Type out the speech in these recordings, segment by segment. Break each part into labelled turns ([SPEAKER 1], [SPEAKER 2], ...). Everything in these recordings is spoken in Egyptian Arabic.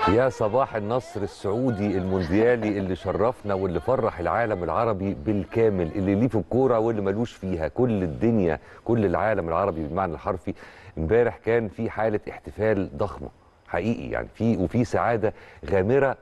[SPEAKER 1] يا صباح النصر السعودي المونديالي اللي شرفنا واللي فرح العالم العربي بالكامل اللي ليه في الكوره واللي ملوش فيها كل الدنيا كل العالم العربي بالمعنى الحرفي امبارح كان في حاله احتفال ضخمه حقيقي يعني في وفي سعاده غامره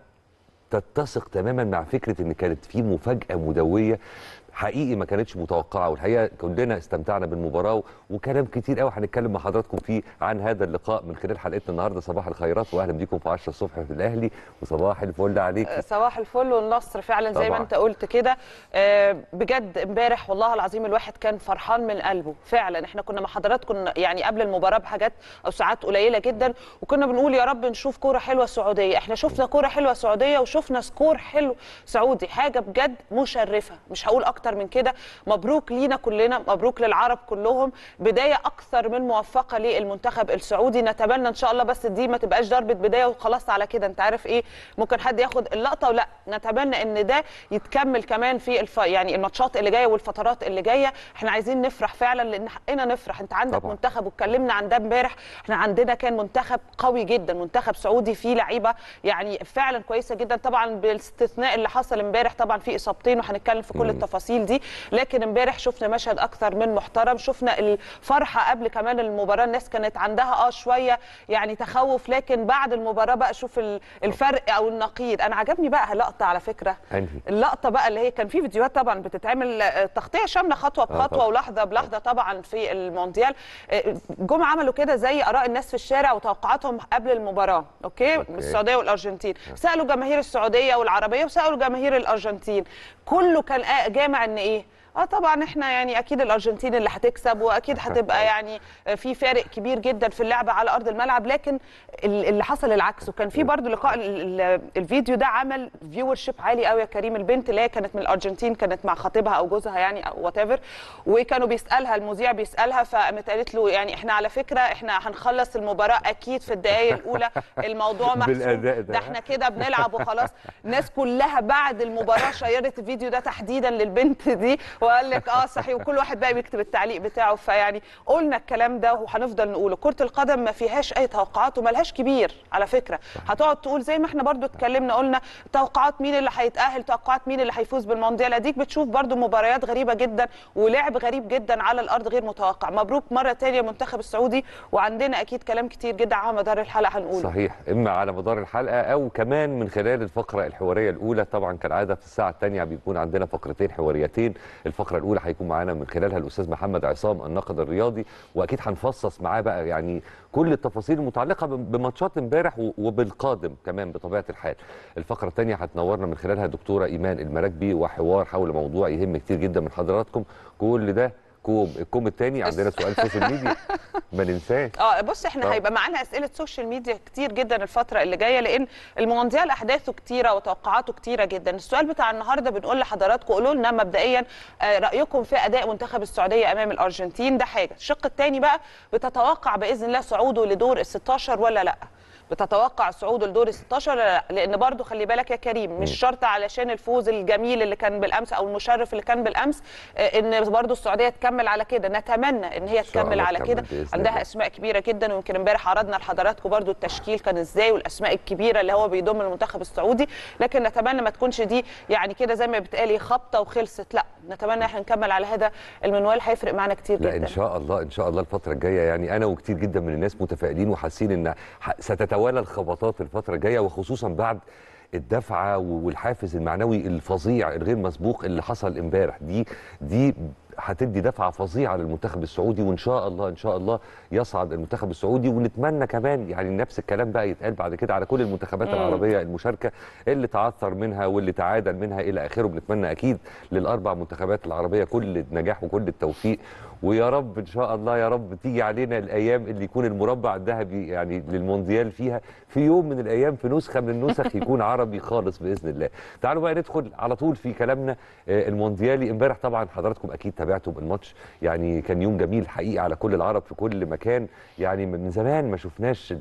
[SPEAKER 1] تتسق تماما مع فكره ان كانت في مفاجاه مدويه حقيقي ما كانتش متوقعه والحقيقه كلنا استمتعنا بالمباراه وكلام كتير قوي هنتكلم مع حضراتكم فيه عن هذا اللقاء من خلال حلقتنا النهارده صباح الخيرات واهلا بيكم في 10 الصبح في الاهلي وصباح الفل عليك
[SPEAKER 2] صباح الفل والنصر فعلا زي ما
[SPEAKER 1] طبعاً.
[SPEAKER 2] انت قلت كده آه، بجد امبارح والله العظيم الواحد كان فرحان من قلبه فعلا احنا كنا مع حضراتكم يعني قبل المباراه بحاجات او ساعات قليله جدا وكنا بنقول يا رب نشوف كوره حلوه سعوديه احنا شفنا كوره حلوه سعوديه وشفنا سكور حلو سعودي حاجه بجد مشرفه مش هقول اكتر من كده مبروك لينا كلنا مبروك للعرب كلهم بدايه اكثر من موفقه للمنتخب السعودي نتمنى ان شاء الله بس دي ما تبقاش ضربه بدايه وخلاص على كده انت عارف ايه ممكن حد ياخد اللقطه ولا نتمنى ان ده يتكمل كمان في الف... يعني الماتشات اللي جايه والفترات اللي جايه احنا عايزين نفرح فعلا لان حقنا نفرح انت عندك
[SPEAKER 1] طبعاً.
[SPEAKER 2] طبعا. منتخب واتكلمنا عن ده امبارح احنا عندنا كان منتخب قوي جدا منتخب سعودي فيه لعيبه يعني فعلا كويسه جدا طبعا بالاستثناء اللي حصل امبارح طبعا في اصابتين وهنتكلم في كل التفاصيل دي لكن امبارح شفنا مشهد اكثر من محترم شفنا الفرحه قبل كمان المباراه الناس كانت عندها اه شويه يعني تخوف لكن بعد المباراه بقى شوف ال- الفرق او النقيض انا عجبني بقى لقطه على فكره
[SPEAKER 1] انهي
[SPEAKER 2] اللقطه بقى اللي هي كان في فيديوهات طبعا بتتعمل آه، تغطيه شامله خطوه
[SPEAKER 1] طبعاً.
[SPEAKER 2] بخطوه ولحظه بلحظه طبعا في المونديال آه، جم عملوا كده زي اراء الناس في الشارع وتوقعاتهم قبل المباراه اوكي,
[SPEAKER 1] أوكي.
[SPEAKER 2] السعوديه والارجنتين سالوا جماهير السعوديه والعربيه وسالوا جماهير الارجنتين كله كان آه، جامع ان ايه اه طبعا احنا يعني اكيد الارجنتين اللي هتكسب واكيد هتبقى يعني في فارق كبير جدا في اللعبه على ارض الملعب لكن ال- اللي حصل العكس وكان في برضو لقاء ال- ال- الفيديو ده عمل فيور شيب عالي قوي يا كريم البنت اللي هي كانت من الارجنتين كانت مع خطيبها او جوزها يعني او وات ايفر وكانوا بيسالها المذيع بيسالها فقامت قالت له يعني احنا على فكره احنا هنخلص المباراه اكيد في الدقائق الاولى الموضوع محسوم
[SPEAKER 1] بالأداء ده.
[SPEAKER 2] ده احنا كده بنلعب وخلاص الناس كلها بعد المباراه شيرت الفيديو ده تحديدا للبنت دي وقال لك اه صحيح وكل واحد بقى بيكتب التعليق بتاعه فيعني قلنا الكلام ده وهنفضل نقوله كره القدم ما فيهاش اي توقعات وملهاش كبير على فكره هتقعد تقول زي ما احنا برضو اتكلمنا قلنا توقعات مين اللي هيتاهل توقعات مين اللي هيفوز بالمونديال اديك بتشوف برضو مباريات غريبه جدا ولعب غريب جدا على الارض غير متوقع مبروك مره تانية المنتخب السعودي وعندنا اكيد كلام كتير جدا على مدار الحلقه هنقوله
[SPEAKER 1] صحيح اما على مدار الحلقه او كمان من خلال الفقره الحواريه الاولى طبعا كالعاده في الساعه الثانيه بيكون عندنا فقرتين حواريتين الفقره الاولى هيكون معانا من خلالها الاستاذ محمد عصام الناقد الرياضي واكيد هنفصص معاه بقى يعني كل التفاصيل المتعلقه بم- بماتشات امبارح و- وبالقادم كمان بطبيعه الحال الفقره الثانيه هتنورنا من خلالها دكتوره ايمان المراكبي وحوار حول موضوع يهم كتير جدا من حضراتكم كل ده كوم الكوم الثاني عندنا سؤال سوشيال ميديا ما ننساش
[SPEAKER 2] اه بص احنا
[SPEAKER 1] طب.
[SPEAKER 2] هيبقى معانا اسئله سوشيال ميديا كتير جدا الفتره اللي جايه لان المونديال احداثه كتيره وتوقعاته كتيره جدا السؤال بتاع النهارده بنقول لحضراتكم قولوا لنا مبدئيا آه، رايكم في اداء منتخب السعوديه امام الارجنتين ده حاجه الشق الثاني بقى بتتوقع باذن الله صعوده لدور ال 16 ولا لا بتتوقع صعوده لدور ال 16 ولا لا لان برضو خلي بالك يا كريم مش شرط علشان الفوز الجميل اللي كان بالامس او المشرف اللي كان بالامس آه، ان برضو السعوديه تكمل على كده نتمنى ان هي
[SPEAKER 1] شاء
[SPEAKER 2] تكمل
[SPEAKER 1] الله
[SPEAKER 2] على
[SPEAKER 1] تكمل
[SPEAKER 2] كده
[SPEAKER 1] بإذن الله.
[SPEAKER 2] عندها اسماء كبيره جدا ويمكن امبارح عرضنا لحضراتكم برضو التشكيل كان ازاي والاسماء الكبيره اللي هو بيضم المنتخب السعودي لكن نتمنى ما تكونش دي يعني كده زي ما بتقالي خبطه وخلصت لا نتمنى احنا نكمل على هذا المنوال هيفرق معانا كتير
[SPEAKER 1] لا
[SPEAKER 2] جدا
[SPEAKER 1] ان شاء الله ان شاء الله الفتره الجايه يعني انا وكتير جدا من الناس متفائلين وحاسين ان ح- ستتوالى الخبطات الفتره الجايه وخصوصا بعد الدفعه والحافز المعنوي الفظيع الغير مسبوق اللي حصل امبارح دي دي هتدي دفعه فظيعه للمنتخب السعودي وان شاء الله ان شاء الله يصعد المنتخب السعودي ونتمنى كمان يعني نفس الكلام بقى يتقال بعد كده على كل المنتخبات
[SPEAKER 2] مم.
[SPEAKER 1] العربيه المشاركه اللي تعثر منها واللي تعادل منها الى اخره بنتمنى اكيد للاربع منتخبات العربيه كل النجاح وكل التوفيق ويا رب ان شاء الله يا رب تيجي علينا الايام اللي يكون المربع الذهبي يعني للمونديال فيها في يوم من الايام في نسخه من النسخ يكون عربي خالص باذن الله. تعالوا بقى ندخل على طول في كلامنا آه، المونديالي امبارح طبعا حضراتكم اكيد تابعتوا الماتش يعني كان يوم جميل حقيقي على كل العرب في كل مكان يعني من زمان ما شفناش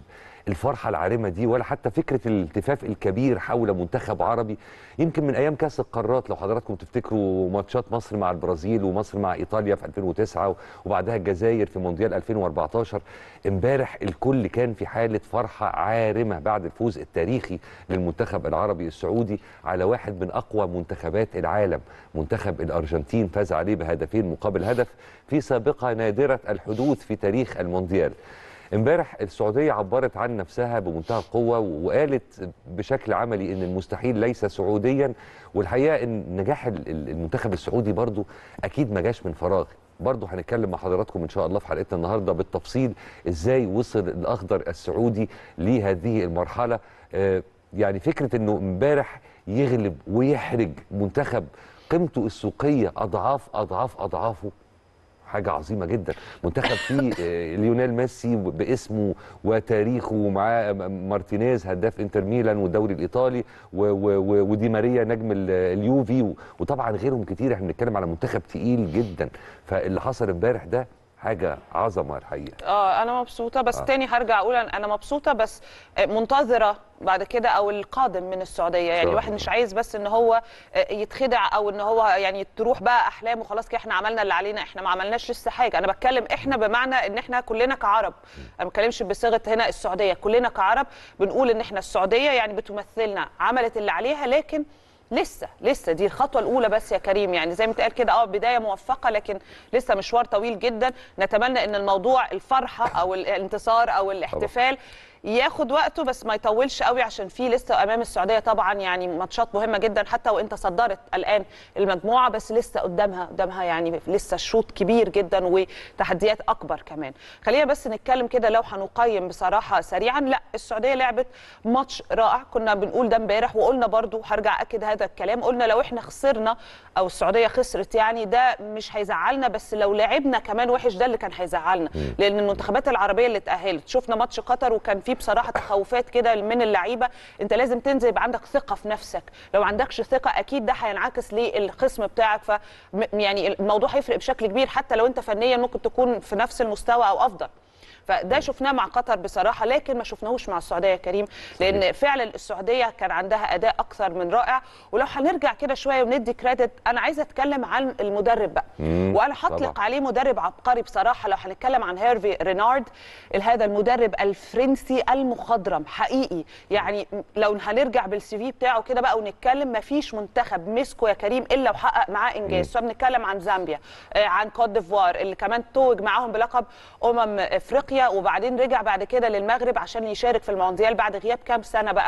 [SPEAKER 1] الفرحه العارمه دي ولا حتى فكره الالتفاف الكبير حول منتخب عربي يمكن من ايام كاس القارات لو حضراتكم تفتكروا ماتشات مصر مع البرازيل ومصر مع ايطاليا في 2009 وبعدها الجزائر في مونديال 2014 امبارح الكل كان في حاله فرحه عارمه بعد الفوز التاريخي للمنتخب العربي السعودي على واحد من اقوى منتخبات العالم منتخب الارجنتين فاز عليه بهدفين مقابل هدف في سابقه نادره الحدوث في تاريخ المونديال امبارح السعوديه عبرت عن نفسها بمنتهى القوه وقالت بشكل عملي ان المستحيل ليس سعوديا والحقيقه ان نجاح ال- ال- المنتخب السعودي برضو اكيد ما جاش من فراغ برضو هنتكلم مع حضراتكم ان شاء الله في حلقتنا النهارده بالتفصيل ازاي وصل الاخضر السعودي لهذه المرحله آه، يعني فكره انه امبارح يغلب ويحرج منتخب قيمته السوقيه اضعاف اضعاف اضعافه حاجة عظيمة جدا منتخب فيه آه، ليونيل ميسي باسمه وتاريخه ومعاه مارتينيز هداف انتر ميلان والدوري الايطالي و- و- و- ودي ماريا نجم ال- اليوفي و- وطبعا غيرهم كتير احنا بنتكلم على منتخب تقيل جدا فاللي حصل امبارح ده حاجة عظمة الحقيقة
[SPEAKER 2] اه انا مبسوطه بس
[SPEAKER 1] آه.
[SPEAKER 2] آه. تاني هرجع اقول أنا- انا مبسوطه بس منتظره بعد كده او القادم من السعوديه يعني
[SPEAKER 1] شاء
[SPEAKER 2] الواحد
[SPEAKER 1] الله.
[SPEAKER 2] مش عايز بس ان هو آه، يتخدع او ان هو يعني تروح بقى احلامه خلاص كده احنا عملنا اللي علينا احنا ما عملناش لسه حاجه انا بتكلم احنا بمعنى ان احنا كلنا كعرب انا ما بتكلمش بصيغه هنا السعوديه كلنا كعرب بنقول ان احنا السعوديه يعني بتمثلنا عملت اللي عليها لكن لسه لسه دي الخطوه الاولى بس يا كريم يعني زي ما اتقال كده اه بدايه موفقه لكن لسه مشوار طويل جدا نتمنى ان الموضوع الفرحه او الانتصار او الاحتفال ياخد وقته بس ما يطولش قوي عشان في لسه امام السعوديه طبعا يعني ماتشات مهمه جدا حتى وانت تصدرت الان المجموعه بس لسه قدامها قدامها يعني لسه شوط كبير جدا وتحديات اكبر كمان خلينا بس نتكلم كده لو هنقيم بصراحه سريعا لا السعوديه لعبت ماتش رائع كنا بنقول ده امبارح وقلنا برضو هرجع اكد هذا الكلام قلنا لو احنا خسرنا او السعوديه خسرت يعني ده مش هيزعلنا بس لو لعبنا كمان وحش ده اللي كان هيزعلنا لان المنتخبات العربيه اللي اتاهلت شفنا ماتش قطر وكان فيه بصراحه تخوفات كده من اللعيبه انت لازم تنزل يبقى عندك ثقه في نفسك لو ما عندكش ثقه اكيد ده هينعكس للخصم بتاعك ف م- يعني الموضوع هيفرق بشكل كبير حتى لو انت فنيا ممكن تكون في نفس المستوى او افضل فده شفناه مع قطر بصراحه لكن ما شفناهوش مع السعوديه يا كريم لان فعلا السعوديه كان عندها اداء اكثر من رائع ولو هنرجع كده شويه وندي كريدت انا عايزه اتكلم عن المدرب بقى
[SPEAKER 1] مم،
[SPEAKER 2] وانا هطلق
[SPEAKER 1] طبعاً.
[SPEAKER 2] عليه مدرب عبقري بصراحه لو هنتكلم عن هيرفي رينارد هذا المدرب الفرنسي المخضرم حقيقي يعني لو هنرجع بالسي في بتاعه كده بقى ونتكلم ما فيش منتخب مسكه يا كريم الا وحقق معاه انجاز سواء بنتكلم عن زامبيا آه، عن كوت ديفوار اللي كمان توج معاهم بلقب امم افريقيا وبعدين رجع بعد كده للمغرب عشان يشارك في المونديال بعد غياب كام سنه بقى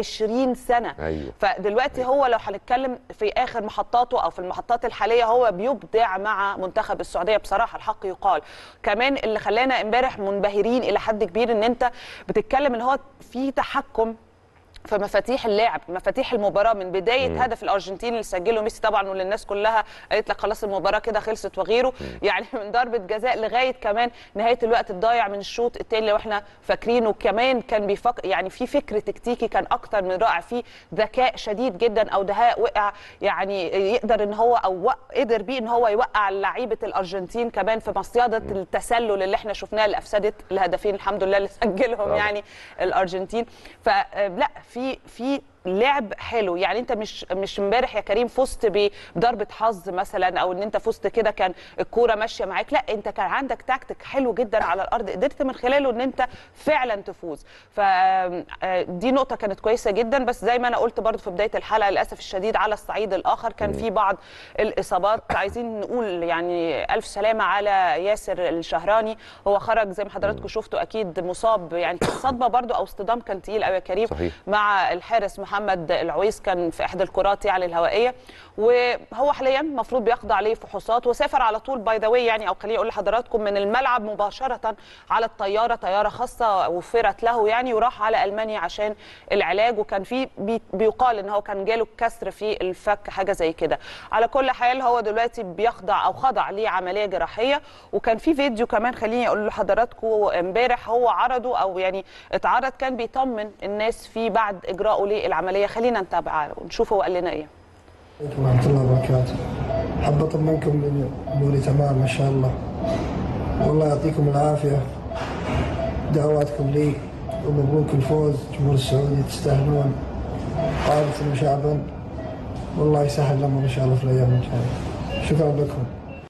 [SPEAKER 2] 20 سنه
[SPEAKER 1] أيوه.
[SPEAKER 2] فدلوقتي هو لو هنتكلم في اخر محطاته او في المحطات الحاليه هو بيبدع مع منتخب السعوديه بصراحه الحق يقال كمان اللي خلانا امبارح منبهرين الى حد كبير ان انت بتتكلم ان هو في تحكم في مفاتيح اللعب مفاتيح المباراه من بدايه مم. هدف الارجنتين اللي سجله ميسي طبعا واللي الناس كلها قالت لك خلاص المباراه كده خلصت وغيره مم. يعني من ضربه جزاء لغايه كمان نهايه الوقت الضايع من الشوط الثاني لو احنا فاكرينه كمان كان بيفكر يعني في فكر تكتيكي كان اكتر من رائع في ذكاء شديد جدا او دهاء وقع يعني يقدر ان هو او وق- قدر بيه ان هو يوقع لعيبه الارجنتين كمان في مصيده التسلل اللي احنا شفناه اللي افسدت الهدفين الحمد لله اللي سجلهم
[SPEAKER 1] طبعا.
[SPEAKER 2] يعني الارجنتين فلا في في لعب حلو يعني انت مش مش امبارح يا كريم فزت بضربه حظ مثلا او ان انت فزت كده كان الكوره ماشيه معاك لا انت كان عندك تكتيك حلو جدا على الارض قدرت من خلاله ان انت فعلا تفوز فدي نقطه كانت كويسه جدا بس زي ما انا قلت برضو في بدايه الحلقه للاسف الشديد على الصعيد الاخر كان في بعض الاصابات عايزين نقول يعني الف سلامه على ياسر الشهراني هو خرج زي ما حضراتكم شفتوا اكيد مصاب يعني كان صدمه برضو او اصطدام كان تقيل قوي يا كريم
[SPEAKER 1] صحيح.
[SPEAKER 2] مع الحارس محمد العويس كان في احدى الكرات يعني الهوائيه وهو حاليا المفروض بيخضع عليه فحوصات وسافر على طول باي ذا واي يعني او خليني اقول لحضراتكم من الملعب مباشره على الطياره طياره خاصه وفرت له يعني وراح على المانيا عشان العلاج وكان في بي بيقال ان هو كان جاله كسر في الفك حاجه زي كده على كل حال هو دلوقتي بيخضع او خضع لعمليه جراحيه وكان في فيديو كمان خليني اقول لحضراتكم امبارح هو عرضه او يعني اتعرض كان بيطمن الناس فيه بعد اجراءه للعمليه خلينا نتابع ونشوف هو قال لنا ايه
[SPEAKER 3] عليكم ورحمة الله وبركاته حاب أطمنكم إن أموري تمام ما شاء الله والله يعطيكم العافية دعواتكم لي ومبروك الفوز جمهور السعودي تستاهلون قادة وشعبا والله يسهل الأمر إن شاء الله في الأيام الجاية شكرا لكم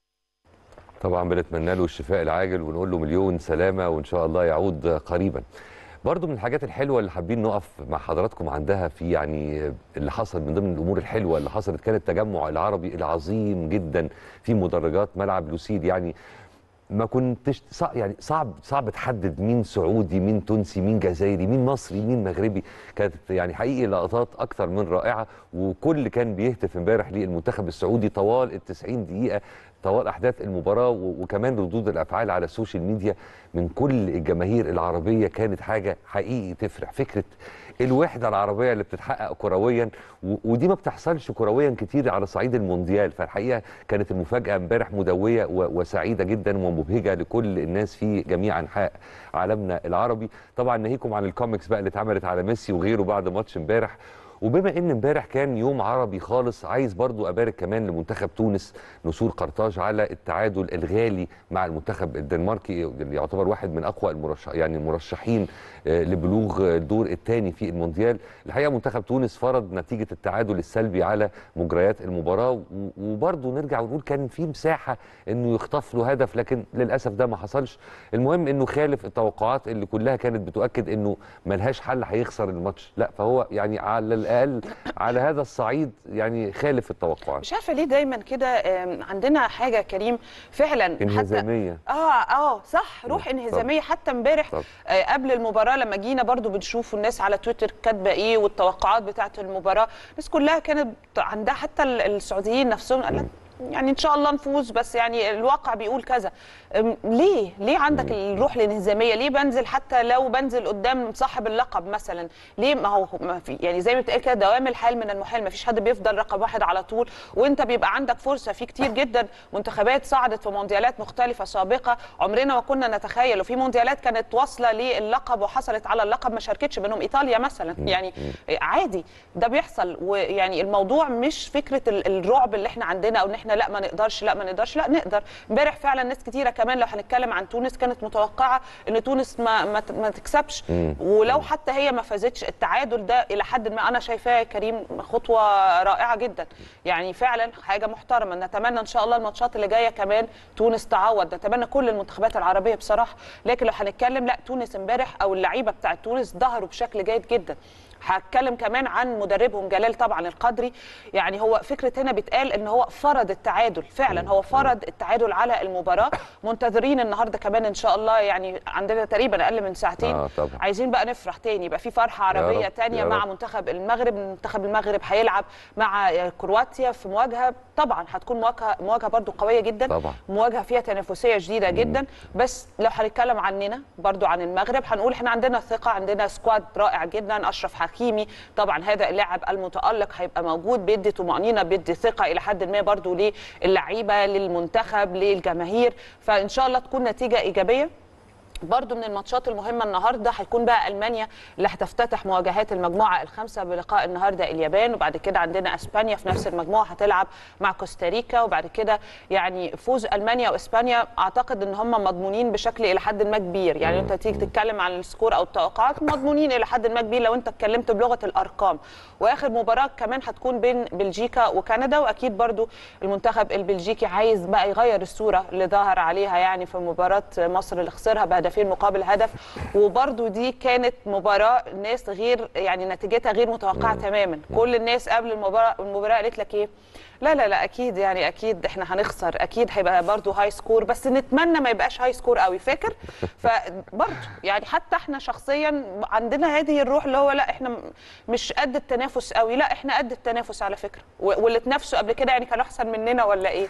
[SPEAKER 1] طبعا بنتمنى له الشفاء العاجل ونقول له مليون سلامه وان شاء الله يعود قريبا برضو من الحاجات الحلوه اللي حابين نقف مع حضراتكم عندها في يعني اللي حصل من ضمن الامور الحلوه اللي حصلت كان التجمع العربي العظيم جدا في مدرجات ملعب لوسيل يعني ما كنتش صع- يعني صعب صعب تحدد مين سعودي مين تونسي مين جزائري مين مصري مين مغربي كانت يعني حقيقي لقطات اكثر من رائعه وكل كان بيهتف امبارح للمنتخب السعودي طوال ال 90 دقيقه طوال احداث المباراه و- وكمان ردود الافعال على السوشيال ميديا من كل الجماهير العربيه كانت حاجه حقيقي تفرح فكره الوحده العربيه اللي بتتحقق كرويا و- ودي ما بتحصلش كرويا كتير على صعيد المونديال فالحقيقه كانت المفاجاه امبارح مدويه و- وسعيده جدا ومبهجه لكل الناس في جميع انحاء عالمنا العربي طبعا ناهيكم عن الكوميكس بقى اللي اتعملت على ميسي وغيره بعد ماتش امبارح وبما ان امبارح كان يوم عربي خالص عايز برضو ابارك كمان لمنتخب تونس نسور قرطاج على التعادل الغالي مع المنتخب الدنماركي اللي يعتبر واحد من اقوى المرشح يعني المرشحين آه، لبلوغ الدور الثاني في المونديال الحقيقه منتخب تونس فرض نتيجه التعادل السلبي على مجريات المباراه و- وبرضو نرجع ونقول كان في مساحه انه يخطف له هدف لكن للاسف ده ما حصلش المهم انه خالف التوقعات اللي كلها كانت بتؤكد انه ملهاش حل هيخسر الماتش لا فهو يعني على الاقل على هذا الصعيد يعني خالف التوقعات
[SPEAKER 2] مش عارفه ليه دايما كده آم، عندنا حاجه يا كريم فعلا حتى
[SPEAKER 1] انهزاميه
[SPEAKER 2] اه اه صح روح
[SPEAKER 1] طب.
[SPEAKER 2] انهزاميه حتى امبارح
[SPEAKER 1] طب.
[SPEAKER 2] آه قبل المباراه لما جينا برضو بنشوف الناس على تويتر كاتبه ايه والتوقعات بتاعه المباراه الناس كلها كانت عندها حتى ال- السعوديين نفسهم قال لك يعني ان شاء الله نفوز بس يعني الواقع بيقول كذا أم، ليه ليه عندك الروح الانهزاميه ليه بنزل حتى لو بنزل قدام صاحب اللقب مثلا ليه ما هو ما في يعني زي ما بتقال كده دوام الحال من المحال ما فيش حد بيفضل رقم واحد على طول وانت بيبقى عندك فرصه في كتير جدا منتخبات صعدت في مونديالات مختلفه سابقه عمرنا ما كنا نتخيل وفي مونديالات كانت واصله للقب وحصلت على اللقب ما شاركتش منهم ايطاليا مثلا يعني عادي ده بيحصل ويعني الموضوع مش فكره ال- الرعب اللي احنا عندنا او ان احنا لا ما نقدرش لا ما نقدرش لا نقدر امبارح فعلا ناس كتيره كمان لو هنتكلم عن تونس كانت متوقعه ان تونس ما ما, ت- ما تكسبش
[SPEAKER 1] مم.
[SPEAKER 2] ولو حتى هي ما فازتش التعادل ده الى حد ما انا شايفاه يا كريم خطوه رائعه جدا يعني فعلا حاجه محترمه نتمنى ان شاء الله الماتشات اللي جايه كمان تونس تعوض نتمنى كل المنتخبات العربيه بصراحه لكن لو هنتكلم لا تونس امبارح او اللعيبه بتاعت تونس ظهروا بشكل جيد جدا هتكلم كمان عن مدربهم جلال طبعا القدري يعني هو فكره هنا بيتقال ان هو فرض التعادل فعلا هو فرض التعادل على المباراه منتظرين النهارده كمان ان شاء الله يعني عندنا تقريبا اقل من ساعتين
[SPEAKER 1] آه طبعا.
[SPEAKER 2] عايزين بقى نفرح تاني يبقى في فرحه عربيه
[SPEAKER 1] رب،
[SPEAKER 2] تانية
[SPEAKER 1] يا
[SPEAKER 2] مع
[SPEAKER 1] رب.
[SPEAKER 2] منتخب المغرب منتخب المغرب هيلعب مع كرواتيا في مواجهه طبعا هتكون مواجهه مواجهه برضو قويه جدا
[SPEAKER 1] طبعا.
[SPEAKER 2] مواجهه فيها تنافسيه شديده جدا بس لو هنتكلم عننا برضو عن المغرب هنقول احنا عندنا ثقه عندنا سكواد رائع جدا اشرف حكيمي طبعا هذا اللاعب المتالق هيبقى موجود بيدي طمانينه بيدي ثقه الى حد ما برضو للعيبه للمنتخب للجماهير فان شاء الله تكون نتيجه ايجابيه برضو من الماتشات المهمة النهاردة هيكون بقى ألمانيا اللي هتفتتح مواجهات المجموعة الخامسة بلقاء النهاردة اليابان وبعد كده عندنا أسبانيا في نفس المجموعة هتلعب مع كوستاريكا وبعد كده يعني فوز ألمانيا وإسبانيا أعتقد إن هم مضمونين بشكل إلى حد ما كبير يعني أنت تيجي تتكلم عن السكور أو التوقعات مضمونين إلى حد ما كبير لو أنت اتكلمت بلغة الأرقام وآخر مباراة كمان هتكون بين بلجيكا وكندا وأكيد برضو المنتخب البلجيكي عايز بقى يغير الصورة اللي ظهر عليها يعني في مباراة مصر اللي خسرها بهدفين مقابل هدف وبرضو دي كانت مباراة ناس غير يعني نتيجتها غير متوقعة تماما كل الناس قبل المباراة المباراة قالت لك ايه لا لا لا اكيد يعني اكيد احنا هنخسر اكيد هيبقى برضو هاي سكور بس نتمنى ما يبقاش هاي سكور قوي فاكر فبرضو يعني حتى احنا شخصيا عندنا هذه الروح اللي هو لا احنا م- مش قد التنافس قوي لا احنا قد التنافس على فكره و- واللي تنافسوا قبل كده يعني كانوا احسن مننا ولا ايه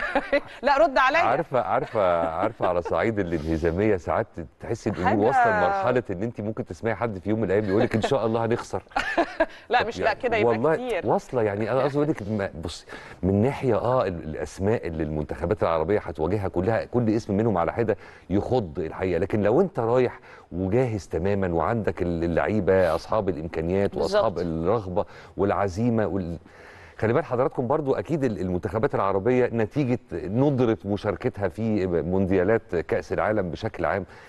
[SPEAKER 2] لا رد عليا
[SPEAKER 1] عارفه عارفه عارفه على صعيد الانهزاميه ساعات تحسي الامور
[SPEAKER 2] حاجة-
[SPEAKER 1] واصله لمرحله ان انت ممكن تسمعي حد في يوم من الايام يقول لك ان شاء الله هنخسر
[SPEAKER 2] لا
[SPEAKER 1] طب
[SPEAKER 2] مش لا
[SPEAKER 1] يعني
[SPEAKER 2] كده يبقى
[SPEAKER 1] والله
[SPEAKER 2] كتير
[SPEAKER 1] واصله يعني انا قصدي اقول لك ما- بص من ناحيه اه ال- الاسماء اللي المنتخبات العربيه هتواجهها كلها كل اسم منهم على حده يخض الحقيقه لكن لو انت رايح وجاهز تماما وعندك ال- اللعيبه اصحاب الامكانيات واصحاب
[SPEAKER 2] بالظبط.
[SPEAKER 1] الرغبه والعزيمه وال... خلي بال حضراتكم برضو اكيد ال- المنتخبات العربيه نتيجه ندره مشاركتها في مونديالات كاس العالم بشكل عام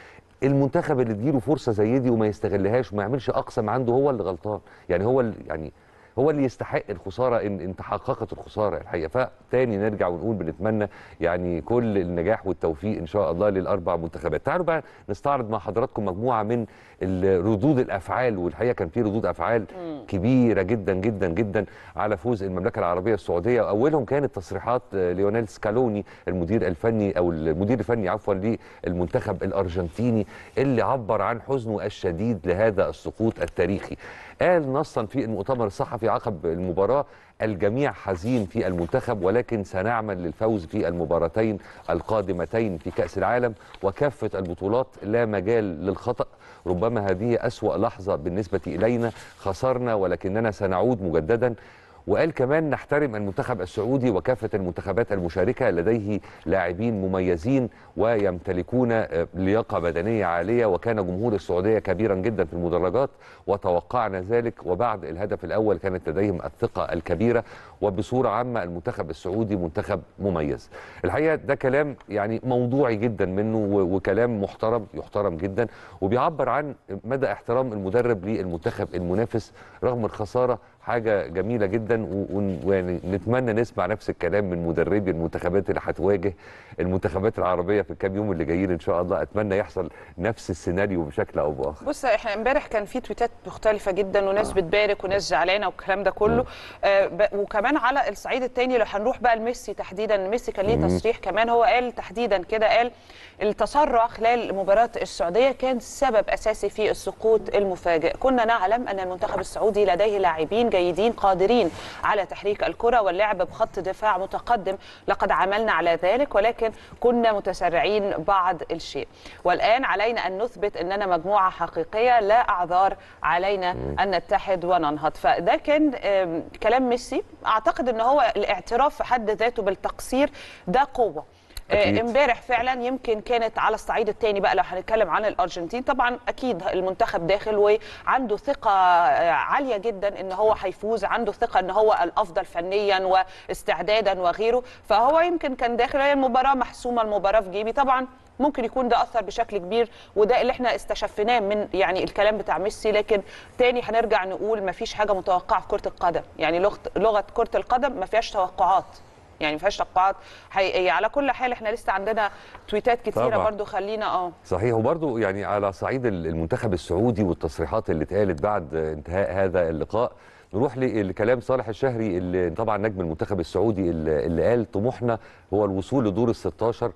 [SPEAKER 1] المنتخب اللي تجيله فرصه زي دي وما يستغلهاش وما يعملش اقصى ما عنده هو اللي غلطان يعني هو اللي يعني هو اللي يستحق الخساره ان ان تحققت الخساره الحقيقه فتاني نرجع ونقول بنتمنى يعني كل النجاح والتوفيق ان شاء الله للاربع منتخبات تعالوا بقى نستعرض مع حضراتكم مجموعه من ال- ردود الافعال والحقيقه كان في ردود افعال كبيره جدا جدا جدا على فوز المملكه العربيه السعوديه واولهم كانت تصريحات آه، ليونيل سكالوني المدير الفني او المدير الفني عفوا للمنتخب الارجنتيني اللي عبر عن حزنه الشديد لهذا السقوط التاريخي قال نصا في المؤتمر الصحفي عقب المباراه الجميع حزين في المنتخب ولكن سنعمل للفوز في المباراتين القادمتين في كأس العالم وكافة البطولات لا مجال للخطأ ربما هذه أسوأ لحظة بالنسبة إلينا خسرنا ولكننا سنعود مجددا وقال كمان نحترم المنتخب السعودي وكافة المنتخبات المشاركة لديه لاعبين مميزين ويمتلكون آه، لياقة بدنية عالية وكان جمهور السعودية كبيرا جدا في المدرجات وتوقعنا ذلك وبعد الهدف الأول كانت لديهم الثقة الكبيرة وبصورة عامة المنتخب السعودي منتخب مميز الحقيقة ده كلام يعني موضوعي جدا منه و- وكلام محترم يحترم جدا وبيعبر عن مدى احترام المدرب للمنتخب المنافس رغم الخسارة حاجة جميلة جدا و- ون- ويعني نتمنى نسمع نفس الكلام من مدربي المنتخبات اللي هتواجه المنتخبات العربية في الكام يوم اللي جايين إن شاء الله أتمنى يحصل نفس السيناريو بشكل أو بآخر
[SPEAKER 2] بص احنا امبارح كان في تويتات مختلفه جدا وناس بتبارك وناس زعلانه والكلام ده كله آه ب- وكمان على الصعيد الثاني لو هنروح بقى لميسي تحديدا ميسي كان ليه تصريح كمان هو قال تحديدا كده قال التسرع خلال مباراه السعوديه كان سبب اساسي في السقوط المفاجئ كنا نعلم ان المنتخب السعودي لديه لاعبين جيدين قادرين على تحريك الكره واللعب بخط دفاع متقدم لقد عملنا على ذلك ولكن كنا متسرعين بعض الشيء والان علينا ان نثبت اننا مجموعه حقيقيه لا اعذار علينا ان نتحد وننهض فده كان آم، كلام ميسي اعتقد ان هو الاعتراف في حد ذاته بالتقصير ده قوه آه،
[SPEAKER 1] أكيد.
[SPEAKER 2] امبارح فعلا يمكن كانت على الصعيد الثاني بقى لو هنتكلم عن الارجنتين طبعا اكيد المنتخب داخل وعنده ثقه آه، عاليه جدا ان هو هيفوز عنده ثقه ان هو الافضل فنيا واستعدادا وغيره فهو يمكن كان داخل هي المباراه محسومه المباراه في جيبي طبعا ممكن يكون ده اثر بشكل كبير وده اللي احنا استشفيناه من يعني الكلام بتاع ميسي لكن تاني هنرجع نقول ما فيش حاجه متوقعه في كره القدم يعني لغه لغه كره القدم ما فيهاش توقعات يعني ما فيهاش توقعات حقيقيه على كل حال احنا لسه عندنا تويتات كتيره
[SPEAKER 1] طبعاً.
[SPEAKER 2] برضو خلينا اه
[SPEAKER 1] صحيح وبرضه يعني على صعيد المنتخب السعودي والتصريحات اللي اتقالت بعد انتهاء هذا اللقاء نروح ل- لكلام صالح الشهري اللي طبعا نجم المنتخب السعودي اللي اللي قال طموحنا هو الوصول لدور ال 16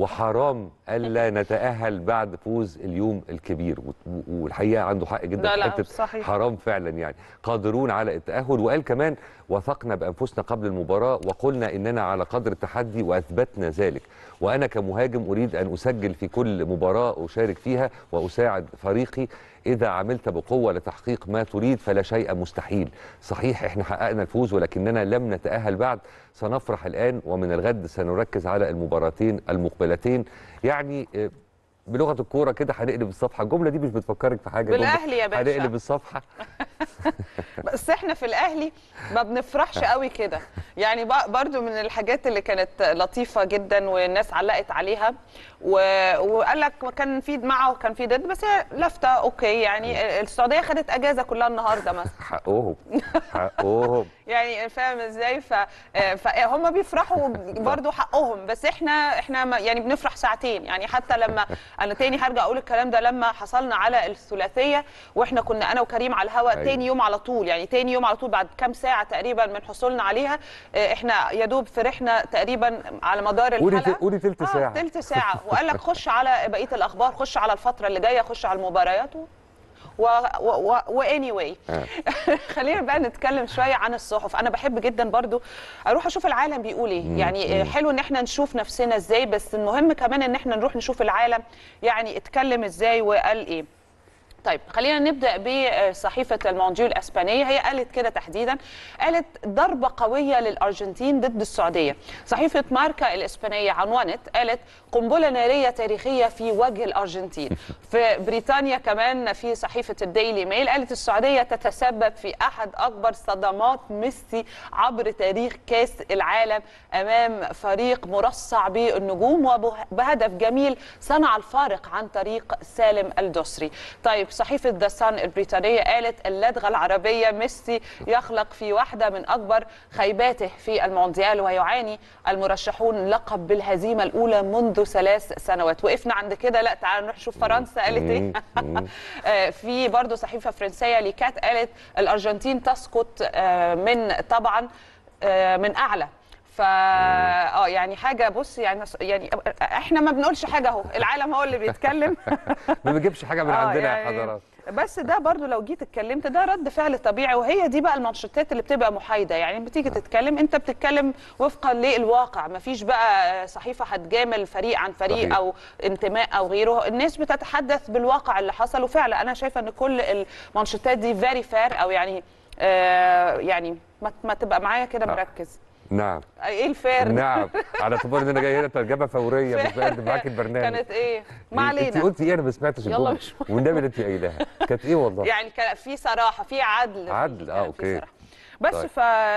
[SPEAKER 1] وحرام الا نتاهل بعد فوز اليوم الكبير و- و- والحقيقه عنده حق جدا
[SPEAKER 2] لا،
[SPEAKER 1] في
[SPEAKER 2] لا،
[SPEAKER 1] حته
[SPEAKER 2] صحيح.
[SPEAKER 1] حرام فعلا يعني قادرون على التاهل وقال كمان وثقنا بانفسنا قبل المباراه وقلنا اننا على قدر التحدي واثبتنا ذلك وانا كمهاجم اريد ان اسجل في كل مباراه اشارك فيها واساعد فريقي اذا عملت بقوه لتحقيق ما تريد فلا شيء مستحيل صحيح احنا حققنا الفوز ولكننا لم نتاهل بعد سنفرح الان ومن الغد سنركز على المباراتين المقبلتين يعني آه، بلغه الكوره كده هنقلب الصفحه الجمله دي مش بتفكرك في حاجه جملة
[SPEAKER 2] بالأهلي يا باشا.
[SPEAKER 1] هنقلب الصفحه
[SPEAKER 2] بس احنا في الاهلي ما بنفرحش قوي كده يعني ب- برضو من الحاجات اللي كانت لطيفه جدا والناس علقت عليها و... وقال لك كان في معه وكان في ضد بس هي لفته اوكي يعني السعوديه خدت اجازه كلها النهارده مثلا
[SPEAKER 1] حقهم حقهم
[SPEAKER 2] يعني فاهم ازاي ف... فهم بيفرحوا برضو حقهم بس احنا احنا ما- يعني بنفرح ساعتين يعني حتى لما انا تاني هرجع اقول الكلام ده لما حصلنا على الثلاثيه واحنا كنا انا وكريم على الهواء
[SPEAKER 1] أيوة.
[SPEAKER 2] تاني يوم على طول يعني تاني يوم على طول بعد كام ساعه تقريبا من حصولنا عليها اه، احنا يا دوب فرحنا تقريبا على مدار
[SPEAKER 1] قولي
[SPEAKER 2] الحلقه
[SPEAKER 1] ت- قولي تلت ساعة.
[SPEAKER 2] اه تلت ساعه وقال لك خش على بقيه الاخبار خش على الفتره اللي جايه خش على المباريات و... و و و anyway
[SPEAKER 1] آه.
[SPEAKER 2] خلينا بقى نتكلم شويه عن الصحف انا بحب جدا برضو اروح اشوف العالم بيقول ايه يعني حلو ان احنا نشوف نفسنا ازاي بس المهم كمان ان احنا نروح نشوف العالم يعني اتكلم ازاي وقال ايه طيب خلينا نبدا بصحيفه المونديو الاسبانيه هي قالت كده تحديدا قالت ضربه قويه للارجنتين ضد السعوديه صحيفه ماركا الاسبانيه عنونت قالت قنبله ناريه تاريخيه في وجه الارجنتين في بريطانيا كمان في صحيفه الديلي ميل قالت السعوديه تتسبب في احد اكبر صدمات ميسي عبر تاريخ كاس العالم امام فريق مرصع بالنجوم وبهدف جميل صنع الفارق عن طريق سالم الدوسري طيب صحيفه ذا سان البريطانيه قالت اللدغه العربيه ميسي يخلق في واحده من اكبر خيباته في المونديال ويعاني المرشحون لقب بالهزيمه الاولى منذ ثلاث سنوات وقفنا عند كده لا تعالوا نروح نشوف فرنسا قالت ايه آه، في برضه صحيفه فرنسيه ليكات قالت الارجنتين تسقط آه، من طبعا آه، من اعلى ف اه يعني حاجه بص يعني يعني احنا ما بنقولش حاجه اهو العالم هو اللي بيتكلم
[SPEAKER 1] ما بيجيبش حاجه من
[SPEAKER 2] آه،
[SPEAKER 1] عندنا يا
[SPEAKER 2] يعني
[SPEAKER 1] حضرات
[SPEAKER 2] بس ده برضو لو جيت اتكلمت ده رد فعل طبيعي وهي دي بقى المانشيتات اللي بتبقى محايده يعني بتيجي تتكلم انت بتتكلم وفقا للواقع مفيش بقى صحيفه هتجامل فريق عن فريق
[SPEAKER 1] صحيح.
[SPEAKER 2] او انتماء او غيره الناس بتتحدث بالواقع اللي حصل وفعلا انا شايفه ان كل المانشيتات دي فيري فير او يعني آه يعني ما, ما تبقى معايا كده
[SPEAKER 1] آه.
[SPEAKER 2] مركز
[SPEAKER 1] نعم
[SPEAKER 2] ايه الفير ده؟
[SPEAKER 1] نعم على اعتبار ان انا جاي هنا ترجمه فوريه مش بقدم معاك البرنامج
[SPEAKER 2] كانت ايه ما
[SPEAKER 1] انت
[SPEAKER 2] علينا
[SPEAKER 1] قلتي ايه انا ما سمعتش
[SPEAKER 2] يلا
[SPEAKER 1] الجمله
[SPEAKER 2] مش مهم.
[SPEAKER 1] والنبي اللي انت قايلاها كانت ايه والله
[SPEAKER 2] يعني كان في صراحه في عدل فيه،
[SPEAKER 1] عدل،
[SPEAKER 2] كان
[SPEAKER 1] آه،
[SPEAKER 2] في
[SPEAKER 1] أوكي.
[SPEAKER 2] صراحة. بس
[SPEAKER 1] طيب.
[SPEAKER 2] طيب.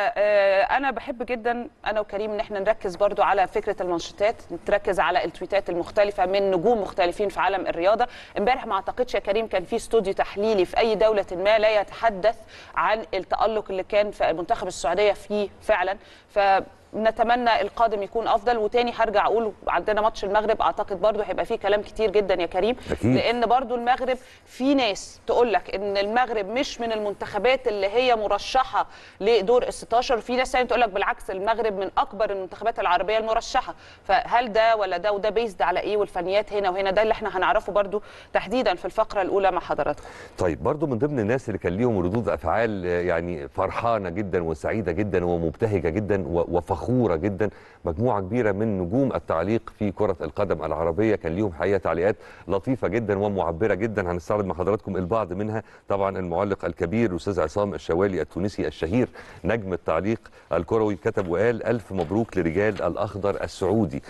[SPEAKER 2] فانا بحب جدا انا وكريم ان احنا نركز برضو على فكره المانشيتات نركز على التويتات المختلفه من نجوم مختلفين في عالم الرياضه امبارح ما اعتقدش يا كريم كان في استوديو تحليلي في اي دوله ما لا يتحدث عن التالق اللي كان في منتخب السعوديه فيه فعلا ف نتمنى القادم يكون افضل وتاني هرجع اقول عندنا ماتش المغرب اعتقد برضو هيبقى فيه كلام كتير جدا يا كريم
[SPEAKER 1] أكيد.
[SPEAKER 2] لان برضو المغرب في ناس تقول لك ان المغرب مش من المنتخبات اللي هي مرشحه لدور ال 16 وفي ناس ثانيه تقول لك بالعكس المغرب من اكبر المنتخبات العربيه المرشحه فهل ده ولا ده وده بيزد على ايه والفنيات هنا وهنا ده اللي احنا هنعرفه برضو تحديدا في الفقره الاولى مع حضراتكم
[SPEAKER 1] طيب برضو من ضمن الناس اللي كان ليهم ردود افعال آه، يعني فرحانه جدا وسعيده جدا ومبتهجه جدا و- وفخوره جدا مجموعه كبيره من نجوم التعليق في كره القدم العربيه كان ليهم حقيقه تعليقات لطيفه جدا ومعبره جدا هنستعرض مع حضراتكم البعض منها طبعا المعلق الكبير الاستاذ عصام الشوالي التونسي الشهير نجم التعليق الكروي كتب وقال الف مبروك لرجال الاخضر السعودي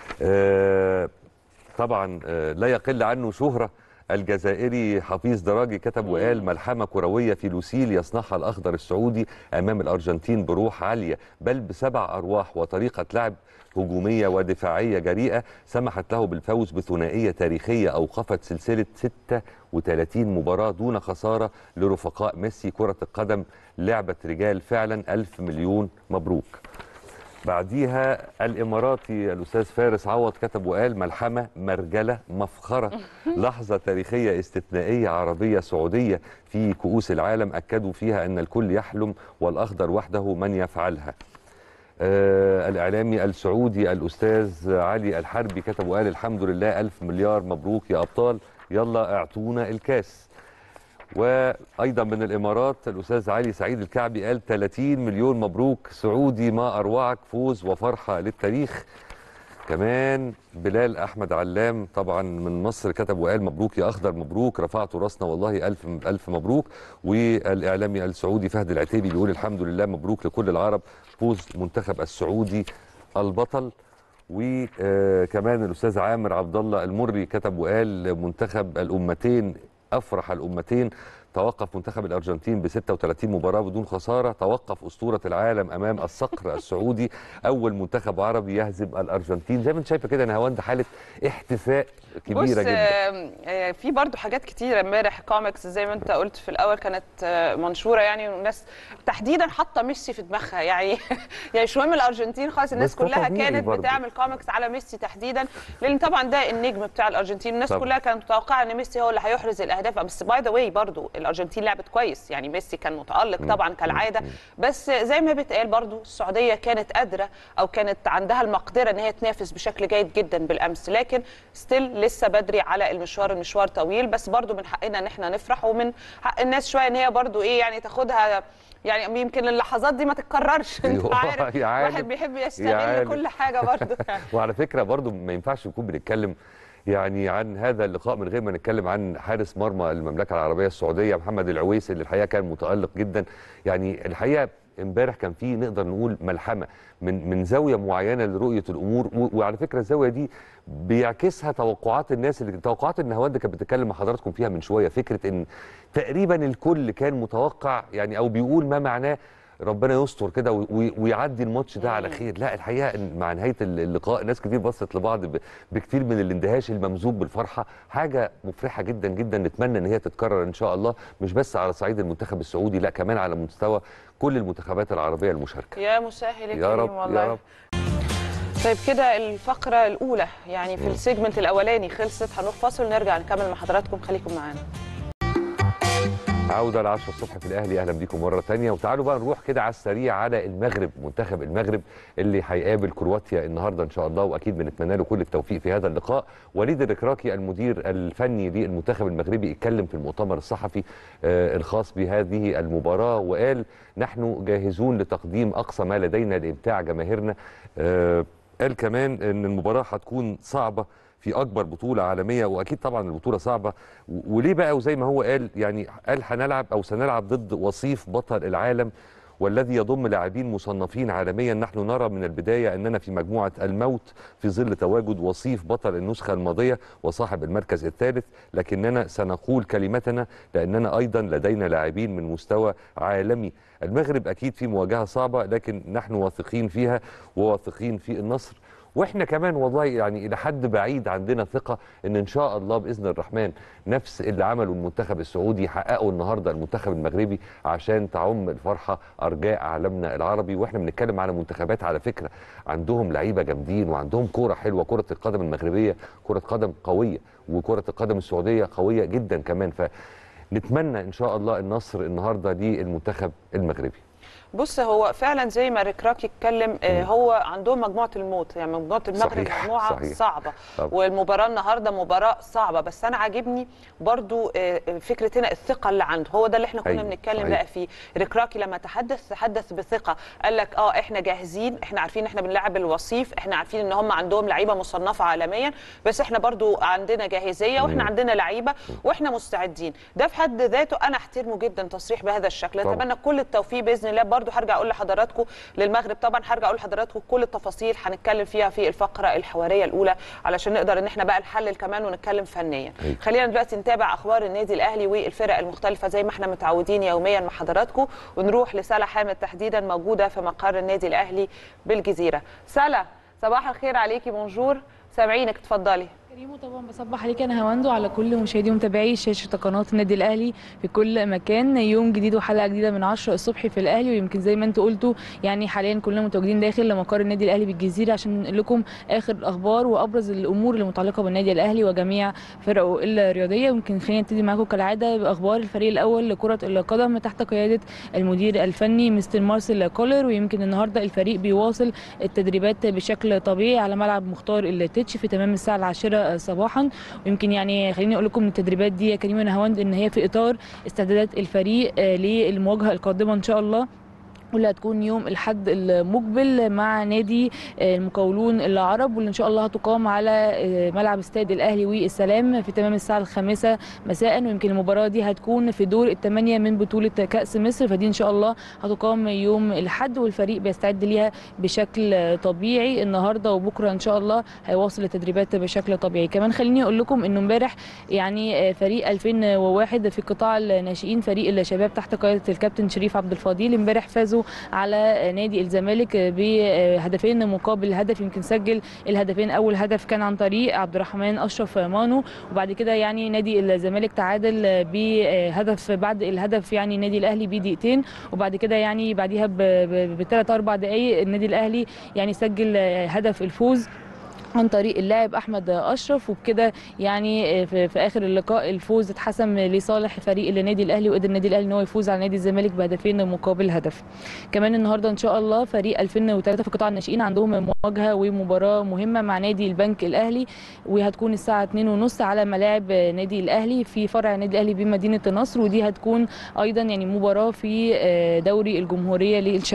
[SPEAKER 1] آه طبعا آه، لا يقل عنه شهرة الجزائري حفيظ دراجي كتب وقال ملحمة كروية في لوسيل يصنعها الأخضر السعودي أمام الأرجنتين بروح عالية بل بسبع أرواح وطريقة لعب هجومية ودفاعية جريئة سمحت له بالفوز بثنائية تاريخية أوقفت سلسلة 36 مباراة دون خسارة لرفقاء ميسي كرة القدم لعبة رجال فعلا ألف مليون مبروك بعديها الاماراتي الاستاذ فارس عوض كتب وقال ملحمه مرجله مفخره لحظه تاريخيه استثنائيه عربيه سعوديه في كؤوس العالم اكدوا فيها ان الكل يحلم والاخضر وحده من يفعلها آه الاعلامي السعودي الاستاذ علي الحربي كتب وقال الحمد لله الف مليار مبروك يا ابطال يلا اعطونا الكاس وايضا من الامارات الاستاذ علي سعيد الكعبي قال 30 مليون مبروك سعودي ما اروعك فوز وفرحه للتاريخ كمان بلال احمد علام طبعا من مصر كتب وقال مبروك يا اخضر مبروك رفعتوا راسنا والله الف الف مبروك والاعلامي السعودي فهد العتيبي بيقول الحمد لله مبروك لكل العرب فوز منتخب السعودي البطل وكمان الاستاذ عامر عبد الله المري كتب وقال منتخب الامتين افرح الامتين توقف منتخب الارجنتين ب 36 مباراه بدون خساره توقف اسطوره العالم امام الصقر السعودي اول منتخب عربي يهزم الارجنتين زي ما انت شايفه كده نهاوند حاله احتفاء كبيره
[SPEAKER 2] بص
[SPEAKER 1] جدا
[SPEAKER 2] آم، آه، في برضو حاجات كتيره امبارح كوميكس زي ما انت قلت في الاول كانت آه، منشوره يعني والناس تحديدا حاطه ميسي في دماغها يعني يعني مش مهم الارجنتين خالص الناس
[SPEAKER 1] بس ده
[SPEAKER 2] كلها
[SPEAKER 1] طبيعي
[SPEAKER 2] كانت
[SPEAKER 1] برضو.
[SPEAKER 2] بتعمل كوميكس على ميسي تحديدا لان طبعا ده النجم بتاع الارجنتين الناس
[SPEAKER 1] طبعا.
[SPEAKER 2] كلها كانت متوقعه ان ميسي هو اللي هيحرز الاهداف بس باي ذا واي برضو الارجنتين لعبت كويس يعني ميسي كان متالق طبعا كالعاده بس زي ما بيتقال برضو السعوديه كانت قادره او كانت عندها المقدره ان هي تنافس بشكل جيد جدا بالامس لكن ستيل لسه بدري على المشوار المشوار طويل بس برضو من حقنا ان احنا نفرح ومن حق الناس شويه ان هي برضو ايه يعني تاخدها يعني يمكن اللحظات دي ما تتكررش انت
[SPEAKER 1] أيوة،
[SPEAKER 2] عارف
[SPEAKER 1] يا عالم.
[SPEAKER 2] واحد بيحب
[SPEAKER 1] يا
[SPEAKER 2] يستغل
[SPEAKER 1] عالم.
[SPEAKER 2] كل حاجه برضو
[SPEAKER 1] وعلى فكره برضو ما ينفعش نكون بنتكلم يعني عن هذا اللقاء من غير ما نتكلم عن حارس مرمى المملكه العربيه السعوديه محمد العويس اللي الحقيقه كان متالق جدا يعني الحقيقه امبارح كان فيه نقدر نقول ملحمه من من زاويه معينه لرؤيه الامور و- وعلى فكره الزاويه دي بيعكسها توقعات الناس اللي توقعات النهاوند كانت بتتكلم مع حضراتكم فيها من شويه فكره ان تقريبا الكل كان متوقع يعني او بيقول ما معناه ربنا يستر كده و- و- ويعدي الماتش ده على خير لا الحقيقه إن مع نهايه اللقاء ناس كتير بصت لبعض ب- بكتير من الاندهاش الممزوج بالفرحه حاجه مفرحه جدا جدا نتمنى ان هي تتكرر ان شاء الله مش بس على صعيد المنتخب السعودي لا كمان على مستوى كل المنتخبات العربيه المشاركه
[SPEAKER 2] يا مسهل
[SPEAKER 1] يا
[SPEAKER 2] كريم
[SPEAKER 1] رب
[SPEAKER 2] والله
[SPEAKER 1] يا رب
[SPEAKER 2] طيب كده الفقرة الأولى يعني في السيجمنت الأولاني خلصت هنروح فاصل ونرجع نكمل مع حضراتكم خليكم معانا
[SPEAKER 1] عودة ل 10 الصبح في الأهلي أهلا بيكم مرة تانية وتعالوا بقى نروح كده على السريع على المغرب منتخب المغرب اللي هيقابل كرواتيا النهاردة إن شاء الله وأكيد بنتمنى له كل التوفيق في هذا اللقاء وليد الركراكي المدير الفني للمنتخب المغربي اتكلم في المؤتمر الصحفي آه، الخاص بهذه المباراة وقال نحن جاهزون لتقديم أقصى ما لدينا لإمتاع جماهيرنا آه، قال كمان ان المباراه هتكون صعبه في اكبر بطوله عالميه واكيد طبعا البطوله صعبه و- وليه بقى وزي ما هو قال يعني قال هنلعب او سنلعب ضد وصيف بطل العالم والذي يضم لاعبين مصنفين عالميا نحن نرى من البدايه اننا في مجموعه الموت في ظل تواجد وصيف بطل النسخه الماضيه وصاحب المركز الثالث لكننا سنقول كلمتنا لاننا ايضا لدينا لاعبين من مستوى عالمي المغرب اكيد في مواجهه صعبه لكن نحن واثقين فيها وواثقين في النصر واحنا كمان والله يعني الى حد بعيد عندنا ثقه ان ان شاء الله باذن الرحمن نفس اللي عمله المنتخب السعودي يحققه النهارده المنتخب المغربي عشان تعم الفرحه ارجاء عالمنا العربي واحنا بنتكلم على منتخبات على فكره عندهم لعيبه جامدين وعندهم كوره حلوه كره القدم المغربيه كره قدم قويه وكره القدم السعوديه قويه جدا كمان فنتمنى ان شاء الله النصر النهارده للمنتخب المغربي
[SPEAKER 2] بص هو فعلا زي ما ريكراك اتكلم آه، هو عندهم مجموعه الموت يعني مجموعه المغرب
[SPEAKER 1] صحيح،
[SPEAKER 2] مجموعه
[SPEAKER 1] صحيح.
[SPEAKER 2] صعبه
[SPEAKER 1] طبعا.
[SPEAKER 2] والمباراه النهارده مباراه صعبه بس انا عاجبني برضو آه، فكره هنا الثقه اللي عنده هو ده اللي احنا كنا
[SPEAKER 1] أيوة،
[SPEAKER 2] بنتكلم
[SPEAKER 1] صحيح.
[SPEAKER 2] بقى فيه ريكراكي لما تحدث تحدث بثقه قال لك اه احنا جاهزين احنا عارفين احنا بنلعب الوصيف احنا عارفين ان هم عندهم لعيبه مصنفه عالميا بس احنا برضو عندنا جاهزيه واحنا
[SPEAKER 1] مم.
[SPEAKER 2] عندنا لعيبه واحنا مستعدين ده في حد ذاته انا احترمه جدا تصريح بهذا الشكل
[SPEAKER 1] طبعا.
[SPEAKER 2] اتمنى كل التوفيق باذن الله برضو هرجع اقول لحضراتكم للمغرب طبعا هرجع اقول لحضراتكم كل التفاصيل هنتكلم فيها في الفقره الحواريه الاولى علشان نقدر ان احنا بقى نحلل كمان ونتكلم فنيا
[SPEAKER 1] أيوة.
[SPEAKER 2] خلينا دلوقتي نتابع اخبار النادي الاهلي والفرق المختلفه زي ما احنا متعودين يوميا مع حضراتكم ونروح لسلا حامد تحديدا موجوده في مقر النادي الاهلي بالجزيره سلا صباح الخير عليكي بونجور سامعينك اتفضلي
[SPEAKER 4] كريم طبعا بصبح عليك انا هواندو على كل مشاهدي ومتابعي شاشه قناه النادي الاهلي في كل مكان يوم جديد وحلقه جديده من 10 الصبح في الاهلي ويمكن زي ما انتوا قلتوا يعني حاليا كلنا متواجدين داخل مقر النادي الاهلي بالجزيره عشان ننقل لكم اخر الاخبار وابرز الامور المتعلقه بالنادي الاهلي وجميع فرقه الرياضيه ويمكن خلينا نبتدي معاكم كالعاده باخبار الفريق الاول لكره القدم تحت قياده المدير الفني مستر مارسيل كولر ويمكن النهارده الفريق بيواصل التدريبات بشكل طبيعي على ملعب مختار التتش في تمام الساعه العاشره صباحا ويمكن يعني خليني اقول لكم إن التدريبات دي يا كريم نهاوند ان هي في اطار استعدادات الفريق آه، للمواجهه القادمه ان شاء الله واللي هتكون يوم الحد المقبل مع نادي آه، المقاولون العرب واللي ان شاء الله هتقام على آه، ملعب استاد الاهلي والسلام في تمام الساعه الخامسه مساء ويمكن المباراه دي هتكون في دور الثمانيه من بطوله كاس مصر فدي ان شاء الله هتقام يوم الحد والفريق بيستعد ليها بشكل طبيعي النهارده وبكره ان شاء الله هيواصل التدريبات بشكل طبيعي كمان خليني اقول لكم انه امبارح يعني آه، فريق 2001 في قطاع الناشئين فريق الشباب تحت قياده الكابتن شريف عبد الفضيل امبارح فازوا على نادي الزمالك بهدفين مقابل هدف يمكن سجل الهدفين اول هدف كان عن طريق عبد الرحمن اشرف مانو وبعد كده يعني نادي الزمالك تعادل بهدف بعد الهدف يعني نادي الاهلي بدقيقتين وبعد كده يعني بعديها بثلاث اربع دقائق النادي الاهلي يعني سجل هدف الفوز عن طريق اللاعب احمد اشرف وبكده يعني في, في اخر اللقاء الفوز اتحسم لصالح فريق النادي الاهلي وقدر النادي الاهلي ان هو يفوز على نادي الزمالك بهدفين مقابل هدف كمان النهارده ان شاء الله فريق 2003 في قطاع الناشئين عندهم مواجهه ومباراه مهمه مع نادي البنك الاهلي وهتكون الساعه 2:30 على ملاعب نادي الاهلي في فرع النادي الاهلي بمدينه النصر ودي هتكون ايضا يعني مباراه في دوري الجمهوريه للشباب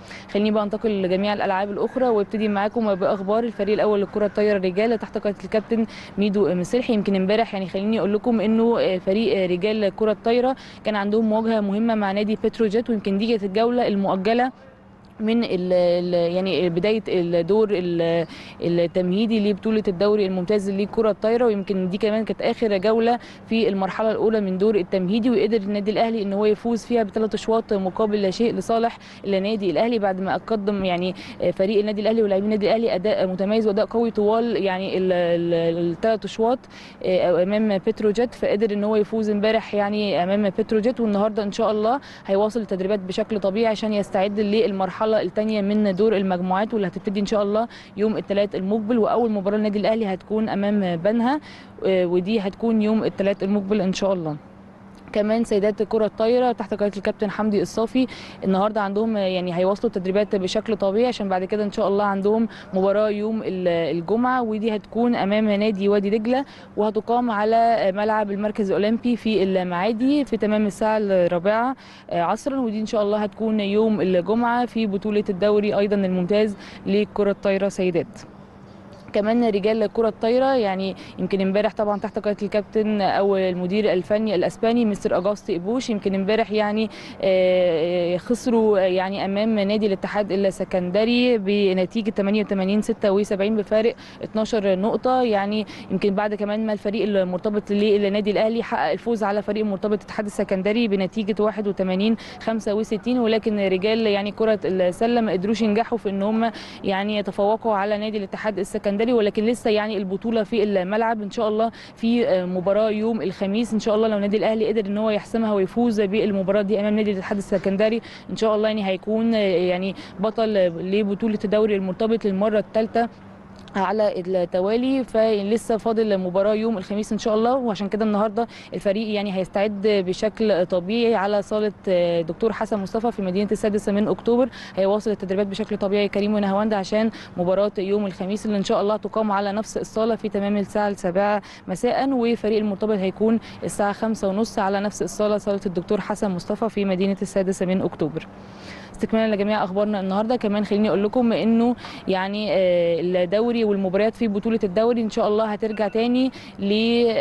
[SPEAKER 4] خليني بقى انتقل لجميع الالعاب الاخرى وابتدي معاكم باخبار الفريق الاول للكره الطايره الرجال تحت قياده الكابتن ميدو مسلحي يمكن امبارح يعني خليني اقول لكم انه فريق رجال كره الطايره كان عندهم مواجهه مهمه مع نادي بتروجيت ويمكن دي كانت الجوله المؤجله من ال ال يعني بدايه الدور ال- التمهيدي لبطوله الدوري الممتاز لكره الطايره ويمكن دي كمان كانت اخر جوله في المرحله الاولى من دور التمهيدي وقدر النادي الاهلي ان هو يفوز فيها بثلاث اشواط مقابل لا شيء لصالح النادي الاهلي بعد ما قدم يعني فريق النادي الاهلي ولاعبي النادي الاهلي اداء متميز واداء قوي طوال يعني الثلاث اشواط امام بتروجيت فقدر ان هو يفوز امبارح يعني امام بتروجيت والنهارده ان شاء الله هيواصل التدريبات بشكل طبيعي عشان يستعد للمرحله الثانيه من دور المجموعات واللي هتبتدي ان شاء الله يوم الثلاث المقبل واول مباراه للنادي الاهلي هتكون امام بنها آه، ودي هتكون يوم الثلاث المقبل ان شاء الله كمان سيدات كرة الطايرة تحت قيادة الكابتن حمدي الصافي النهارده عندهم يعني هيواصلوا التدريبات بشكل طبيعي عشان بعد كده ان شاء الله عندهم مباراة يوم ال- الجمعة ودي هتكون امام نادي وادي دجلة وهتقام على ملعب المركز الاولمبي في المعادي في تمام الساعة الرابعة عصرا ودي ان شاء الله هتكون يوم الجمعة في بطولة الدوري ايضا الممتاز لكرة الطايرة سيدات كمان رجال كرة الطايرة يعني يمكن امبارح طبعا تحت قيادة الكابتن او المدير الفني الاسباني مستر اجاستي ابوش يمكن امبارح يعني آه، خسروا يعني امام نادي الاتحاد السكندري بنتيجة 88 76 بفارق 12 نقطة يعني يمكن بعد كمان ما الفريق المرتبط للنادي الاهلي حقق الفوز على فريق مرتبط الاتحاد السكندري بنتيجة 81 65 ولكن رجال يعني كرة السلة ما قدروش ينجحوا في ان هم يعني يتفوقوا على نادي الاتحاد السكندري ولكن لسه يعني البطوله في الملعب ان شاء الله في آه، مباراه يوم الخميس ان شاء الله لو النادي الاهلي قدر ان هو يحسمها ويفوز بالمباراه دي امام نادي الاتحاد السكندري ان شاء الله يعني هيكون آه، يعني بطل لبطوله الدوري المرتبط للمره الثالثه على التوالي فلسه فاضل مباراه يوم الخميس ان شاء الله وعشان كده النهارده الفريق يعني هيستعد بشكل طبيعي على صاله آه، دكتور حسن مصطفى في مدينه السادسه من اكتوبر هيواصل التدريبات بشكل طبيعي كريم ونهاوند عشان مباراه يوم الخميس اللي ان شاء الله تقام على نفس الصاله في تمام الساعه السابعه مساء وفريق المرتبط هيكون الساعه خمسة ونص على نفس الصاله صاله الدكتور حسن مصطفى في مدينه السادسه من اكتوبر استكمالا لجميع اخبارنا النهارده كمان خليني اقول لكم انه يعني آه، الدوري والمباريات في بطوله الدوري ان شاء الله هترجع تاني ل آه،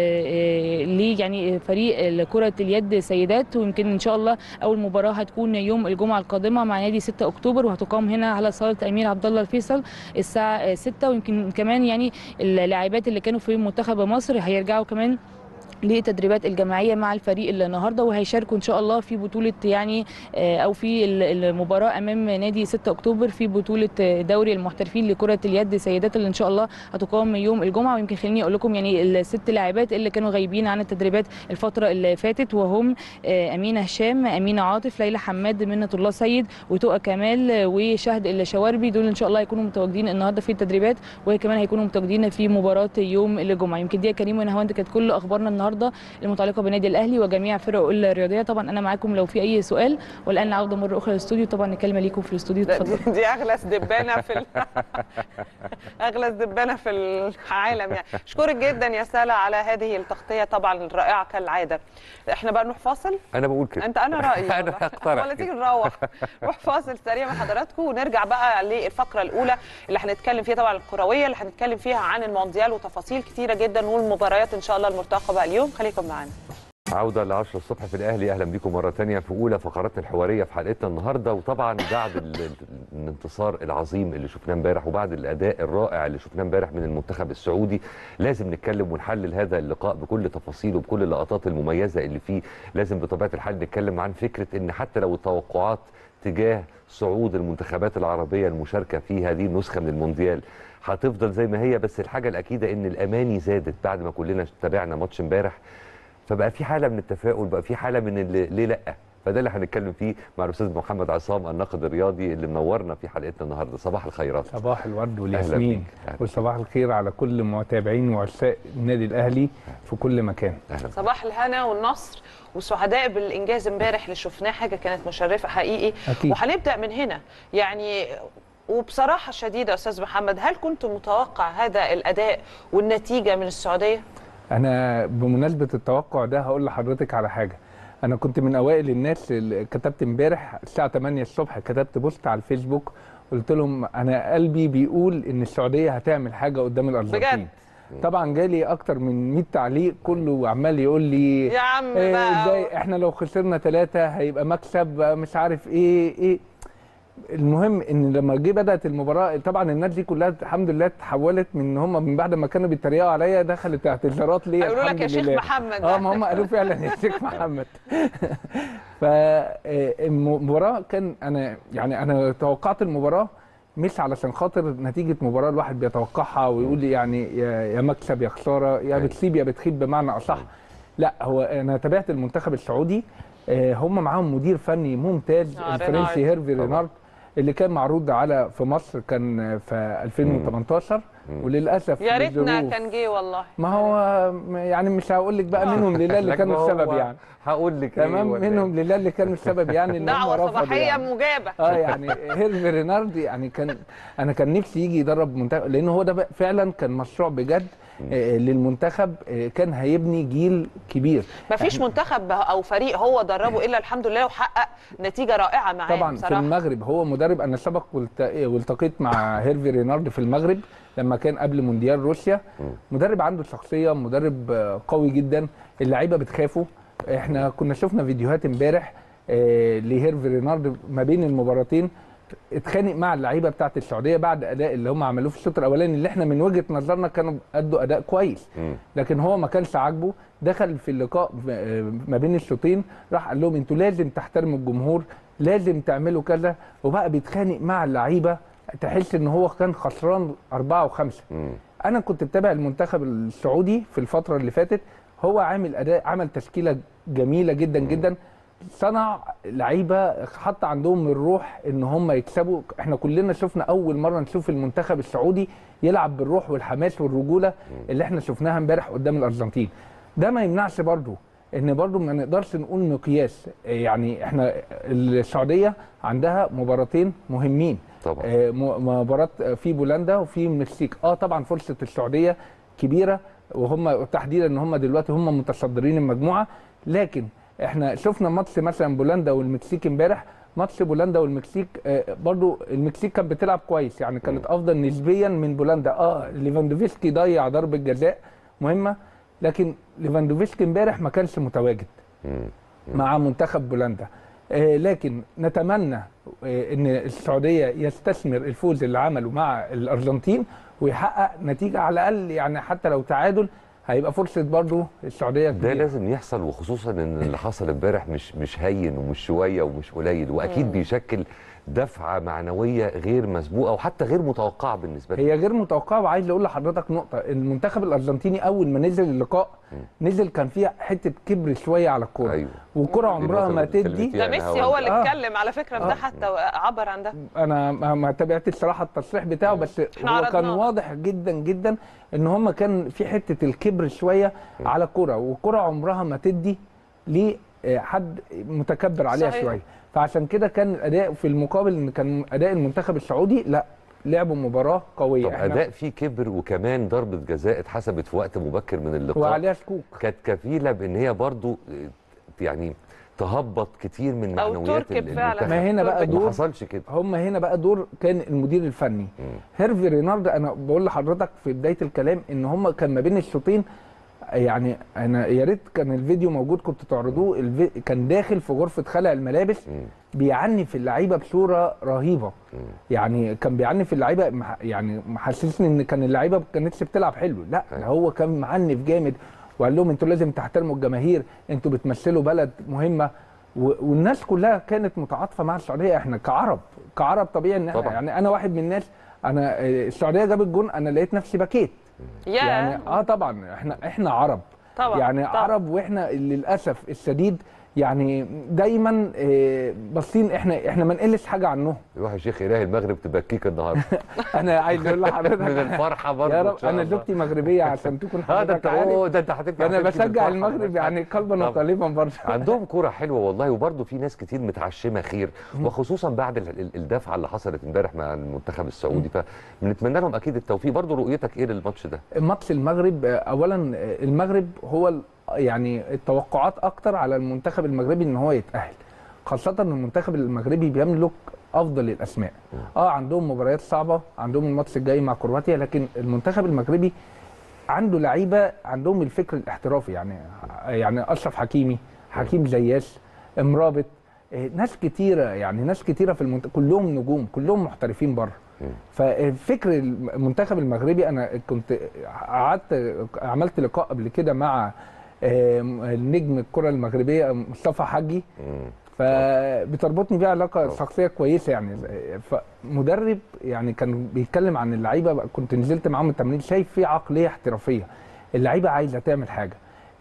[SPEAKER 4] آه، ل يعني فريق كره اليد سيدات ويمكن ان شاء الله اول مباراه هتكون يوم الجمعه القادمه مع نادي 6 اكتوبر وهتقام هنا على صاله امير عبد الله الفيصل الساعه 6 ويمكن كمان يعني اللاعبات اللي كانوا في منتخب مصر هيرجعوا كمان لتدريبات الجماعيه مع الفريق النهارده وهيشاركوا ان شاء الله في بطوله يعني آه، او في ال- المباراه امام نادي 6 اكتوبر في بطوله آه، دوري المحترفين لكره اليد سيدات اللي ان شاء الله هتقام يوم الجمعه ويمكن خليني اقول لكم يعني الست لاعبات اللي كانوا غايبين عن التدريبات الفتره اللي فاتت وهم آه، امينه هشام امينه عاطف ليلى حماد منة الله سيد وتقى كمال آه، وشهد الشواربي دول ان شاء الله هيكونوا متواجدين النهارده في التدريبات وهي كمان هيكونوا متواجدين في مباراه يوم الجمعه يمكن دي يا كريم ونهاوند كانت كل اخبارنا النهارده المتعلقه بالنادي الاهلي وجميع فرقه الرياضيه طبعا انا معاكم لو في اي سؤال والان عوده مره اخرى للاستوديو طبعا الكلمه ليكم في الاستوديو
[SPEAKER 2] لا،
[SPEAKER 4] اتفضل
[SPEAKER 2] دي, دي اغلى دبانه في ال... اغلى دبانه في العالم يعني اشكرك جدا يا ساله على هذه التغطيه طبعا الرائعه كالعاده احنا بقى نروح فاصل
[SPEAKER 1] انا بقول كده
[SPEAKER 2] انت انا رايي
[SPEAKER 1] أنا
[SPEAKER 2] والله.
[SPEAKER 1] هقترح
[SPEAKER 2] ولا تيجي
[SPEAKER 1] كده.
[SPEAKER 2] نروح نروح فاصل سريع مع حضراتكم ونرجع بقى للفقره الاولى اللي هنتكلم فيها طبعا الكرويه اللي هنتكلم فيها عن المونديال وتفاصيل كتيره جدا والمباريات ان شاء الله المرتقبه اليوم خليكم معانا
[SPEAKER 1] عودة ل 10 الصبح في الأهلي أهلا بكم مرة تانية في أولى فقراتنا الحوارية في حلقتنا النهاردة وطبعا بعد ال- ال- الانتصار العظيم اللي شفناه امبارح وبعد الأداء الرائع اللي شفناه امبارح من المنتخب السعودي لازم نتكلم ونحلل هذا اللقاء بكل تفاصيله وبكل اللقطات المميزة اللي فيه لازم بطبيعة الحال نتكلم عن فكرة إن حتى لو التوقعات تجاه صعود المنتخبات العربية المشاركة في هذه النسخة من المونديال هتفضل زي ما هي بس الحاجة الأكيدة إن الأماني زادت بعد ما كلنا تابعنا ماتش امبارح فبقى في حاله من التفاؤل بقى في حاله من اللي ليه لا فده اللي هنتكلم فيه مع الاستاذ محمد عصام الناقد الرياضي اللي منورنا في حلقتنا النهارده صباح الخيرات
[SPEAKER 5] صباح الورد
[SPEAKER 1] أهلا
[SPEAKER 5] والياسمين
[SPEAKER 1] بيك. أهلا.
[SPEAKER 5] وصباح الخير على كل متابعين وعشاق النادي الاهلي في كل مكان
[SPEAKER 1] اهلا
[SPEAKER 2] صباح الهنا والنصر وسعداء بالانجاز امبارح اللي شفناه حاجه كانت مشرفه حقيقي
[SPEAKER 5] أكيد.
[SPEAKER 2] وهنبدا من هنا يعني وبصراحه شديده يا استاذ محمد هل كنت متوقع هذا الاداء والنتيجه من السعوديه
[SPEAKER 5] انا بمناسبه التوقع ده هقول لحضرتك على حاجه انا كنت من اوائل الناس اللي كتبت امبارح الساعه 8 الصبح كتبت بوست على الفيسبوك قلت لهم انا قلبي بيقول ان السعوديه هتعمل حاجه قدام الارجنتين
[SPEAKER 2] بجد؟
[SPEAKER 5] طبعا جالي اكتر من 100 تعليق كله عمال يقول لي
[SPEAKER 2] يا عم
[SPEAKER 5] إيه
[SPEAKER 2] بقى
[SPEAKER 5] ازاي احنا لو خسرنا ثلاثة هيبقى مكسب مش عارف ايه ايه المهم ان لما جه بدات المباراه طبعا الناس دي كلها الحمد لله اتحولت من ان هم من بعد ما كانوا بيتريقوا عليا دخلت اعتذارات ليا
[SPEAKER 2] هيقولوا لك
[SPEAKER 5] الحمد
[SPEAKER 2] يا شيخ
[SPEAKER 5] لله.
[SPEAKER 2] محمد
[SPEAKER 5] اه ما هم قالوا فعلا يا شيخ محمد فالمباراه كان انا يعني انا توقعت المباراه مش علشان خاطر نتيجه مباراه الواحد بيتوقعها ويقول لي يعني يا يا مكسب يا خساره يا
[SPEAKER 1] أيوة.
[SPEAKER 5] بتسيب يا بتخيب بمعنى اصح لا هو انا تابعت المنتخب السعودي آه، هم معاهم مدير فني ممتاز
[SPEAKER 2] آه،
[SPEAKER 5] الفرنسي
[SPEAKER 2] رينارد.
[SPEAKER 5] هيرفي
[SPEAKER 1] طبعا.
[SPEAKER 5] رينارد اللي كان معروض على في مصر كان في 2018 وللاسف
[SPEAKER 2] يا ريتنا
[SPEAKER 5] لظروف-
[SPEAKER 2] كان جه والله
[SPEAKER 5] ما هو يعني مش هقول لك بقى منهم لله اللي
[SPEAKER 1] لك
[SPEAKER 5] كانوا
[SPEAKER 1] ما هو
[SPEAKER 5] السبب يعني
[SPEAKER 1] هقول لك إيه
[SPEAKER 5] تمام
[SPEAKER 1] ولا إيه؟
[SPEAKER 5] منهم لله اللي كانوا السبب يعني ان هم
[SPEAKER 2] دعوه
[SPEAKER 5] رفضوا
[SPEAKER 2] صباحيه
[SPEAKER 5] يعني.
[SPEAKER 2] مجابه
[SPEAKER 5] اه يعني هيرفي رينارد يعني كان انا كان نفسي يجي يدرب منتخب لان هو ده بقى فعلا كان مشروع بجد آه، للمنتخب آه، كان هيبني جيل كبير
[SPEAKER 2] ما فيش منتخب او فريق هو دربه الا الحمد لله وحقق نتيجه رائعه معاه
[SPEAKER 5] طبعا في
[SPEAKER 2] بصراحه
[SPEAKER 5] المغرب هو مدرب انا سبق والت- والتقيت مع هيرفي رينارد في المغرب لما كان قبل مونديال روسيا مدرب عنده شخصيه مدرب آه، قوي جدا اللعيبه بتخافه احنا كنا شفنا فيديوهات امبارح آه، لهيرفي رينارد ما بين المباراتين اتخانق مع اللعيبه بتاعت السعوديه بعد اداء اللي هم عملوه في الشوط الاولاني اللي احنا من وجهه نظرنا كانوا ادوا اداء كويس
[SPEAKER 1] مم.
[SPEAKER 5] لكن هو ما كانش عاجبه دخل في اللقاء آه، ما بين الشوطين راح قال لهم انتوا لازم تحترموا الجمهور لازم تعملوا كذا وبقى بيتخانق مع اللعيبه تحس ان هو كان خسران أربعة وخمسة
[SPEAKER 1] مم.
[SPEAKER 5] انا كنت بتابع المنتخب السعودي في الفتره اللي فاتت هو عامل اداء عمل تشكيله جميله جدا جدا صنع لعيبه حط عندهم الروح ان هم يكسبوا احنا كلنا شفنا اول مره نشوف المنتخب السعودي يلعب بالروح والحماس والرجوله اللي احنا شفناها امبارح قدام الارجنتين ده ما يمنعش برضو ان برضو ما نقدرش نقول مقياس يعني احنا السعوديه عندها مباراتين مهمين
[SPEAKER 1] طبعا
[SPEAKER 5] آه، م- مباراه في بولندا وفي المكسيك اه طبعا فرصه السعوديه كبيره وهم تحديدا ان هم دلوقتي هم متصدرين المجموعه لكن احنا شفنا ماتش مثلا بولندا والمكسيك امبارح ماتش بولندا والمكسيك آه، برضو المكسيك كانت بتلعب كويس يعني كانت افضل نسبيا من بولندا اه ليفاندوفسكي ضيع ضربه جزاء مهمه لكن ليفاندوفسكي امبارح ما كانش متواجد
[SPEAKER 1] مم.
[SPEAKER 5] مع منتخب بولندا آه، لكن نتمنى آه، ان السعوديه يستثمر الفوز اللي عمله مع الارجنتين ويحقق نتيجه على الاقل يعني حتى لو تعادل هيبقى فرصه برضو السعوديه
[SPEAKER 1] ده
[SPEAKER 5] كبيره
[SPEAKER 1] لازم يحصل وخصوصا ان اللي حصل امبارح مش مش هين ومش شويه ومش قليل واكيد بيشكل دفعه معنويه غير مسبوقه وحتى غير متوقعه بالنسبه لي
[SPEAKER 5] هي غير متوقعه وعايز اقول لحضرتك نقطه المنتخب الارجنتيني اول ما نزل اللقاء نزل كان فيها حته كبر شويه على الكوره
[SPEAKER 1] أيوة.
[SPEAKER 5] والكره
[SPEAKER 1] دي
[SPEAKER 5] عمرها
[SPEAKER 1] النقطة
[SPEAKER 5] ما
[SPEAKER 1] اللي
[SPEAKER 5] تدي
[SPEAKER 1] اتكلمت فيها.
[SPEAKER 2] ده
[SPEAKER 1] يعني
[SPEAKER 2] ميسي
[SPEAKER 1] هو-
[SPEAKER 2] هو اللي
[SPEAKER 5] آه.
[SPEAKER 2] اتكلم على فكره
[SPEAKER 5] آه.
[SPEAKER 2] ده حتى عبر عن ده
[SPEAKER 5] انا ما ما تابعتش الصراحه التصريح بتاعه بس
[SPEAKER 2] إحنا
[SPEAKER 5] هو كان
[SPEAKER 2] عرضناه.
[SPEAKER 5] واضح جدا جدا ان هم كان في حته الكبر شويه على الكره والكره عمرها ما تدي لحد متكبر عليها
[SPEAKER 2] صحيح.
[SPEAKER 5] شويه فعشان كده كان الاداء في المقابل ان كان اداء المنتخب السعودي لا لعبوا مباراه قويه
[SPEAKER 1] طب اداء فيه كبر وكمان ضربه جزاء اتحسبت في وقت مبكر من اللقاء
[SPEAKER 5] وعليها شكوك
[SPEAKER 1] كانت كفيله بان هي برضو آه، يعني تهبط كتير من
[SPEAKER 2] أو
[SPEAKER 1] معنويات
[SPEAKER 2] تركب
[SPEAKER 1] ال-
[SPEAKER 2] فعلا.
[SPEAKER 1] المنتخب.
[SPEAKER 5] ما هنا بقى
[SPEAKER 1] ما
[SPEAKER 5] دور
[SPEAKER 1] حصلش كده
[SPEAKER 5] هم هنا بقى دور كان المدير الفني هيرفي رينارد انا بقول لحضرتك في بدايه الكلام ان هم كان ما بين الشوطين يعني انا يا ريت كان الفيديو موجود كنت تعرضوه الفي... كان داخل في غرفه خلع الملابس بيعني في اللعيبه بصوره رهيبه يعني كان بيعني في اللعيبه مح- يعني محسسني ان كان اللعيبه ما كانتش بتلعب حلو لا ده هو كان معنف جامد وقال لهم انتوا لازم تحترموا الجماهير انتوا بتمثلوا بلد مهمه و... والناس كلها كانت متعاطفه مع السعوديه احنا كعرب كعرب طبيعي ان احنا
[SPEAKER 1] طبعا.
[SPEAKER 5] يعني انا واحد من الناس انا آه، السعوديه جابت جون انا لقيت نفسي بكيت
[SPEAKER 2] يا
[SPEAKER 5] يعني اه طبعا احنا احنا عرب
[SPEAKER 2] طبعا
[SPEAKER 5] يعني
[SPEAKER 2] طبعا.
[SPEAKER 5] عرب واحنا للاسف الشديد يعني دايما آه، باصين احنا احنا ما نقلش حاجه عنهم
[SPEAKER 1] يروح يا شيخ اله المغرب تبكيك النهارده
[SPEAKER 5] انا عايز اقول لحضرتك
[SPEAKER 1] من الفرحه برضه
[SPEAKER 5] يا
[SPEAKER 1] إن
[SPEAKER 5] رب
[SPEAKER 1] شاء
[SPEAKER 5] انا
[SPEAKER 1] الله.
[SPEAKER 5] زوجتي مغربيه عشان تكون
[SPEAKER 1] اه ده انت
[SPEAKER 5] حضرتك عارف
[SPEAKER 1] اوه ده انت هتبكي
[SPEAKER 5] انا
[SPEAKER 1] هتبكي
[SPEAKER 5] بشجع
[SPEAKER 1] بالفرحة
[SPEAKER 5] المغرب
[SPEAKER 1] والمشاعر.
[SPEAKER 5] يعني قلبا
[SPEAKER 1] طبعا.
[SPEAKER 5] وقالبا برضه
[SPEAKER 1] عندهم كوره حلوه والله وبرضه في ناس كتير متعشمه خير وخصوصا بعد ال- ال- الدفعه اللي حصلت امبارح مع المنتخب السعودي فبنتمنى لهم اكيد التوفيق برضه رؤيتك ايه للماتش ده
[SPEAKER 5] ماتش المغرب آه، اولا آه، المغرب هو ال- يعني التوقعات اكتر على المنتخب المغربي ان هو يتاهل خاصه ان المنتخب المغربي بيملك افضل الاسماء اه عندهم مباريات صعبه عندهم الماتش الجاي مع كرواتيا لكن المنتخب المغربي عنده لعيبه عندهم الفكر الاحترافي يعني يعني اشرف حكيمي حكيم زياش امرابط آه، ناس كتيره يعني ناس كتيره في المنتخب كلهم نجوم كلهم محترفين بره ففكر المنتخب المغربي انا كنت قعدت عملت لقاء قبل كده مع آه، النجم الكره المغربيه مصطفى حجي
[SPEAKER 1] مم.
[SPEAKER 5] فبتربطني بيه علاقه شخصيه كويسه يعني فمدرب يعني كان بيتكلم عن اللعيبه بقى كنت نزلت معاهم التمرين شايف في عقليه احترافيه اللعيبه عايزه تعمل حاجه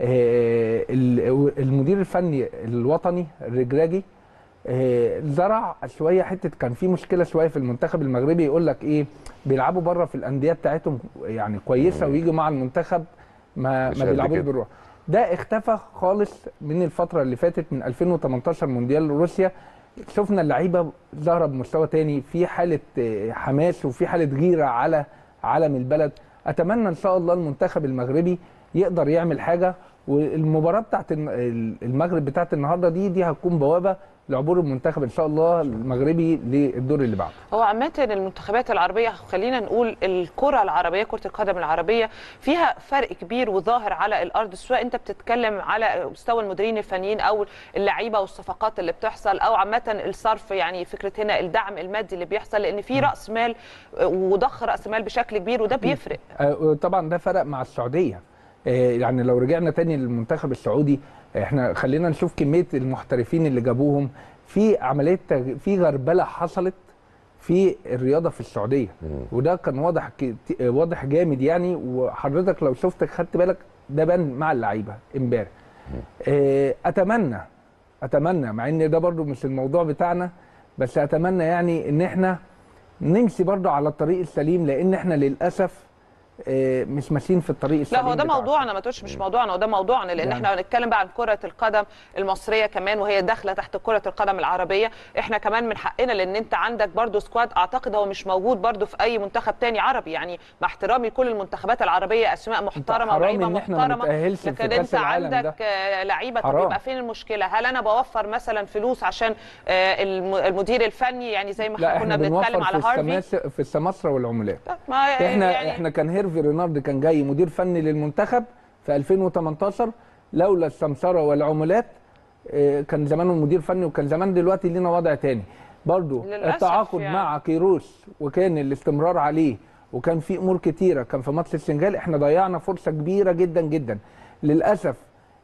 [SPEAKER 5] آه، ال- المدير الفني الوطني الرجراجي آه، زرع شويه حته كان في مشكله شويه في المنتخب المغربي يقول لك ايه بيلعبوا بره في الانديه بتاعتهم يعني كويسه ويجوا مع المنتخب ما
[SPEAKER 1] مش
[SPEAKER 5] ما
[SPEAKER 1] قد
[SPEAKER 5] بيلعبوش
[SPEAKER 1] كده.
[SPEAKER 5] بالروح ده اختفى خالص من الفتره اللي فاتت من 2018 مونديال روسيا شفنا اللعيبه ظاهره بمستوى تاني في حاله آه، حماس وفي حاله غيره على علم البلد اتمنى ان شاء الله المنتخب المغربي يقدر يعمل حاجه والمباراه بتاعت الن- المغرب بتاعت النهارده دي دي هتكون بوابه لعبور المنتخب ان شاء الله المغربي للدور اللي بعده
[SPEAKER 2] هو عامة المنتخبات العربية خلينا نقول الكرة العربية كرة القدم العربية فيها فرق كبير وظاهر على الأرض سواء أنت بتتكلم على مستوى المديرين الفنيين أو اللعيبة والصفقات اللي بتحصل أو عامة الصرف يعني فكرة هنا الدعم المادي اللي بيحصل لأن في رأس مال وضخ رأس مال بشكل كبير وده بيفرق
[SPEAKER 5] آه، طبعا ده فرق مع السعوديه آه، يعني لو رجعنا تاني للمنتخب السعودي احنا خلينا نشوف كميه المحترفين اللي جابوهم في عمليه تغ- في غربله حصلت في الرياضه في السعوديه وده كان واضح ك- ت- واضح جامد يعني وحضرتك لو شفت خدت بالك ده بان مع اللعيبه امبارح آه، اتمنى اتمنى مع ان ده برضو مش الموضوع بتاعنا بس اتمنى يعني ان احنا نمشي برضو على الطريق السليم لان احنا للاسف آه، مش ماشيين في الطريق
[SPEAKER 2] لا
[SPEAKER 5] السليم
[SPEAKER 2] هو ده
[SPEAKER 5] بتاعنا.
[SPEAKER 2] موضوعنا ما تقولش مش موضوعنا وده موضوعنا لان
[SPEAKER 5] يعني.
[SPEAKER 2] احنا هنتكلم بقى عن كره القدم المصريه كمان وهي داخله تحت كره القدم العربيه احنا كمان من حقنا لان انت عندك برضو سكواد اعتقد هو مش موجود برضو في اي منتخب تاني عربي يعني مع احترامي كل المنتخبات العربيه اسماء محترمه
[SPEAKER 5] حرام
[SPEAKER 2] ولعيبه
[SPEAKER 5] إن إحنا ما
[SPEAKER 2] محترمه
[SPEAKER 5] نتأهلش في
[SPEAKER 2] لكن
[SPEAKER 5] كأس
[SPEAKER 2] انت
[SPEAKER 5] العالم ده.
[SPEAKER 2] عندك آه، لعيبه طب
[SPEAKER 5] حرام.
[SPEAKER 2] يبقى فين المشكله هل انا بوفر مثلا فلوس عشان آه، الم- المدير الفني يعني زي ما
[SPEAKER 5] لا
[SPEAKER 2] احنا كنا
[SPEAKER 5] احنا
[SPEAKER 2] بنتكلم
[SPEAKER 5] بنوفر
[SPEAKER 2] على
[SPEAKER 5] في
[SPEAKER 2] هارفي
[SPEAKER 5] السماسرة في السماسرة والعمولات
[SPEAKER 2] ما
[SPEAKER 5] احنا
[SPEAKER 2] يعني
[SPEAKER 5] احنا كان هيرفي رينارد كان جاي مدير فني للمنتخب في 2018 لولا السمسره والعمولات اه، كان زمانه مدير فني وكان زمان دلوقتي لينا وضع تاني برضو
[SPEAKER 2] للأسف
[SPEAKER 5] التعاقد
[SPEAKER 2] يعني.
[SPEAKER 5] مع كيروش وكان الاستمرار عليه وكان في امور كتيره كان في ماتش السنغال احنا ضيعنا فرصه كبيره جدا جدا للاسف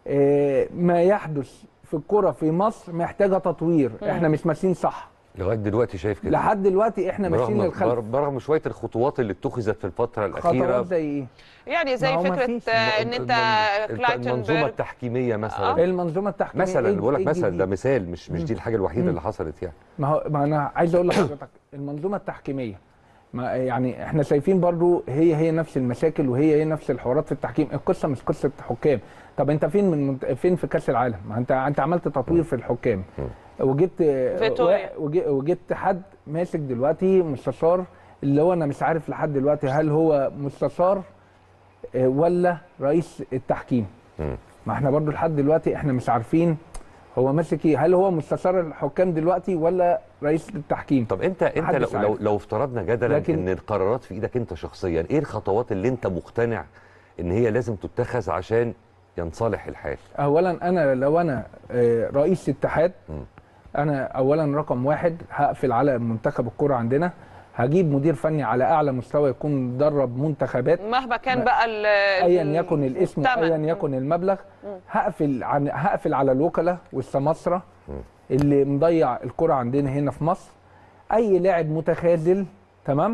[SPEAKER 5] اه، ما يحدث في الكره في مصر محتاجه تطوير احنا مش ماشيين صح
[SPEAKER 1] لغايه دلوقتي شايف كده
[SPEAKER 5] لحد دلوقتي احنا ماشيين
[SPEAKER 1] برغم
[SPEAKER 5] للخلف
[SPEAKER 1] برغم شويه الخطوات اللي اتخذت في الفتره الاخيره
[SPEAKER 5] خطوات زي ايه
[SPEAKER 2] يعني زي
[SPEAKER 5] ما هو
[SPEAKER 2] فكره
[SPEAKER 5] مفيش.
[SPEAKER 2] آه، ان انت
[SPEAKER 1] المنظومه
[SPEAKER 2] كلايتنبرج
[SPEAKER 1] التحكيميه مثلا
[SPEAKER 5] المنظومه التحكيميه
[SPEAKER 1] مثلا
[SPEAKER 5] إيه-
[SPEAKER 1] بقول لك
[SPEAKER 5] إيه
[SPEAKER 1] مثلا
[SPEAKER 5] الجديد؟
[SPEAKER 1] ده مثال مش مش دي الحاجه الوحيده اللي حصلت يعني
[SPEAKER 5] ما هو ما انا عايز اقول لحضرتك المنظومه التحكيميه ما يعني احنا شايفين برضو هي هي نفس المشاكل وهي هي نفس الحوارات في التحكيم القصه مش قصه حكام طب انت فين من منت- فين في كاس العالم ما انت انت عملت تطوير في الحكام وجبت
[SPEAKER 2] فيتوريا.
[SPEAKER 5] وج- وجبت حد ماسك دلوقتي مستشار اللي هو انا مش عارف لحد دلوقتي هل هو مستشار آه، ولا رئيس التحكيم
[SPEAKER 1] مم.
[SPEAKER 5] ما احنا برضو لحد دلوقتي احنا مش عارفين هو ماسك ايه هل هو مستشار الحكام دلوقتي ولا رئيس التحكيم
[SPEAKER 1] طب انت انت لو
[SPEAKER 5] محدش
[SPEAKER 1] لو,
[SPEAKER 5] عارف.
[SPEAKER 1] لو افترضنا جدلا
[SPEAKER 5] لكن-
[SPEAKER 1] ان القرارات في ايدك انت شخصيا ايه الخطوات اللي انت مقتنع ان هي لازم تتخذ عشان ينصلح الحال
[SPEAKER 5] اولا انا لو انا آه، رئيس اتحاد
[SPEAKER 1] مم.
[SPEAKER 5] انا اولا رقم واحد هقفل على منتخب الكرة عندنا هجيب مدير فني على اعلى مستوى يكون درب منتخبات
[SPEAKER 2] مهما كان بقى ال-
[SPEAKER 5] ايا
[SPEAKER 2] ال-
[SPEAKER 5] يكن الاسم
[SPEAKER 2] الثمن.
[SPEAKER 5] ايا يكن المبلغ هقفل عن هقفل على الوكلاء والسماسره اللي مضيع الكرة عندنا هنا في مصر اي لاعب متخاذل تمام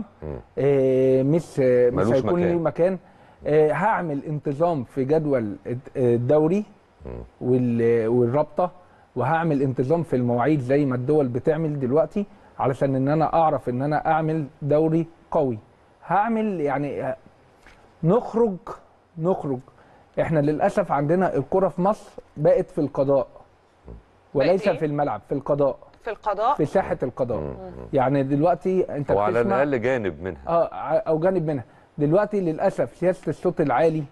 [SPEAKER 5] آه مش آه مش
[SPEAKER 1] ملوش
[SPEAKER 5] هيكون
[SPEAKER 1] مكان.
[SPEAKER 5] ليه مكان آه هعمل انتظام في جدول الد- الدوري وال- والرابطه وهعمل انتظام في المواعيد زي ما الدول بتعمل دلوقتي علشان ان انا اعرف ان انا اعمل دوري قوي هعمل يعني آه، نخرج نخرج احنا للاسف عندنا الكره في مصر بقت في القضاء وليس
[SPEAKER 2] إيه؟
[SPEAKER 5] في الملعب في القضاء
[SPEAKER 2] في القضاء
[SPEAKER 5] في ساحه القضاء يعني دلوقتي انت
[SPEAKER 1] او على
[SPEAKER 5] بتسمع
[SPEAKER 1] الاقل جانب منها
[SPEAKER 5] اه ع- او جانب منها دلوقتي للاسف سياسه الصوت العالي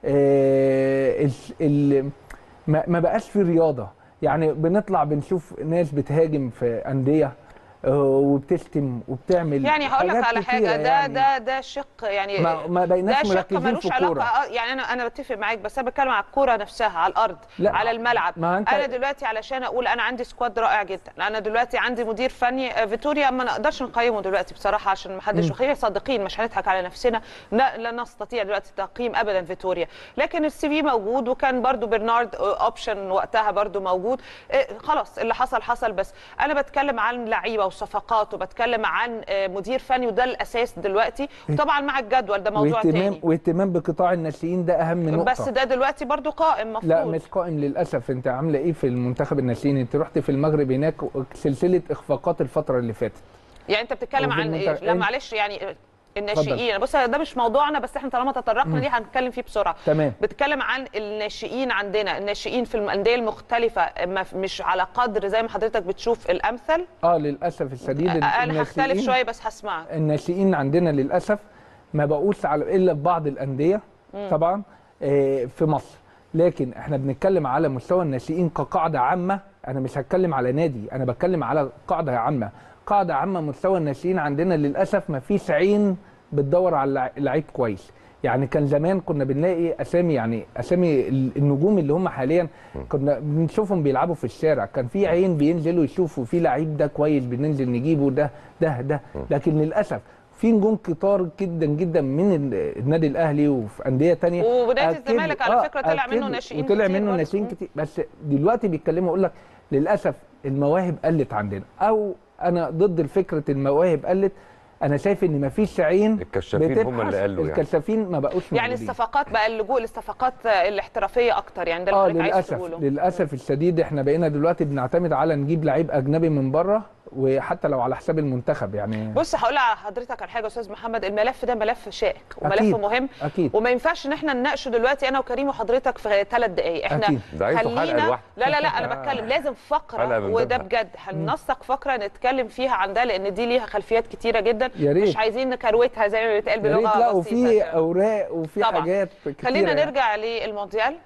[SPEAKER 5] آه، ال- ال- ما ما بقاش في رياضه يعني بنطلع بنشوف ناس بتهاجم في انديه آه، وبتشتم وبتعمل
[SPEAKER 2] يعني هقول لك
[SPEAKER 5] حاجات
[SPEAKER 2] على
[SPEAKER 5] كتيرة
[SPEAKER 2] حاجه ده
[SPEAKER 5] يعني.
[SPEAKER 2] ده ده شق يعني
[SPEAKER 5] ما- ما
[SPEAKER 2] ده
[SPEAKER 5] بقيناش
[SPEAKER 2] شق
[SPEAKER 5] مركزين
[SPEAKER 2] ملوش
[SPEAKER 5] في
[SPEAKER 2] علاقه
[SPEAKER 5] الكورة.
[SPEAKER 2] آه، يعني انا انا بتفق معاك بس انا بتكلم على الكوره نفسها على الارض
[SPEAKER 5] لا،
[SPEAKER 2] على الملعب
[SPEAKER 5] ما أنت-
[SPEAKER 2] انا دلوقتي علشان اقول انا عندي سكواد رائع جدا انا دلوقتي عندي مدير فني آه، فيتوريا ما نقدرش نقيمه دلوقتي بصراحه عشان ما حدش خلينا صادقين مش هنضحك على نفسنا لا, لا نستطيع دلوقتي تقييم ابدا فيتوريا لكن السي في موجود وكان برضو برنارد آه، اوبشن وقتها برضو موجود آه، خلاص اللي حصل حصل بس انا بتكلم عن لعيبه وصفقات وبتكلم عن آه، مدير فني وده الاساس دلوقتي وطبعا مع الجدول ده موضوع
[SPEAKER 5] واهتمام
[SPEAKER 2] تاني
[SPEAKER 5] واهتمام بقطاع الناشئين ده اهم نقطه
[SPEAKER 2] بس ده دلوقتي برضو قائم مفروض
[SPEAKER 5] لا مش قائم للاسف انت عامله ايه في المنتخب الناشئين انت رحت في المغرب هناك سلسله اخفاقات الفتره اللي فاتت
[SPEAKER 2] يعني انت بتتكلم
[SPEAKER 5] وفي
[SPEAKER 2] عن
[SPEAKER 5] المنتخب-
[SPEAKER 2] ايه لا
[SPEAKER 5] انت-
[SPEAKER 2] معلش يعني الناشئين بص ده مش موضوعنا بس احنا طالما تطرقنا ليه هنتكلم فيه بسرعه
[SPEAKER 5] تمام.
[SPEAKER 2] بتكلم عن الناشئين عندنا الناشئين في الانديه المختلفه ما- مش على قدر زي ما حضرتك بتشوف الامثل
[SPEAKER 5] اه للاسف الشديد
[SPEAKER 2] انا هختلف
[SPEAKER 5] الناشئين-
[SPEAKER 2] شويه بس هسمعك
[SPEAKER 5] الناشئين عندنا للاسف ما بقوش على الا في بعض الانديه طبعا آه، في مصر لكن احنا بنتكلم على مستوى الناشئين كقاعده عامه انا مش هتكلم على نادي انا بتكلم على قاعده عامه قاعده عامه مستوى الناشئين عندنا للاسف ما فيش عين بتدور على اللع- اللعيب كويس يعني كان زمان كنا بنلاقي اسامي يعني اسامي ال- النجوم اللي هم حاليا كنا بنشوفهم بيلعبوا في الشارع كان في عين بينزلوا يشوفوا في لعيب ده كويس بننزل نجيبه ده ده ده لكن للاسف في نجوم كتار جدا جدا من ال- النادي الاهلي وفي انديه تانية
[SPEAKER 2] ونادي
[SPEAKER 5] أكيد-
[SPEAKER 2] الزمالك على
[SPEAKER 5] آه،
[SPEAKER 2] فكرة طلع منه
[SPEAKER 5] أكيد،
[SPEAKER 2] ناشئين
[SPEAKER 5] وطلع
[SPEAKER 2] كتير
[SPEAKER 5] منه
[SPEAKER 2] برضه.
[SPEAKER 5] ناشئين
[SPEAKER 2] مم.
[SPEAKER 5] كتير بس دلوقتي بيتكلموا يقول لك للاسف المواهب قلت عندنا او انا ضد فكره المواهب قلت انا شايف ان مفيش عين
[SPEAKER 1] الكشافين هم
[SPEAKER 5] بتبحث.
[SPEAKER 1] اللي قالوا يعني.
[SPEAKER 5] الكشافين ما بقوش
[SPEAKER 2] يعني
[SPEAKER 5] موجودين.
[SPEAKER 2] الصفقات بقى اللجوء للصفقات الاحترافيه اكتر يعني ده
[SPEAKER 5] اه
[SPEAKER 2] اللي حضرتك عايز
[SPEAKER 5] للاسف
[SPEAKER 2] تقوله
[SPEAKER 5] للاسف الشديد احنا بقينا دلوقتي بنعتمد على نجيب لعيب اجنبي من بره وحتى لو على حساب المنتخب يعني
[SPEAKER 2] بص هقول على حضرتك على حاجه يا استاذ محمد الملف ده ملف شائك وملف
[SPEAKER 5] أكيد،
[SPEAKER 2] مهم
[SPEAKER 5] أكيد.
[SPEAKER 2] وما ينفعش ان احنا نناقشه دلوقتي انا وكريم وحضرتك في ثلاث دقائق احنا
[SPEAKER 5] أكيد.
[SPEAKER 1] ده عايزه حلقة
[SPEAKER 2] خلينا
[SPEAKER 1] لوحده.
[SPEAKER 2] لا لا لا انا بتكلم لازم
[SPEAKER 1] حلقة
[SPEAKER 2] فقره
[SPEAKER 1] من
[SPEAKER 2] وده
[SPEAKER 1] بابها.
[SPEAKER 2] بجد هننسق فقره نتكلم فيها عن ده لان دي ليها خلفيات كتيره جدا
[SPEAKER 5] يا ريت.
[SPEAKER 2] مش عايزين نكروتها زي ما بيتقال
[SPEAKER 5] يا ريت
[SPEAKER 2] بلغه
[SPEAKER 5] لا
[SPEAKER 2] بسيطه
[SPEAKER 5] وفي
[SPEAKER 2] كده.
[SPEAKER 5] اوراق وفي
[SPEAKER 2] طبعا.
[SPEAKER 5] حاجات كتيرة
[SPEAKER 2] خلينا
[SPEAKER 5] يعني.
[SPEAKER 2] نرجع للمونديال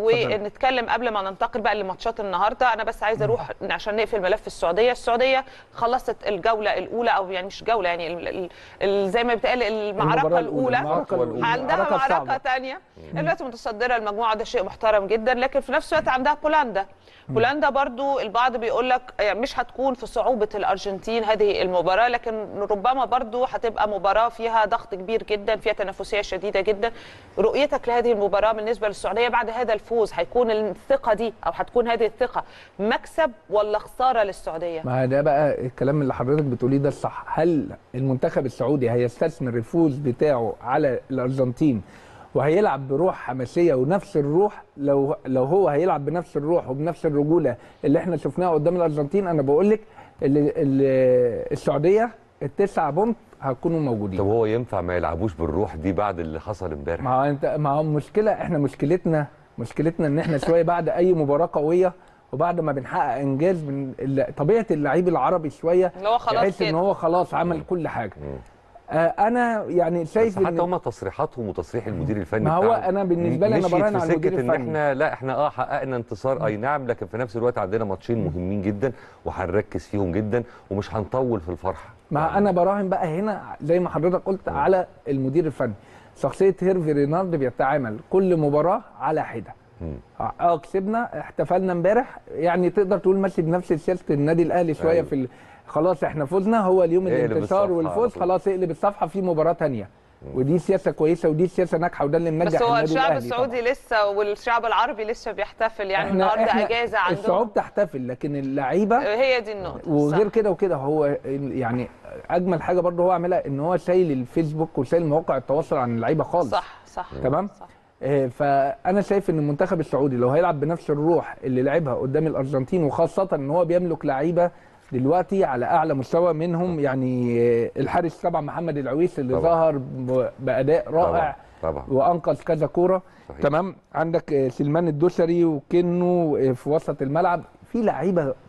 [SPEAKER 2] ونتكلم قبل ما ننتقل بقى لماتشات النهارده انا بس عايزه اروح عشان نقفل ملف السعوديه السعوديه خلصت الجوله الاولى او يعني مش جوله يعني ال ال ال زي ما بيتقال المعركه
[SPEAKER 5] المباراة
[SPEAKER 2] الاولى
[SPEAKER 5] المعركة الأولى.
[SPEAKER 2] عندها
[SPEAKER 5] المعركة
[SPEAKER 2] معركه
[SPEAKER 5] الصعبة.
[SPEAKER 2] ثانيه دلوقتي متصدره المجموعه ده شيء محترم جدا لكن في نفس الوقت عندها بولندا بولندا برضو البعض بيقول لك يعني مش هتكون في صعوبه الارجنتين هذه المباراه لكن ربما برضو هتبقى مباراه فيها ضغط كبير جدا فيها تنافسيه شديده جدا رؤيتك لهذه المباراه بالنسبه للسعوديه بعد هذا الفوز هيكون الثقه دي او هتكون هذه الثقه مكسب ولا خساره للسعوديه
[SPEAKER 5] ما ده بقى الكلام اللي حضرتك بتقوليه ده الصح هل المنتخب السعودي هيستثمر الفوز بتاعه على الارجنتين وهيلعب بروح حماسيه ونفس الروح لو لو هو هيلعب بنفس الروح وبنفس الرجوله اللي احنا شفناها قدام الارجنتين انا بقول لك السعوديه التسعه بونت هيكونوا موجودين
[SPEAKER 1] طب هو ينفع ما يلعبوش بالروح دي بعد اللي حصل امبارح
[SPEAKER 5] ما هو انت ما هو مشكله احنا مشكلتنا مشكلتنا ان احنا شويه بعد اي مباراه قويه وبعد ما بنحقق انجاز من ال- طبيعه اللعيب العربي شويه
[SPEAKER 2] اللي هو خلاص
[SPEAKER 5] تحس ان
[SPEAKER 2] كده.
[SPEAKER 5] هو خلاص عمل كل حاجه آه انا يعني
[SPEAKER 1] بس
[SPEAKER 5] شايف
[SPEAKER 1] حتى
[SPEAKER 5] ان
[SPEAKER 1] هم تصريحاتهم وتصريح المدير الفني
[SPEAKER 5] ما هو
[SPEAKER 1] بتاعهم
[SPEAKER 5] أنا بالنسبة لي أنا
[SPEAKER 1] مشيت
[SPEAKER 5] براهن
[SPEAKER 1] في
[SPEAKER 5] على المدير
[SPEAKER 1] سكه ان
[SPEAKER 5] الفني.
[SPEAKER 1] احنا لا احنا اه حققنا انتصار اي نعم لكن في نفس الوقت عندنا ماتشين مهمين جدا وهنركز فيهم جدا ومش هنطول في الفرحه
[SPEAKER 5] ما انا براهن بقى هنا زي ما حضرتك قلت على المدير الفني شخصيه هيرفي رينارد بيتعامل كل مباراه على حده اه كسبنا احتفلنا امبارح يعني تقدر تقول ماشي بنفس سياسه النادي الاهلي شويه
[SPEAKER 1] أيوة.
[SPEAKER 5] في ال... خلاص احنا فزنا هو اليوم
[SPEAKER 1] اقلب
[SPEAKER 5] الانتصار
[SPEAKER 1] الصفحة
[SPEAKER 5] والفوز
[SPEAKER 1] على طول.
[SPEAKER 5] خلاص اقلب الصفحه في مباراه تانية ودي سياسه كويسه ودي سياسه ناجحه وده اللي منجح
[SPEAKER 2] بس هو
[SPEAKER 5] النادي
[SPEAKER 2] الشعب
[SPEAKER 5] الأهلي
[SPEAKER 2] السعودي
[SPEAKER 5] طبعاً.
[SPEAKER 2] لسه والشعب العربي لسه بيحتفل يعني
[SPEAKER 5] احنا
[SPEAKER 2] النهارده
[SPEAKER 5] احنا
[SPEAKER 2] اجازه عندهم
[SPEAKER 5] الشعوب تحتفل لكن اللعيبه
[SPEAKER 2] هي دي النقطه
[SPEAKER 5] وغير
[SPEAKER 2] صح.
[SPEAKER 5] كده وكده هو يعني اجمل حاجه برضه هو عاملها ان هو شايل الفيسبوك وشايل مواقع التواصل عن اللعيبه خالص
[SPEAKER 2] صح صح
[SPEAKER 5] تمام
[SPEAKER 2] صح.
[SPEAKER 5] آه، فانا شايف ان المنتخب السعودي لو هيلعب بنفس الروح اللي لعبها قدام الارجنتين وخاصه ان هو بيملك لعيبه دلوقتي على اعلى مستوى منهم يعني آه، الحارس طبعا محمد العويس اللي
[SPEAKER 1] طبعاً.
[SPEAKER 5] ظهر ب- باداء رائع
[SPEAKER 1] طبعا طبعا
[SPEAKER 5] وانقذ كذا كوره
[SPEAKER 1] صحيح.
[SPEAKER 5] تمام عندك آه، سلمان الدوسري وكنو آه، في وسط الملعب في لعيبه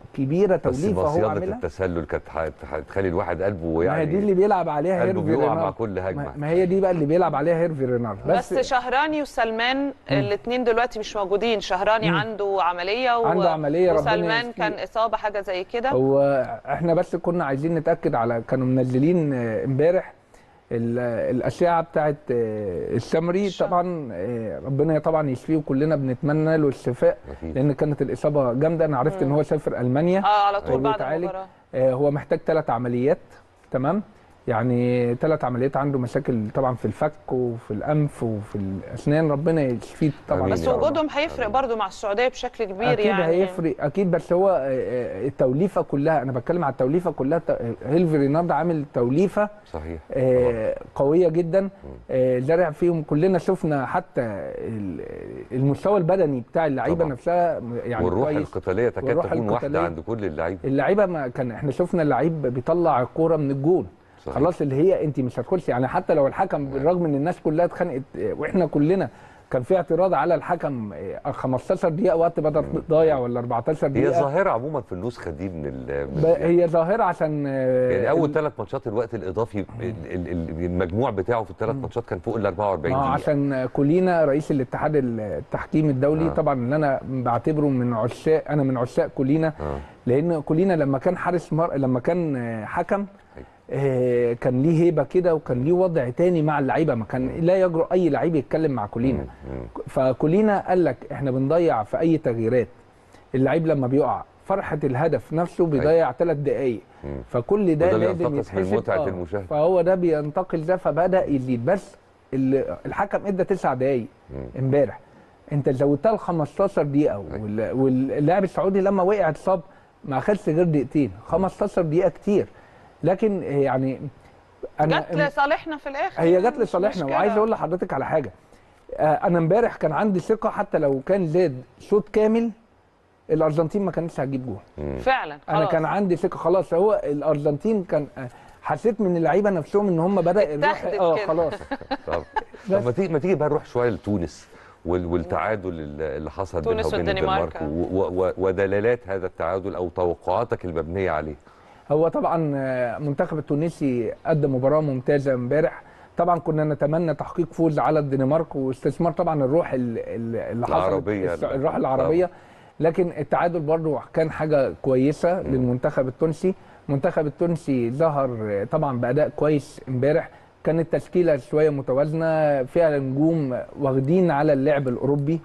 [SPEAKER 5] كبيره
[SPEAKER 1] بس
[SPEAKER 5] توليفه هو
[SPEAKER 1] مصيده
[SPEAKER 5] عاملها
[SPEAKER 1] التسلل كانت ح- هتخلي الواحد قلبه
[SPEAKER 5] ما
[SPEAKER 1] يعني
[SPEAKER 5] هي دي اللي بيلعب عليها
[SPEAKER 1] قلبه
[SPEAKER 5] هيرفي
[SPEAKER 1] بيقع مع
[SPEAKER 5] رينارد
[SPEAKER 1] كل هجمة.
[SPEAKER 5] ما- ما هي دي بقى اللي بيلعب عليها هيرفي رينارد
[SPEAKER 2] بس, بس شهراني وسلمان الاثنين دلوقتي مش موجودين شهراني عنده عمليه و...
[SPEAKER 5] عنده عملية، ربنا
[SPEAKER 2] وسلمان
[SPEAKER 5] يشفيه.
[SPEAKER 2] كان اصابه حاجه زي كده
[SPEAKER 5] هو احنا بس كنا عايزين نتاكد على كانوا منزلين آه، امبارح ال- الاشعه بتاعت آه، السمري
[SPEAKER 2] الشم.
[SPEAKER 5] طبعا آه، ربنا طبعا يشفيه وكلنا بنتمنى له الشفاء
[SPEAKER 1] أكيد.
[SPEAKER 5] لان كانت الاصابه جامده انا عرفت ان هو سافر المانيا
[SPEAKER 2] اه على طول
[SPEAKER 5] هو
[SPEAKER 2] بعد
[SPEAKER 5] بيتعالج.
[SPEAKER 2] المباراه
[SPEAKER 5] آه، هو محتاج ثلاث عمليات تمام يعني ثلاث عمليات عنده مشاكل طبعا في الفك وفي الانف وفي الاسنان ربنا يشفيه طبعا
[SPEAKER 1] آمين
[SPEAKER 2] بس
[SPEAKER 1] يا رب.
[SPEAKER 2] وجودهم هيفرق برضو مع السعوديه بشكل كبير
[SPEAKER 5] اكيد
[SPEAKER 2] يعني
[SPEAKER 5] هيفرق اكيد بس هو آه، آه، التوليفه كلها انا بتكلم على التوليفه كلها ت- هيلفي رينارد عامل توليفه
[SPEAKER 1] صحيح
[SPEAKER 5] آه، قويه جدا آه، زرع فيهم كلنا شفنا حتى ال- المستوى البدني بتاع اللعيبه
[SPEAKER 1] طبعا.
[SPEAKER 5] نفسها يعني
[SPEAKER 1] والروح
[SPEAKER 5] كويس
[SPEAKER 1] القتاليه تكاد
[SPEAKER 5] والروح
[SPEAKER 1] تكون واحده
[SPEAKER 5] القتالية.
[SPEAKER 1] عند كل اللعيبه
[SPEAKER 5] اللعيبه ما كان احنا شفنا اللعيب بيطلع الكوره من الجون
[SPEAKER 1] صحيح.
[SPEAKER 5] خلاص اللي هي انت مش هتخش يعني حتى لو الحكم بالرغم ان الناس كلها اتخانقت آه، واحنا كلنا كان في اعتراض على الحكم آه، 15 دقيقه وقت بدل ضايع ولا 14
[SPEAKER 1] هي
[SPEAKER 5] دقيقه
[SPEAKER 1] ظاهره عموما في النسخه دي من ال من
[SPEAKER 5] ب- هي ظاهره عشان آه،
[SPEAKER 1] يعني اول
[SPEAKER 5] ال-
[SPEAKER 1] ثلاث ماتشات الوقت الاضافي ال- ال- ال- المجموع بتاعه في الثلاث ماتشات كان فوق ال 44
[SPEAKER 5] ما هو
[SPEAKER 1] دقيقه
[SPEAKER 5] عشان كولينا رئيس الاتحاد التحكيم الدولي
[SPEAKER 1] آه.
[SPEAKER 5] آه. طبعا اللي انا بعتبره من عشاق انا من عشاق كولينا
[SPEAKER 1] آه.
[SPEAKER 5] لان كولينا لما كان حارس مر... لما كان آه، حكم
[SPEAKER 1] أيوة.
[SPEAKER 5] آه، كان ليه هيبه كده وكان ليه وضع تاني مع اللعيبه ما كان لا يجرؤ اي لعيب يتكلم مع كولينا
[SPEAKER 1] مم.
[SPEAKER 5] فكولينا قال لك احنا بنضيع في اي تغييرات اللعيب لما بيقع فرحه الهدف نفسه بيضيع ثلاث دقائق
[SPEAKER 1] مم.
[SPEAKER 5] فكل ده
[SPEAKER 1] وده اللي
[SPEAKER 5] لازم
[SPEAKER 1] ينتقص من
[SPEAKER 5] يتحسب
[SPEAKER 1] متعة
[SPEAKER 5] آه.
[SPEAKER 1] المشاهدة.
[SPEAKER 5] فهو ده بينتقل ده فبدا يزيد بس ال- الحكم ادى تسع دقائق امبارح انت زودتها ل 15 دقيقه وال- واللاعب السعودي لما وقع اتصاب ما خدش غير دقيقتين 15 دقيقه كتير لكن يعني انا
[SPEAKER 2] جت لصالحنا في الاخر
[SPEAKER 5] هي
[SPEAKER 2] يعني
[SPEAKER 5] جت
[SPEAKER 2] مش
[SPEAKER 5] لصالحنا
[SPEAKER 2] مشكلة.
[SPEAKER 5] وعايز اقول لحضرتك على حاجه آه، انا امبارح كان عندي ثقه حتى لو كان زاد شوط كامل الارجنتين ما كانتش هتجيب جول
[SPEAKER 2] فعلا
[SPEAKER 5] انا
[SPEAKER 2] خلاص.
[SPEAKER 5] كان عندي ثقه خلاص هو الارجنتين كان آه، حسيت من اللعيبه نفسهم ان هم بدا الروح
[SPEAKER 2] اتاخدت
[SPEAKER 5] اه
[SPEAKER 2] كده.
[SPEAKER 5] خلاص
[SPEAKER 1] طب طب ما تيجي ما تيجي بقى نروح شويه لتونس وال- والتعادل اللي اللي حصل بينها
[SPEAKER 2] تونس
[SPEAKER 1] وبين
[SPEAKER 2] والدنمارك.
[SPEAKER 1] الدنمارك و- و- و- ودلالات هذا التعادل او توقعاتك المبنيه عليه
[SPEAKER 5] هو طبعا آه، المنتخب التونسي قدم مباراه ممتازه امبارح طبعا كنا نتمنى تحقيق فوز على الدنمارك واستثمار طبعا الروح ال- ال- اللي حصلت
[SPEAKER 1] العربية.
[SPEAKER 5] الس- الروح العربيه لكن التعادل برضو كان حاجه كويسه للمنتخب التونسي المنتخب التونسي ظهر آه، طبعا باداء كويس امبارح كانت تشكيله شويه متوازنه فيها نجوم واخدين على اللعب الاوروبي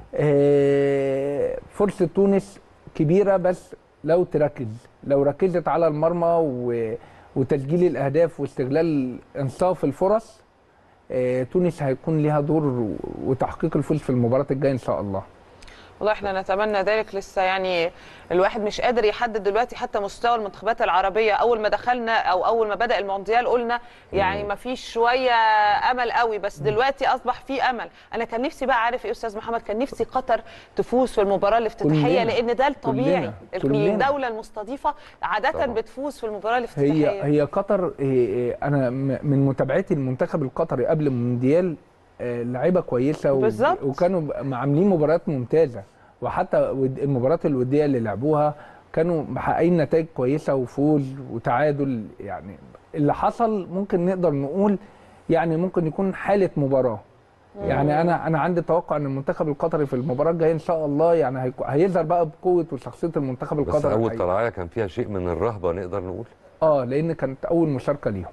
[SPEAKER 5] آه، فرصه تونس كبيره بس لو تركز لو ركزت على المرمى و... وتسجيل الاهداف واستغلال انصاف الفرص آه، تونس هيكون ليها دور و- وتحقيق الفوز في المباراه الجايه ان شاء الله
[SPEAKER 2] والله احنا نتمنى ذلك لسه يعني الواحد مش قادر يحدد دلوقتي حتى مستوى المنتخبات العربيه اول ما دخلنا او اول ما بدا المونديال قلنا يعني ما فيش شويه امل قوي بس دلوقتي اصبح في امل انا كان نفسي بقى عارف ايه يا استاذ محمد كان نفسي قطر تفوز في المباراه الافتتاحيه
[SPEAKER 5] كلنا.
[SPEAKER 2] لان ده الطبيعي
[SPEAKER 5] كلنا. كلنا.
[SPEAKER 2] الدوله المستضيفه عاده
[SPEAKER 1] طبعا.
[SPEAKER 2] بتفوز في المباراه الافتتاحيه
[SPEAKER 5] هي هي قطر آه، آه، انا م- من متابعتي المنتخب القطري قبل المونديال آه، لعيبه كويسه و-
[SPEAKER 2] بالظبط.
[SPEAKER 5] وكانوا ب- عاملين مباريات ممتازه وحتى ود- المباريات الوديه اللي لعبوها كانوا محققين نتائج كويسه وفوز وتعادل يعني اللي حصل ممكن نقدر نقول يعني ممكن يكون حاله مباراه يعني انا انا عندي توقع ان المنتخب القطري في المباراه الجايه ان شاء الله يعني هيكو- هيظهر بقى بقوه وشخصيه المنتخب
[SPEAKER 1] بس
[SPEAKER 5] القطري
[SPEAKER 1] اول
[SPEAKER 5] الحقيقي.
[SPEAKER 1] طلعايه كان فيها شيء من الرهبه نقدر نقول
[SPEAKER 5] اه لان كانت اول مشاركه ليهم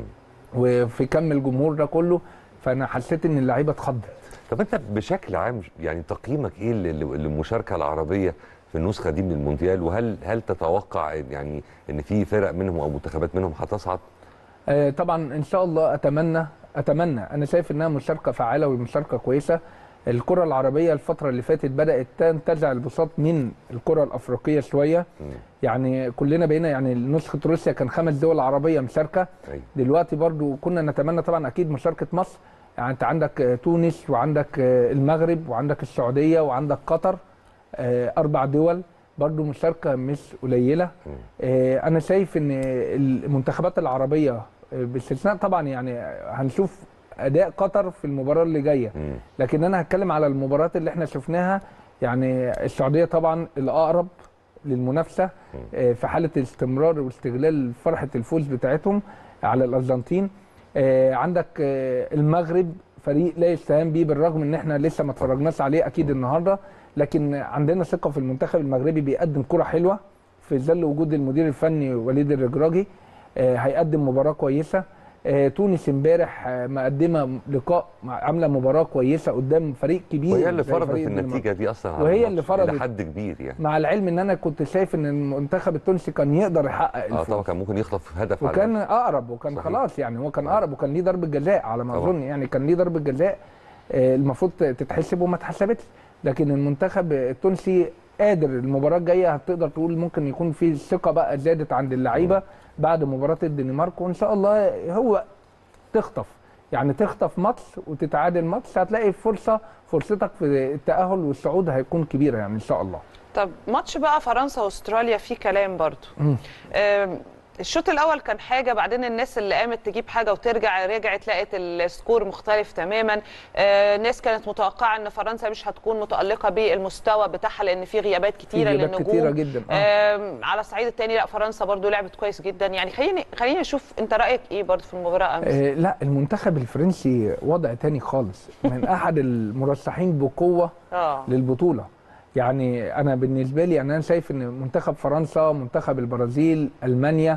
[SPEAKER 5] وفي كم الجمهور ده كله فانا حسيت ان اللعيبه اتخضت
[SPEAKER 1] طب انت بشكل عام يعني تقييمك ايه لل- للمشاركه العربيه في النسخه دي من المونديال وهل هل تتوقع يعني ان في فرق منهم او منتخبات منهم هتصعد؟
[SPEAKER 5] آه طبعا ان شاء الله اتمنى اتمنى انا شايف انها مشاركه فعاله ومشاركه كويسه الكره العربيه الفتره اللي فاتت بدات تنتزع البساط من الكره الافريقيه شويه يعني كلنا بقينا يعني نسخه روسيا كان خمس دول عربيه مشاركه
[SPEAKER 1] أيوة.
[SPEAKER 5] دلوقتي برضو كنا نتمنى طبعا اكيد مشاركه مصر يعني انت عندك آه، تونس وعندك آه، المغرب وعندك السعوديه وعندك قطر آه، اربع دول برضو مشاركه مش قليله آه، انا شايف ان المنتخبات العربيه آه، باستثناء طبعا يعني هنشوف اداء قطر في المباراه اللي جايه
[SPEAKER 1] مم.
[SPEAKER 5] لكن انا هتكلم على المباريات اللي احنا شفناها يعني السعوديه طبعا الاقرب للمنافسه آه، في حاله استمرار واستغلال فرحه الفوز بتاعتهم على الارجنتين آه، عندك آه، المغرب فريق لا يستهان بيه بالرغم ان احنا لسه ما اتفرجناش عليه اكيد النهارده لكن عندنا ثقه في المنتخب المغربي بيقدم كره حلوه في ظل وجود المدير الفني وليد الرجراجي آه، هيقدم مباراه كويسه آه، تونس امبارح آه، مقدمه لقاء مع- عامله مباراه كويسه قدام فريق كبير
[SPEAKER 1] وهي اللي
[SPEAKER 5] زي
[SPEAKER 1] فرضت
[SPEAKER 5] فريق الدنمارك.
[SPEAKER 1] النتيجه دي اصلا على
[SPEAKER 5] وهي
[SPEAKER 1] الماتش
[SPEAKER 5] اللي فرضت.
[SPEAKER 1] لحد كبير يعني
[SPEAKER 5] مع العلم ان انا كنت شايف ان المنتخب التونسي كان يقدر يحقق
[SPEAKER 1] اه
[SPEAKER 5] الفوز
[SPEAKER 1] طبعا كان ممكن يخطف هدف على
[SPEAKER 5] وكان اقرب وكان
[SPEAKER 1] صحيح.
[SPEAKER 5] خلاص يعني هو كان اقرب وكان ليه ضربه جزاء على ما
[SPEAKER 1] طبعا.
[SPEAKER 5] اظن يعني كان ليه ضربه جزاء آه، المفروض تتحسب وما اتحسبتش لكن المنتخب التونسي قادر المباراه الجايه هتقدر تقول ممكن يكون في ثقه بقى زادت عند اللعيبه بعد مباراه الدنمارك وان شاء الله هو تخطف يعني تخطف ماتش وتتعادل ماتش هتلاقي فرصه فرصتك في التاهل والصعود هيكون كبيره يعني ان شاء الله
[SPEAKER 2] طب ماتش بقى فرنسا واستراليا فيه كلام برضو آم، الشوط الاول كان حاجه بعدين الناس اللي قامت تجيب حاجه وترجع رجعت لقت السكور مختلف تماما آه، ناس كانت متوقعه ان فرنسا مش هتكون متالقه بالمستوى بتاعها لان في غيابات كتيره
[SPEAKER 5] غيابات
[SPEAKER 2] للنجوم
[SPEAKER 5] كتيرة جداً، آه.
[SPEAKER 2] آم، على الصعيد الثاني لا فرنسا برضو لعبت كويس جدا يعني خليني خليني اشوف انت رايك ايه برضو في المباراه امس
[SPEAKER 5] آه، لا المنتخب الفرنسي وضع تاني خالص من احد المرشحين بقوه
[SPEAKER 2] اه
[SPEAKER 5] للبطوله يعني انا بالنسبه لي انا شايف ان منتخب فرنسا منتخب البرازيل المانيا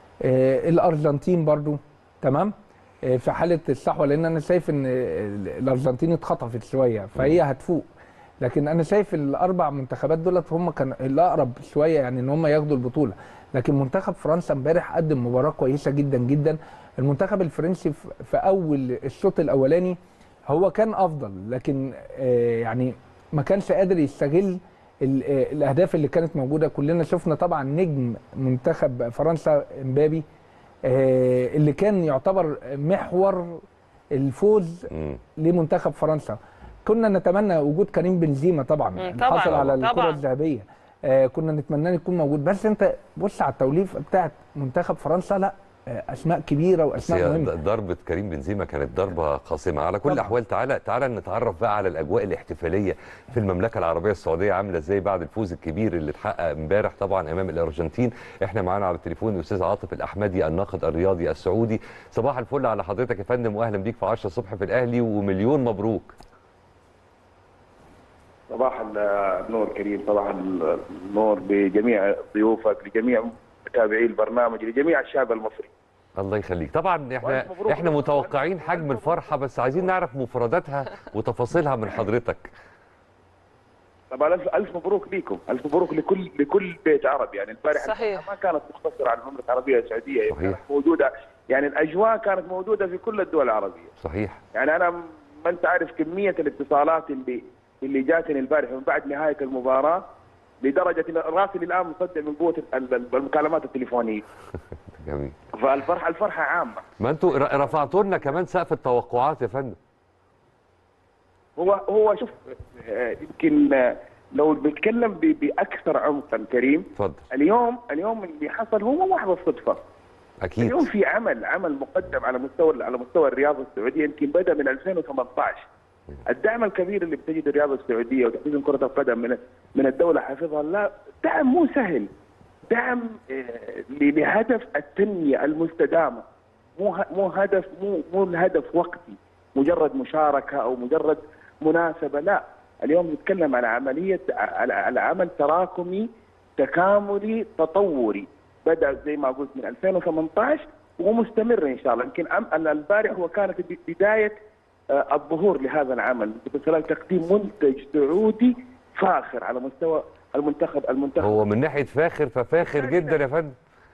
[SPEAKER 5] آه، الارجنتين برضو تمام آه، في حاله الصحوه لان انا شايف ان ال- الارجنتين اتخطفت شويه فهي هتفوق لكن انا شايف الاربع منتخبات دولت هم كان الاقرب شويه يعني ان هم ياخدوا البطوله لكن منتخب فرنسا امبارح قدم مباراه كويسه جدا جدا المنتخب الفرنسي في في اول الشوط الاولاني هو كان افضل لكن آه، يعني ما كانش قادر يستغل ال- آه، الاهداف اللي كانت موجوده كلنا شفنا طبعا نجم منتخب فرنسا امبابي آه، اللي كان يعتبر محور الفوز
[SPEAKER 1] مم.
[SPEAKER 5] لمنتخب فرنسا كنا نتمنى وجود كريم بنزيما طبعا
[SPEAKER 2] مم،
[SPEAKER 5] يعني
[SPEAKER 2] طبعاً،
[SPEAKER 5] حصل على
[SPEAKER 2] طبعاً.
[SPEAKER 5] الكره الذهبيه آه كنا نتمنى يكون موجود بس انت بص على التوليفه بتاعت منتخب فرنسا لا آه اسماء كبيره
[SPEAKER 1] بس
[SPEAKER 5] واسماء
[SPEAKER 1] هي
[SPEAKER 5] مهمه
[SPEAKER 1] ض- ضربة كريم بنزيما كانت ضربة قاسمة على كل
[SPEAKER 5] طبعاً.
[SPEAKER 1] الأحوال تعالى تعالى نتعرف بقى على الأجواء الاحتفالية في المملكة العربية السعودية عاملة ازاي بعد الفوز الكبير اللي اتحقق امبارح طبعا أمام الأرجنتين احنا معانا على التليفون الأستاذ عاطف الأحمدي الناقد الرياضي السعودي صباح الفل على حضرتك يا فندم وأهلا بيك في 10 الصبح في الأهلي ومليون مبروك
[SPEAKER 6] صباح النور كريم صباح النور لجميع ضيوفك لجميع متابعي البرنامج لجميع الشعب المصري
[SPEAKER 1] الله يخليك طبعا احنا
[SPEAKER 6] وألف مبروك.
[SPEAKER 1] احنا متوقعين حجم الفرحة بس عايزين نعرف مفرداتها وتفاصيلها من حضرتك
[SPEAKER 6] طبعا الف الف مبروك ليكم الف مبروك لكل لكل بيت عربي يعني البارحه
[SPEAKER 2] صحيح.
[SPEAKER 6] ما كانت مقتصره على المملكه العربيه السعوديه
[SPEAKER 1] صحيح.
[SPEAKER 6] كانت موجوده يعني الاجواء كانت موجوده في كل الدول العربيه
[SPEAKER 1] صحيح
[SPEAKER 6] يعني انا ما انت عارف كميه الاتصالات اللي اللي جاتني البارحه من بعد نهايه المباراه لدرجه ان راسي الان مصدع من قوه ال- ال- المكالمات التليفونيه
[SPEAKER 1] جميل
[SPEAKER 6] فالفرحه الفرحه عامه
[SPEAKER 1] ما انتوا ر- رفعتوا لنا كمان سقف التوقعات يا فندم
[SPEAKER 6] هو هو شوف آه، يمكن آه، لو بنتكلم ب- باكثر عمقا كريم
[SPEAKER 1] اتفضل
[SPEAKER 6] اليوم اليوم اللي حصل هو مو محض الصدفه
[SPEAKER 1] اكيد
[SPEAKER 6] اليوم في عمل عمل مقدم على مستوى على مستوى الرياضه السعوديه يمكن بدا من 2018 الدعم الكبير اللي بتجد الرياضه السعوديه وتحديدا كره القدم من من الدوله حفظها الله دعم مو سهل دعم آه، ل- لهدف التنميه المستدامه مو ه- مو هدف مو مو الهدف وقتي مجرد مشاركه او مجرد مناسبه لا اليوم نتكلم على عمليه على على عمل تراكمي تكاملي تطوري بدا زي ما قلت من 2018 ومستمر ان شاء الله يمكن أم- البارح هو كانت ب- بدايه آه، الظهور لهذا العمل من خلال تقديم منتج سعودي فاخر على مستوى المنتخب المنتخب
[SPEAKER 1] هو من ناحيه فاخر ففاخر جدا يا فندم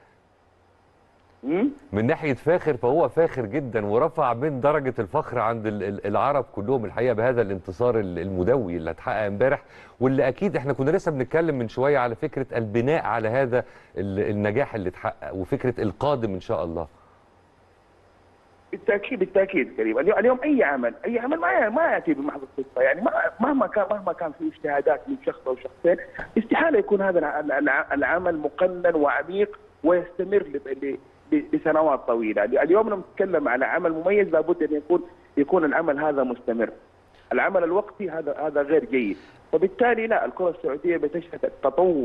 [SPEAKER 6] مم؟
[SPEAKER 1] من ناحيه فاخر فهو فاخر جدا ورفع من درجه الفخر عند ال- ال- العرب كلهم الحقيقه بهذا الانتصار ال- المدوي اللي اتحقق امبارح واللي اكيد احنا كنا لسه بنتكلم من شويه على فكره البناء على هذا ال- النجاح اللي اتحقق وفكره القادم ان شاء الله
[SPEAKER 6] بالتاكيد بالتاكيد كريم اليوم, اليوم اي عمل اي عمل ما ما ياتي بمحض الصدفه يعني ما- مهما كان مهما كان في اجتهادات من شخص او شخصين استحاله يكون هذا الع- الع- العمل مقنن وعميق ويستمر ل- ل- ل- لسنوات طويله اليوم نتكلم على عمل مميز لابد ان يكون يكون العمل هذا مستمر العمل الوقتي هذا هذا غير جيد وبالتالي لا الكره السعوديه بتشهد تطور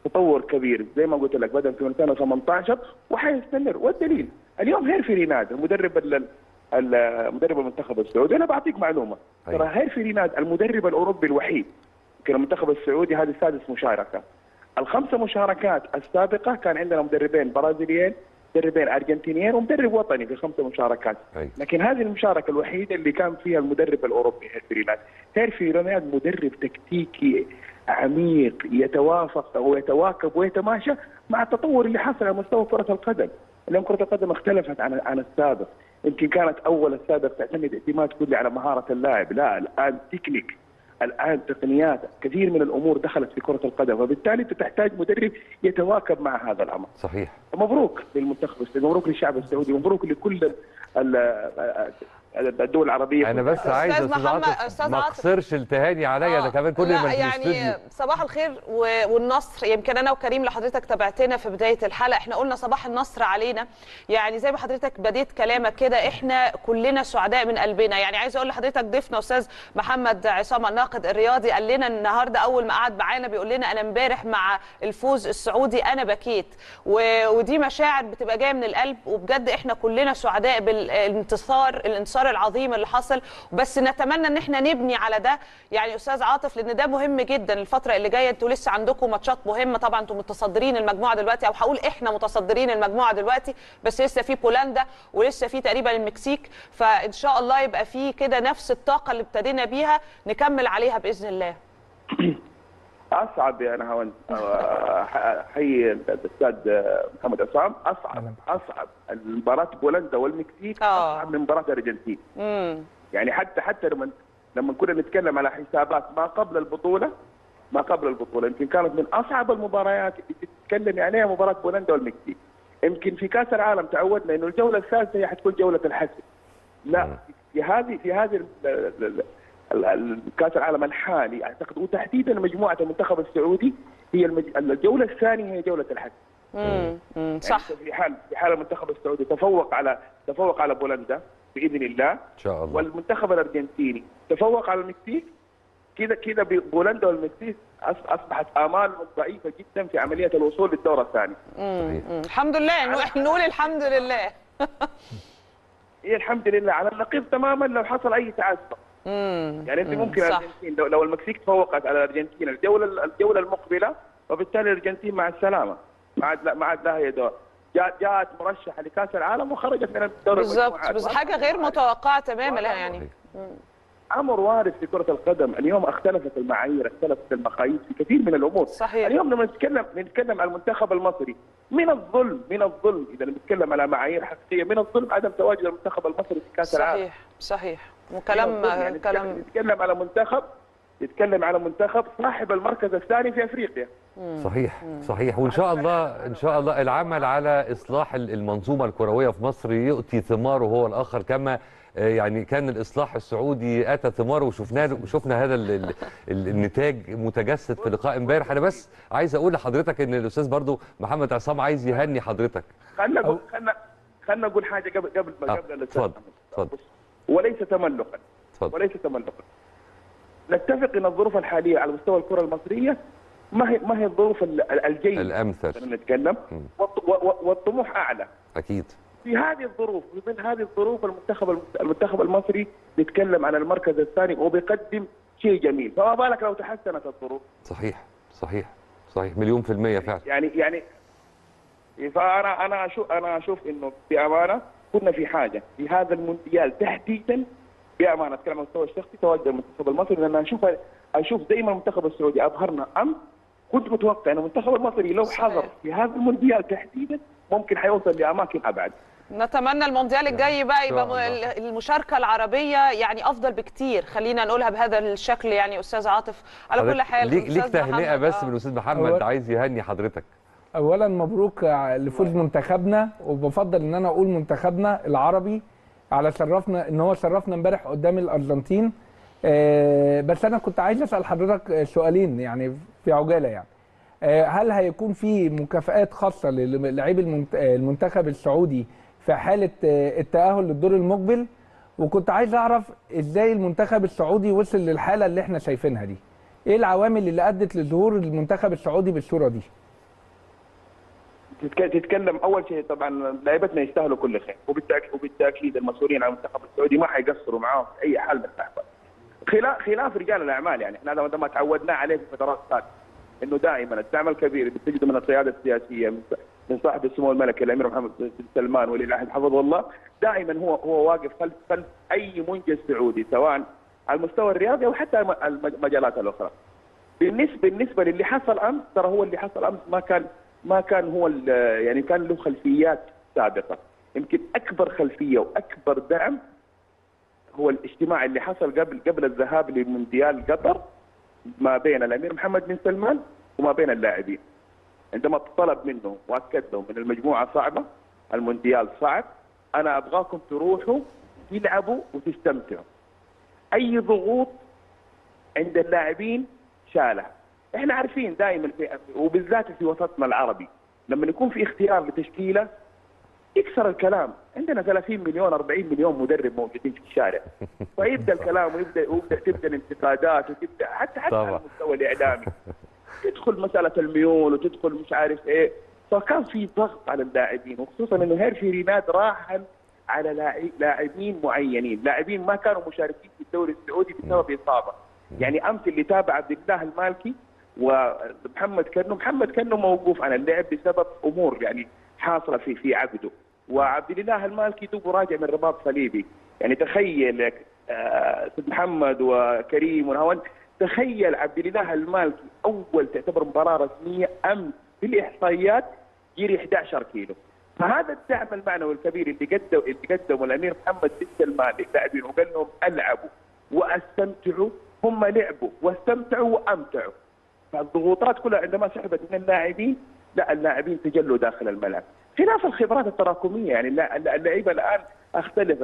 [SPEAKER 6] تطور كبير زي ما قلت لك بدا في 2018 وحيستمر والدليل اليوم هيرفي ريناد المدرب ال- ال- مدرب المنتخب السعودي انا بعطيك معلومه
[SPEAKER 1] أيوة.
[SPEAKER 6] ترى هيرفي ريناد المدرب الاوروبي الوحيد يمكن المنتخب السعودي هذه سادس مشاركه الخمسه مشاركات السابقه كان عندنا مدربين برازيليين مدربين ارجنتينيين ومدرب وطني في خمسه مشاركات
[SPEAKER 1] أيوة.
[SPEAKER 6] لكن هذه المشاركه الوحيده اللي كان فيها المدرب الاوروبي هيرفي ريناد هيرفي ريناد مدرب تكتيكي عميق يتوافق ويتواكب ويتماشى مع التطور اللي حصل على مستوى كره القدم اليوم كره القدم اختلفت عن عن السابق يمكن كانت اول السابق تعتمد اعتماد كلي على مهاره اللاعب لا الان تكنيك الان تقنيات كثير من الامور دخلت في كره القدم وبالتالي انت تحتاج مدرب يتواكب مع هذا الامر
[SPEAKER 1] صحيح
[SPEAKER 6] مبروك للمنتخب السعودي مبروك للشعب السعودي مبروك لكل ال- الدول العربيه
[SPEAKER 1] انا بس
[SPEAKER 2] أستاذ
[SPEAKER 1] عايز يا استاذ
[SPEAKER 2] محمد-
[SPEAKER 1] عاطف
[SPEAKER 2] أستاذ
[SPEAKER 1] ما
[SPEAKER 2] عاطف.
[SPEAKER 1] اقصرش التهاني عليا ده
[SPEAKER 2] آه،
[SPEAKER 1] كمان كل
[SPEAKER 2] لا
[SPEAKER 1] ما في
[SPEAKER 2] يعني
[SPEAKER 1] الاستوديو
[SPEAKER 2] صباح الخير و- والنصر يمكن انا وكريم لحضرتك تابعتنا في بدايه الحلقه احنا قلنا صباح النصر علينا يعني زي ما حضرتك بديت كلامك كده احنا كلنا سعداء من قلبنا يعني عايزه اقول لحضرتك ضيفنا استاذ محمد عصام الناقد الرياضي قال لنا النهارده اول ما قعد معانا بيقول لنا انا امبارح مع الفوز السعودي انا بكيت و- ودي مشاعر بتبقى جايه من القلب وبجد احنا كلنا سعداء بالانتصار الانتصار العظيم اللي حصل بس نتمنى ان احنا نبني على ده يعني استاذ عاطف لان ده مهم جدا الفتره اللي جايه انتوا لسه عندكم ماتشات مهمه طبعا انتوا متصدرين المجموعه دلوقتي او هقول احنا متصدرين المجموعه دلوقتي بس لسه في بولندا ولسه في تقريبا المكسيك فان شاء الله يبقى في كده نفس الطاقه اللي ابتدينا بيها نكمل عليها باذن الله
[SPEAKER 6] اصعب يا نهاوند آه، حي الاستاذ محمد عصام اصعب اصعب مباراه بولندا والمكسيك
[SPEAKER 2] آه.
[SPEAKER 6] اصعب من مباراه الارجنتين
[SPEAKER 2] امم
[SPEAKER 6] يعني حتى حتى لما لما كنا نتكلم على حسابات ما قبل البطوله ما قبل البطوله يمكن كانت من اصعب المباريات اللي تتكلم عليها مباراه بولندا والمكسيك يمكن في كاس العالم تعودنا انه الجوله الثالثه هي حتكون جوله الحسم لا في هذه في هذه ال- ال- ال- ال- ال- كاس العالم الحالي اعتقد وتحديدا مجموعه المنتخب السعودي هي المج... الجوله الثانيه هي جوله الحسم
[SPEAKER 2] امم أمم،
[SPEAKER 6] يعني
[SPEAKER 2] صح
[SPEAKER 6] أنت في حال في حال المنتخب السعودي تفوق على تفوق على بولندا باذن الله
[SPEAKER 1] ان شاء الله
[SPEAKER 6] والمنتخب الارجنتيني تفوق على المكسيك كذا كذا بولندا والمكسيك أص- اصبحت امالهم ضعيفه جدا في عمليه الوصول للدور الثاني.
[SPEAKER 2] أمم، أمم، الحمد لله نقول- نقول الحمد لله
[SPEAKER 6] هي الحمد لله على النقيض تماما لو حصل اي تعثر.
[SPEAKER 2] امم
[SPEAKER 6] يعني انت
[SPEAKER 2] أمم،
[SPEAKER 6] ممكن
[SPEAKER 2] صح
[SPEAKER 6] الارجنتين لو, لو المكسيك تفوقت على الارجنتين الجوله الجوله المقبله وبالتالي الارجنتين مع السلامه ما عاد لا- ما عاد لها هي دور. جاءت جاءت مرشحه لكاس العالم وخرجت من الدور
[SPEAKER 2] بالظبط
[SPEAKER 6] المجموعات.
[SPEAKER 2] بس حاجه غير متوقعه تماما يعني
[SPEAKER 1] صحيح.
[SPEAKER 6] امر وارد في كره القدم، اليوم اختلفت المعايير، اختلفت المقاييس في كثير من الامور.
[SPEAKER 2] صحيح.
[SPEAKER 6] اليوم لما نتكلم نتكلم عن المنتخب المصري، من الظلم من الظلم اذا نتكلم على معايير حقيقيه، من الظلم عدم تواجد المنتخب المصري في كاس العالم.
[SPEAKER 2] صحيح صحيح
[SPEAKER 6] من
[SPEAKER 2] وكلام
[SPEAKER 6] الظلم. يعني
[SPEAKER 2] كلام
[SPEAKER 6] نتكلم على منتخب نتكلم على منتخب صاحب المركز الثاني في افريقيا.
[SPEAKER 1] صحيح صحيح وان شاء الله ان شاء الله العمل على اصلاح ال- المنظومه الكرويه في مصر يؤتي ثماره هو الاخر كما آه، يعني كان الاصلاح السعودي اتى ثماره وشفناه وشفنا هذا ال ال ال النتاج متجسد في لقاء امبارح انا بس عايز اقول لحضرتك ان الاستاذ برضو محمد عصام عايز يهني حضرتك
[SPEAKER 6] خلنا نقول خلنا خلنا نقول حاجه قبل قبل
[SPEAKER 1] آه،
[SPEAKER 6] قبل الأستاذ
[SPEAKER 1] اتفضل،
[SPEAKER 6] محمد.
[SPEAKER 1] اتفضل.
[SPEAKER 6] بص، وليس تملقا
[SPEAKER 1] اتفضل
[SPEAKER 6] وليس تملقا نتفق ان الظروف الحاليه على مستوى الكره المصريه ما هي ما هي الظروف ال- ال- الجيده
[SPEAKER 1] الامثل
[SPEAKER 6] خلينا نتكلم
[SPEAKER 1] مم.
[SPEAKER 6] والط- و- و- والطموح اعلى
[SPEAKER 1] اكيد
[SPEAKER 6] في هذه الظروف من هذه الظروف المنتخب المنتخب المصري يتكلم عن المركز الثاني وبيقدم شيء جميل فما بالك لو تحسنت الظروف
[SPEAKER 1] صحيح صحيح صحيح مليون في المية فعلا
[SPEAKER 6] يعني يعني فانا انا اشوف انا اشوف انه بامانه كنا في حاجه في هذا المونديال تحديدا بامانه اتكلم عن المستوى الشخصي تواجد المنتخب المصري لان اشوف اشوف زي ما المنتخب السعودي اظهرنا امس كنت متوقع ان المنتخب المصري لو
[SPEAKER 2] صحيح.
[SPEAKER 6] حضر في هذا المونديال تحديدا ممكن حيوصل لاماكن ابعد
[SPEAKER 2] نتمنى المونديال الجاي بقى
[SPEAKER 1] إن
[SPEAKER 2] يبقى
[SPEAKER 1] شاء الله.
[SPEAKER 2] م- المشاركه العربيه يعني افضل بكتير خلينا نقولها بهذا الشكل يعني استاذ عاطف على كل
[SPEAKER 1] حضرتك
[SPEAKER 2] حال
[SPEAKER 1] ليك ليك
[SPEAKER 2] أستاذ
[SPEAKER 1] تهنئة
[SPEAKER 2] محمد،
[SPEAKER 1] بس
[SPEAKER 2] آه.
[SPEAKER 1] من الاستاذ محمد
[SPEAKER 5] أول-
[SPEAKER 1] عايز يهني حضرتك
[SPEAKER 5] اولا مبروك لفوز منتخبنا وبفضل ان انا اقول منتخبنا العربي على شرفنا ان هو شرفنا امبارح قدام الارجنتين آه، بس انا كنت عايز اسال حضرتك سؤالين يعني في عجاله يعني آه، هل هيكون في مكافآت خاصه للاعبي المنت- آه، المنتخب السعودي في حاله آه، التاهل للدور المقبل وكنت عايز اعرف ازاي المنتخب السعودي وصل للحاله اللي احنا شايفينها دي ايه العوامل اللي ادت لظهور المنتخب السعودي بالصوره دي
[SPEAKER 6] تتك- تتكلم اول شيء طبعا لعيبتنا يستاهلوا كل خير وبالتاكيد وبالتاكيد المسؤولين عن المنتخب السعودي ما حيقصروا معاهم في اي حال من الاحوال. خلاف خلاف رجال الاعمال يعني احنا هذا ما تعودنا عليه في فترات سابقه انه دائما الدعم الكبير اللي بتجده من القياده السياسيه من من صاحب السمو الملكي الامير محمد بن سلمان ولي العهد حفظه الله دائما هو هو واقف خلف خلف اي منجز سعودي سواء على المستوى الرياضي او حتى الم- المجالات الاخرى. بالنسبه بالنسبه للي حصل امس ترى هو اللي حصل امس ما كان ما كان هو ال- يعني كان له خلفيات سابقه يمكن اكبر خلفيه واكبر دعم هو الاجتماع اللي حصل قبل قبل الذهاب لمونديال قطر ما بين الامير محمد بن سلمان وما بين اللاعبين عندما طلب منه واكد لهم ان المجموعه صعبه المونديال صعب انا ابغاكم تروحوا تلعبوا وتستمتعوا اي ضغوط عند اللاعبين شالها احنا عارفين دائما في وبالذات في وسطنا العربي لما يكون في اختيار لتشكيله يكسر الكلام عندنا 30 مليون 40 مليون مدرب موجودين في الشارع فيبدا الكلام ويبدا ويبدا تبدا الانتقادات وتبدا حتى حتى
[SPEAKER 1] طبعا.
[SPEAKER 6] على المستوى الاعلامي تدخل مساله الميول وتدخل مش عارف ايه فكان في ضغط على اللاعبين وخصوصا انه هيرفي ريناد راهن على لاعب- لاعبين معينين، لاعبين ما كانوا مشاركين في الدوري السعودي بسبب اصابه. يعني امس اللي تابع عبد الله المالكي ومحمد كنو، محمد كنو موقوف عن اللعب بسبب امور يعني حاصله في في عقده، وعبد الاله المالكي دوبه راجع من رباط صليبي، يعني تخيل آه، سيد محمد وكريم ونهاوند تخيل عبد الاله المالكي اول تعتبر مباراه رسميه امس في الاحصائيات يجري 11 كيلو فهذا الدعم المعنوي الكبير اللي قدم اللي قدمه الامير محمد بن سلمان للاعبين وقال لهم العبوا واستمتعوا هم لعبوا واستمتعوا وامتعوا فالضغوطات كلها عندما سحبت من اللاعبين لا اللاعبين تجلوا داخل الملعب خلاف الخبرات التراكميه يعني اللا- اللعيبه الان اختلفت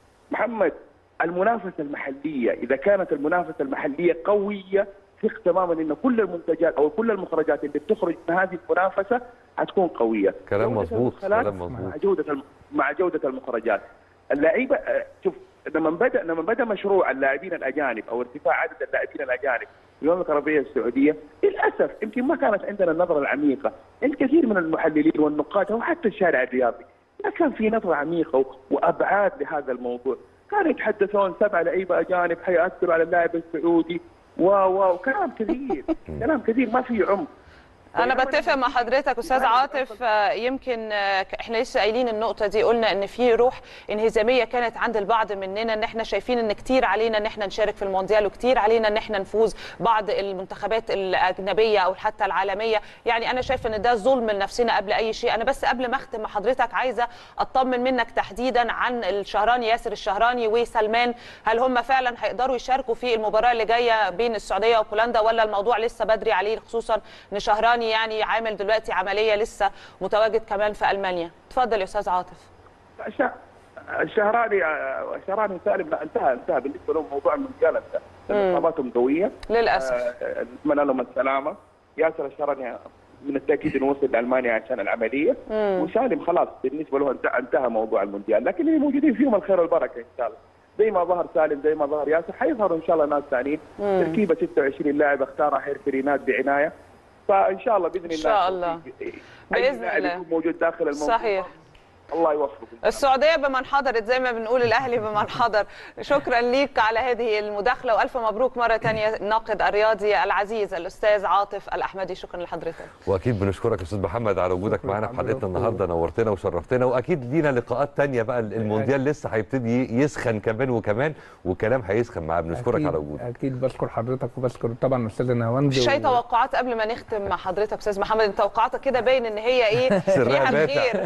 [SPEAKER 6] محمد المنافسه المحليه اذا كانت المنافسه المحليه قويه ثق تماما ان كل المنتجات او كل المخرجات اللي بتخرج من هذه المنافسه حتكون قويه
[SPEAKER 1] كلام
[SPEAKER 6] جودة
[SPEAKER 1] مظبوط،
[SPEAKER 6] المدخلات
[SPEAKER 1] كلام مظبوط.
[SPEAKER 6] مع جوده الم- مع جوده المخرجات اللعيبه آه، شوف لما بدا لما بدا مشروع اللاعبين الاجانب او ارتفاع عدد اللاعبين الاجانب في المملكه العربيه السعوديه للاسف يمكن ما كانت عندنا النظره العميقه عند كثير من المحللين والنقاد او حتى الشارع الرياضي ما كان في نظره عميقه و- وابعاد لهذا الموضوع كانوا يتحدثون سبع لعيبه اجانب حيأثروا على اللاعب السعودي و و وكلام كثير كلام كثير ما في عمق
[SPEAKER 2] انا
[SPEAKER 6] بينما
[SPEAKER 2] بتفق مع حضرتك استاذ
[SPEAKER 6] يعني
[SPEAKER 2] عاطف آه، يمكن آه، ك- احنا لسه قايلين النقطه دي قلنا ان في روح انهزاميه كانت عند البعض مننا ان احنا شايفين ان كتير علينا ان احنا نشارك في المونديال وكتير علينا ان احنا نفوز بعض المنتخبات الاجنبيه او حتى العالميه يعني انا شايفه ان ده ظلم لنفسنا قبل اي شيء انا بس قبل ما اختم مع حضرتك عايزه اطمن منك تحديدا عن الشهراني ياسر الشهراني وسلمان هل هم فعلا هيقدروا يشاركوا في المباراه اللي جايه بين السعوديه وبولندا ولا الموضوع لسه بدري عليه خصوصا ان شهراني يعني عامل دلوقتي عمليه لسه متواجد كمان في المانيا اتفضل يا استاذ عاطف
[SPEAKER 6] الش- الشهراني الشهراني سالم لا انتهى انتهى بالنسبه لهم موضوع المونديال انتهى لأن اصاباتهم قويه
[SPEAKER 2] للاسف
[SPEAKER 6] آه، نتمنى لهم السلامه ياسر الشهراني من التاكيد انه وصل لالمانيا عشان العمليه وسالم خلاص بالنسبه له انت- انتهى موضوع المونديال لكن اللي موجودين فيهم الخير والبركه ان شاء الله زي ما ظهر سالم زي ما ظهر ياسر حيظهروا ان شاء الله ناس ثانيين تركيبه 26 لاعب اختارها حيرفي ريناد بعنايه فان شاء الله باذن الله
[SPEAKER 2] إن شاء الله.
[SPEAKER 6] أي
[SPEAKER 2] بإذن
[SPEAKER 6] لاعب
[SPEAKER 2] الله.
[SPEAKER 6] يكون موجود داخل الموضوع
[SPEAKER 2] صحيح
[SPEAKER 6] الله يوفقه
[SPEAKER 2] السعوديه بمن حضرت زي ما بنقول الاهلي بمن حضر شكرا ليك على هذه المداخله والف مبروك مره ثانيه الناقد الرياضي العزيز الاستاذ عاطف الاحمدي شكرا لحضرتك
[SPEAKER 1] واكيد بنشكرك يا استاذ محمد على وجودك
[SPEAKER 5] شكراً
[SPEAKER 1] معانا في
[SPEAKER 5] حضرتك.
[SPEAKER 1] حلقتنا النهارده نورتنا وشرفتنا واكيد لينا لقاءات تانية بقى المونديال لسه هيبتدي يسخن كمان وكمان وكلام هيسخن معاه بنشكرك
[SPEAKER 5] أكيد-
[SPEAKER 1] على وجودك
[SPEAKER 5] اكيد بشكر حضرتك وبشكر طبعا استاذه نهاوند
[SPEAKER 2] مفيش اي
[SPEAKER 5] و-
[SPEAKER 2] توقعات قبل ما نختم مع حضرتك استاذ محمد انت توقعاتك كده باين ان هي ايه
[SPEAKER 1] سرها
[SPEAKER 2] فيها
[SPEAKER 1] باتع.
[SPEAKER 2] الخير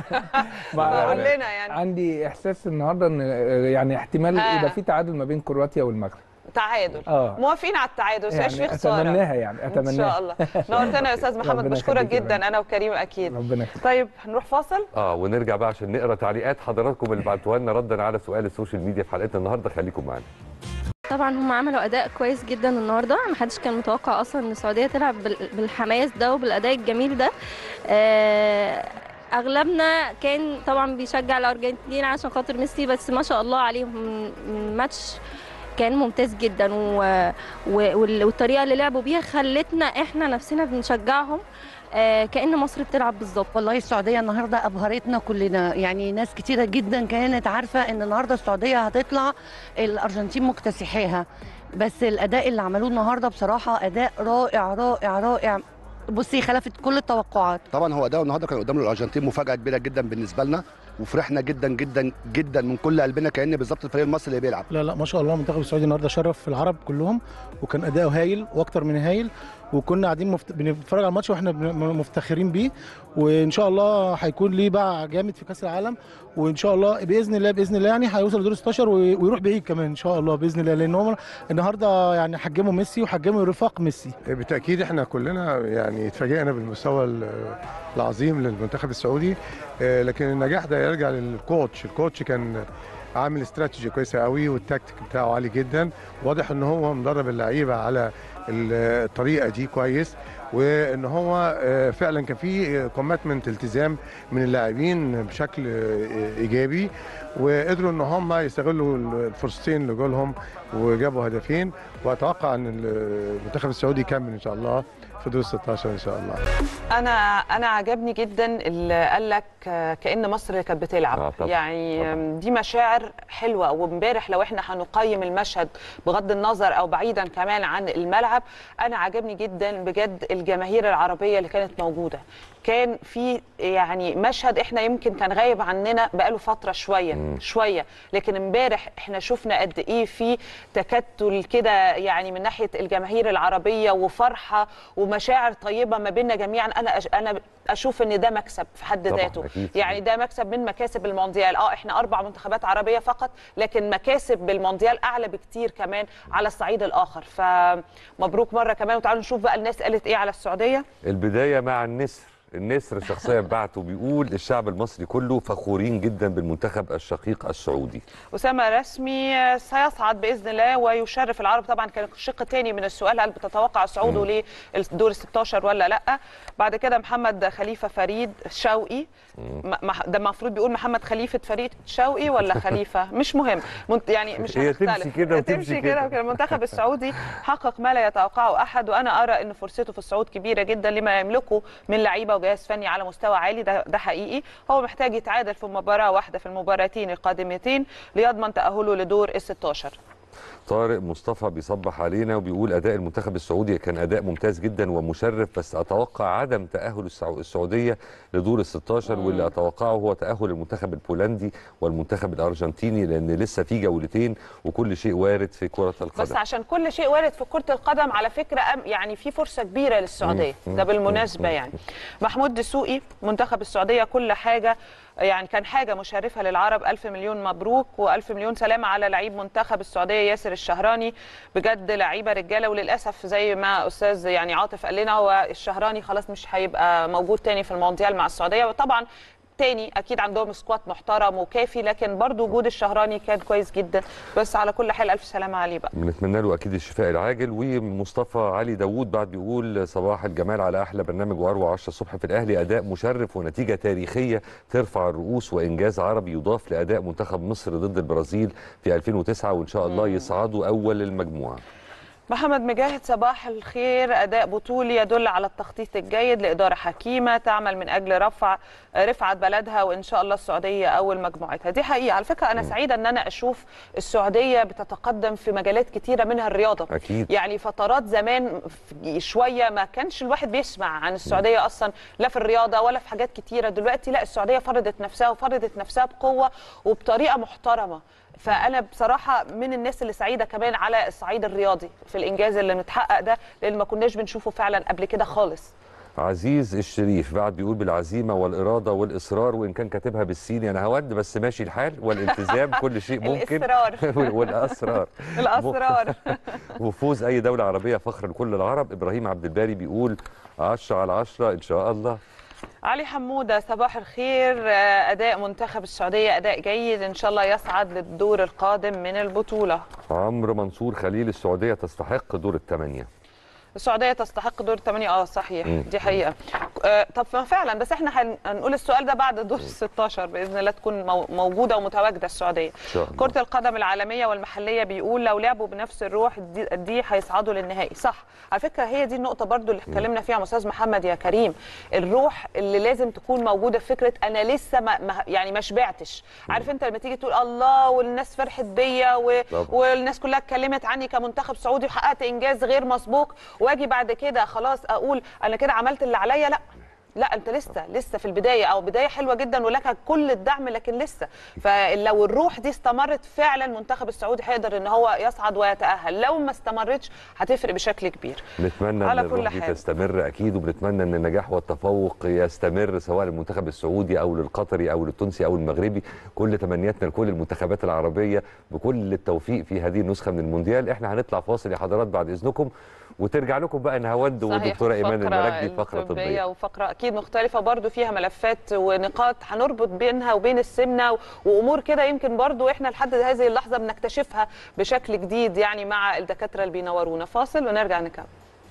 [SPEAKER 5] مع-
[SPEAKER 2] قول لنا يعني
[SPEAKER 5] عندي احساس النهارده ان يعني احتمال
[SPEAKER 2] آه.
[SPEAKER 5] يبقى في تعادل ما بين كرواتيا والمغرب
[SPEAKER 2] تعادل
[SPEAKER 5] آه.
[SPEAKER 2] موافقين على التعادل بس مش في خساره
[SPEAKER 5] اتمناها يعني
[SPEAKER 2] ان شاء
[SPEAKER 5] اتمناها
[SPEAKER 2] الله نورتنا يا استاذ محمد
[SPEAKER 5] ربنا
[SPEAKER 2] بشكرك
[SPEAKER 5] يخليك يا
[SPEAKER 2] جدا
[SPEAKER 5] رب.
[SPEAKER 2] انا وكريم اكيد
[SPEAKER 5] ربنا يخليك
[SPEAKER 2] طيب هنروح فاصل
[SPEAKER 1] اه ونرجع بقى عشان نقرا تعليقات حضراتكم اللي بعتوها لنا ردا على سؤال السوشيال ميديا في حلقتنا النهارده خليكم معانا
[SPEAKER 7] طبعا هم عملوا اداء كويس جدا النهارده ما حدش كان متوقع اصلا ان السعوديه تلعب بال- بالحماس ده وبالاداء الجميل ده آه، اغلبنا كان طبعا بيشجع الارجنتين عشان خاطر ميسي بس ما شاء الله عليهم ماتش كان ممتاز جدا و... و... وال- والطريقه اللي لعبوا بيها خلتنا احنا نفسنا بنشجعهم آه، كأن مصر بتلعب بالظبط
[SPEAKER 8] والله السعوديه النهارده ابهرتنا كلنا يعني ناس كتيره جدا كانت عارفه ان النهارده السعوديه هتطلع الارجنتين مكتسحاها بس الاداء اللي عملوه النهارده بصراحه اداء رائع رائع رائع بصي خلفت كل التوقعات
[SPEAKER 9] طبعا هو اداؤه النهارده كان قدام الارجنتين مفاجاه كبيره جدا بالنسبه لنا وفرحنا جدا جدا جدا من كل قلبنا كان بالظبط الفريق المصري اللي بيلعب
[SPEAKER 10] لا لا ما شاء الله المنتخب السعودي النهارده شرف العرب كلهم وكان اداؤه هايل واكتر من هايل وكنا قاعدين مفت... بنتفرج على الماتش واحنا بن- مفتخرين بيه وان شاء الله هيكون ليه باع جامد في كاس العالم وان شاء الله باذن الله باذن الله يعني هيوصل لدور 16 وي- ويروح بعيد كمان ان شاء الله باذن الله لان هم النهارده يعني حجموا ميسي وحجموا رفاق ميسي
[SPEAKER 11] بالتاكيد احنا كلنا يعني اتفاجئنا بالمستوى ال- العظيم للمنتخب السعودي آه، لكن النجاح ده يرجع للكوتش الكوتش كان عامل استراتيجي كويسه قوي والتكتيك بتاعه عالي جدا واضح ان هو مدرب اللعيبه على ال- الطريقه دي كويس وان هو آه، فعلا كان في كوميتمنت التزام من اللاعبين بشكل آه، ايجابي وقدروا ان هم يستغلوا الفرصتين اللي جولهم وجابوا هدفين واتوقع ان المنتخب السعودي يكمل ان شاء الله في دور 16 ان شاء الله
[SPEAKER 2] انا انا عجبني جدا اللي قال لك آه، كان مصر اللي كانت بتلعب
[SPEAKER 1] آه، طبعاً،
[SPEAKER 2] يعني
[SPEAKER 1] طبعاً.
[SPEAKER 2] آم، دي مشاعر حلوه وامبارح لو احنا هنقيم المشهد بغض النظر او بعيدا كمان عن الملعب انا عجبني جدا بجد الجماهير العربيه اللي كانت موجوده كان في يعني مشهد احنا يمكن كان غايب عننا بقاله فتره شويه شويه لكن امبارح احنا شفنا قد ايه في تكتل كده يعني من ناحيه الجماهير العربيه وفرحه ومشاعر طيبه ما بيننا جميعا انا أش- انا اشوف ان ده مكسب في حد
[SPEAKER 1] طبعاً،
[SPEAKER 2] ذاته
[SPEAKER 1] أكيد.
[SPEAKER 2] يعني ده مكسب من مكاسب المونديال اه احنا اربع منتخبات عربيه فقط لكن مكاسب بالمونديال اعلى بكتير كمان على الصعيد الاخر فمبروك مره كمان وتعالوا نشوف بقى الناس قالت ايه على السعوديه
[SPEAKER 1] البدايه مع النسر النسر شخصيا بعته بيقول الشعب المصري كله فخورين جدا بالمنتخب الشقيق السعودي
[SPEAKER 2] أسامة رسمي سيصعد بإذن الله ويشرف العرب طبعا كان الشق الثاني من السؤال هل بتتوقع صعوده للدور ال 16 ولا لا بعد كده محمد خليفة فريد شوقي م- مح- ده المفروض بيقول محمد خليفة فريد شوقي ولا خليفة مش مهم منت- يعني مش
[SPEAKER 1] هي
[SPEAKER 2] هتختلف.
[SPEAKER 1] تمشي كده وتمشي
[SPEAKER 2] تمشي
[SPEAKER 1] كده.
[SPEAKER 2] كده وكده المنتخب السعودي حقق ما لا يتوقعه أحد وأنا أرى أن فرصته في الصعود كبيرة جدا لما يملكه من لعيبة وجهاز فني على مستوى عالي ده, ده حقيقي هو محتاج يتعادل في مباراة واحدة في المباراتين القادمتين ليضمن تأهله لدور ال 16
[SPEAKER 1] طارق مصطفى بيصبح علينا وبيقول اداء المنتخب السعودي كان اداء ممتاز جدا ومشرف بس اتوقع عدم تاهل السعو- السعوديه لدور ال 16 واللي اتوقعه هو تاهل المنتخب البولندي والمنتخب الارجنتيني لان لسه في جولتين وكل شيء وارد في كره
[SPEAKER 2] بس
[SPEAKER 1] القدم
[SPEAKER 2] عشان كل شيء وارد في كرة القدم على فكرة أم- يعني في فرصة كبيرة للسعودية
[SPEAKER 1] مم.
[SPEAKER 2] ده بالمناسبة يعني محمود دسوقي منتخب السعودية كل حاجة يعني كان حاجة مشرفة للعرب ألف مليون مبروك وألف مليون سلامة على لعيب منتخب السعودية ياسر الشهراني بجد لعيبة رجالة وللأسف زي ما أستاذ يعني عاطف قال لنا هو الشهراني خلاص مش هيبقى موجود تاني في المونديال مع السعودية وطبعا تاني اكيد عندهم سكواد محترم وكافي لكن برضو وجود الشهراني كان كويس جدا بس على كل حال الف سلامه عليه بقى
[SPEAKER 1] بنتمنى له اكيد الشفاء العاجل ومصطفى علي داوود بعد بيقول صباح الجمال على احلى برنامج واروع 10 الصبح في الاهلي اداء مشرف ونتيجه تاريخيه ترفع الرؤوس وانجاز عربي يضاف لاداء منتخب مصر ضد البرازيل في 2009 وان شاء الله يصعدوا اول المجموعه
[SPEAKER 2] محمد مجاهد صباح الخير اداء بطولي يدل على التخطيط الجيد لاداره حكيمه تعمل من اجل رفع رفعه بلدها وان شاء الله السعوديه اول مجموعتها دي حقيقه على فكره انا سعيده ان انا اشوف السعوديه بتتقدم في مجالات كتيره منها الرياضه
[SPEAKER 1] أكيد.
[SPEAKER 2] يعني فترات زمان في- شويه ما كانش الواحد بيسمع عن السعوديه اصلا لا في الرياضه ولا في حاجات كتيره دلوقتي لا السعوديه فرضت نفسها وفرضت نفسها بقوه وبطريقه محترمه فانا بصراحه من الناس اللي سعيده كمان على الصعيد الرياضي في الانجاز اللي متحقق ده لان ما كناش بنشوفه فعلا قبل كده خالص
[SPEAKER 1] عزيز الشريف بعد بيقول بالعزيمه والاراده والاصرار وان كان كاتبها بالصيني انا هود بس ماشي الحال والالتزام كل شيء ممكن
[SPEAKER 2] الإصرار.
[SPEAKER 1] والاسرار
[SPEAKER 2] الاسرار
[SPEAKER 1] وفوز اي دوله عربيه فخر لكل العرب ابراهيم عبد الباري بيقول 10 على 10 ان شاء الله
[SPEAKER 2] علي حموده صباح الخير آه، اداء منتخب السعوديه اداء جيد ان شاء الله يصعد للدور القادم من البطوله
[SPEAKER 1] عمرو منصور خليل السعوديه تستحق دور الثمانيه
[SPEAKER 2] السعوديه تستحق دور الثمانيه اه صحيح
[SPEAKER 1] مم.
[SPEAKER 2] دي حقيقه آه، طب ما فعلا بس احنا هن- هنقول السؤال ده بعد دور ال 16 باذن الله تكون مو- موجوده ومتواجده السعوديه.
[SPEAKER 1] شاء الله.
[SPEAKER 2] كره القدم العالميه والمحليه بيقول لو لعبوا بنفس الروح دي, دي هيصعدوا للنهائي، صح. على فكره هي دي النقطه برضو اللي اتكلمنا فيها مع استاذ محمد يا كريم، الروح اللي لازم تكون موجوده في فكره انا لسه ما ما يعني ما شبعتش. عارف انت لما تيجي تقول الله والناس فرحت بيا و...
[SPEAKER 1] طبعا.
[SPEAKER 2] والناس كلها اتكلمت عني كمنتخب سعودي وحققت انجاز غير مسبوق واجي بعد كده خلاص اقول انا كده عملت اللي عليا لا لا انت لسه لسه في البدايه او بدايه حلوه جدا ولك كل الدعم لكن لسه فلو الروح دي استمرت فعلا المنتخب السعودي هيقدر ان هو يصعد ويتاهل لو ما استمرتش هتفرق بشكل كبير
[SPEAKER 1] نتمنى
[SPEAKER 2] على
[SPEAKER 1] ان
[SPEAKER 2] كل
[SPEAKER 1] الروح دي
[SPEAKER 2] حال.
[SPEAKER 1] تستمر اكيد وبنتمنى ان النجاح والتفوق يستمر سواء للمنتخب السعودي او للقطري او للتونسي او المغربي كل تمنياتنا لكل المنتخبات العربيه بكل التوفيق في هذه النسخه من المونديال احنا هنطلع فاصل يا حضرات بعد اذنكم وترجع لكم بقى نهاوند
[SPEAKER 2] صحيح،
[SPEAKER 1] والدكتوره ايمان
[SPEAKER 2] فقرة
[SPEAKER 1] المراكبي فقره طبيه
[SPEAKER 2] وفقره اكيد مختلفه برضو فيها ملفات ونقاط هنربط بينها وبين السمنه وامور كده يمكن برضو احنا لحد هذه اللحظه بنكتشفها بشكل جديد يعني مع الدكاتره اللي بينورونا فاصل ونرجع نكمل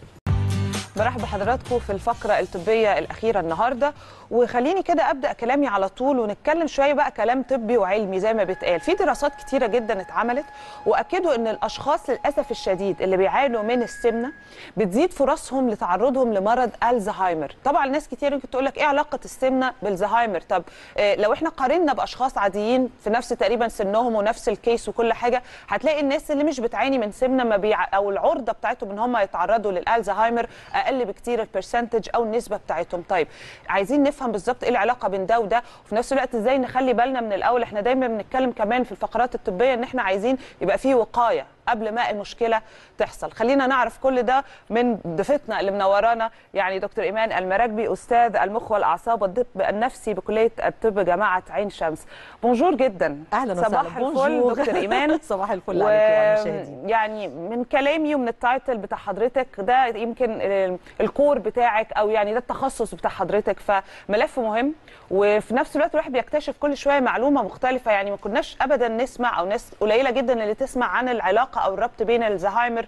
[SPEAKER 2] برحب بحضراتكم في الفقرة الطبية الأخيرة النهاردة وخليني كده أبدأ كلامي على طول ونتكلم شوية بقى كلام طبي وعلمي زي ما بيتقال في دراسات كتيرة جدا اتعملت وأكدوا أن الأشخاص للأسف الشديد اللي بيعانوا من السمنة بتزيد فرصهم لتعرضهم لمرض الزهايمر طبعا ناس كتير ممكن تقول لك إيه علاقة السمنة بالزهايمر طب آه، لو إحنا قارنا بأشخاص عاديين في نفس تقريبا سنهم ونفس الكيس وكل حاجة هتلاقي الناس اللي مش بتعاني من سمنة ما بيع... أو العرضة بتاعتهم إن هم يتعرضوا للالزهايمر اقل بكتير البرسنتج او النسبه بتاعتهم طيب عايزين نفهم بالظبط ايه العلاقه بين ده وده وفي نفس الوقت ازاي نخلي بالنا من الاول احنا دايما بنتكلم كمان في الفقرات الطبيه ان احنا عايزين يبقى فيه وقايه قبل ما المشكله تحصل خلينا نعرف كل ده من ضيفتنا اللي منورانا يعني دكتور ايمان المراكبي استاذ المخ والاعصاب والطب النفسي بكليه الطب جامعه عين شمس بونجور جدا
[SPEAKER 12] اهلا وسهلا
[SPEAKER 2] صباح الفل
[SPEAKER 12] بونجور.
[SPEAKER 2] دكتور ايمان
[SPEAKER 12] صباح الفل عليكم وعلى المشاهدين
[SPEAKER 2] يعني من كلامي ومن التايتل بتاع حضرتك ده يمكن ال- الكور بتاعك او يعني ده التخصص بتاع حضرتك فملف مهم وفي نفس الوقت الواحد بيكتشف كل شويه معلومه مختلفه يعني ما كناش ابدا نسمع او ناس قليله جدا اللي تسمع عن العلاقه او الربط بين الزهايمر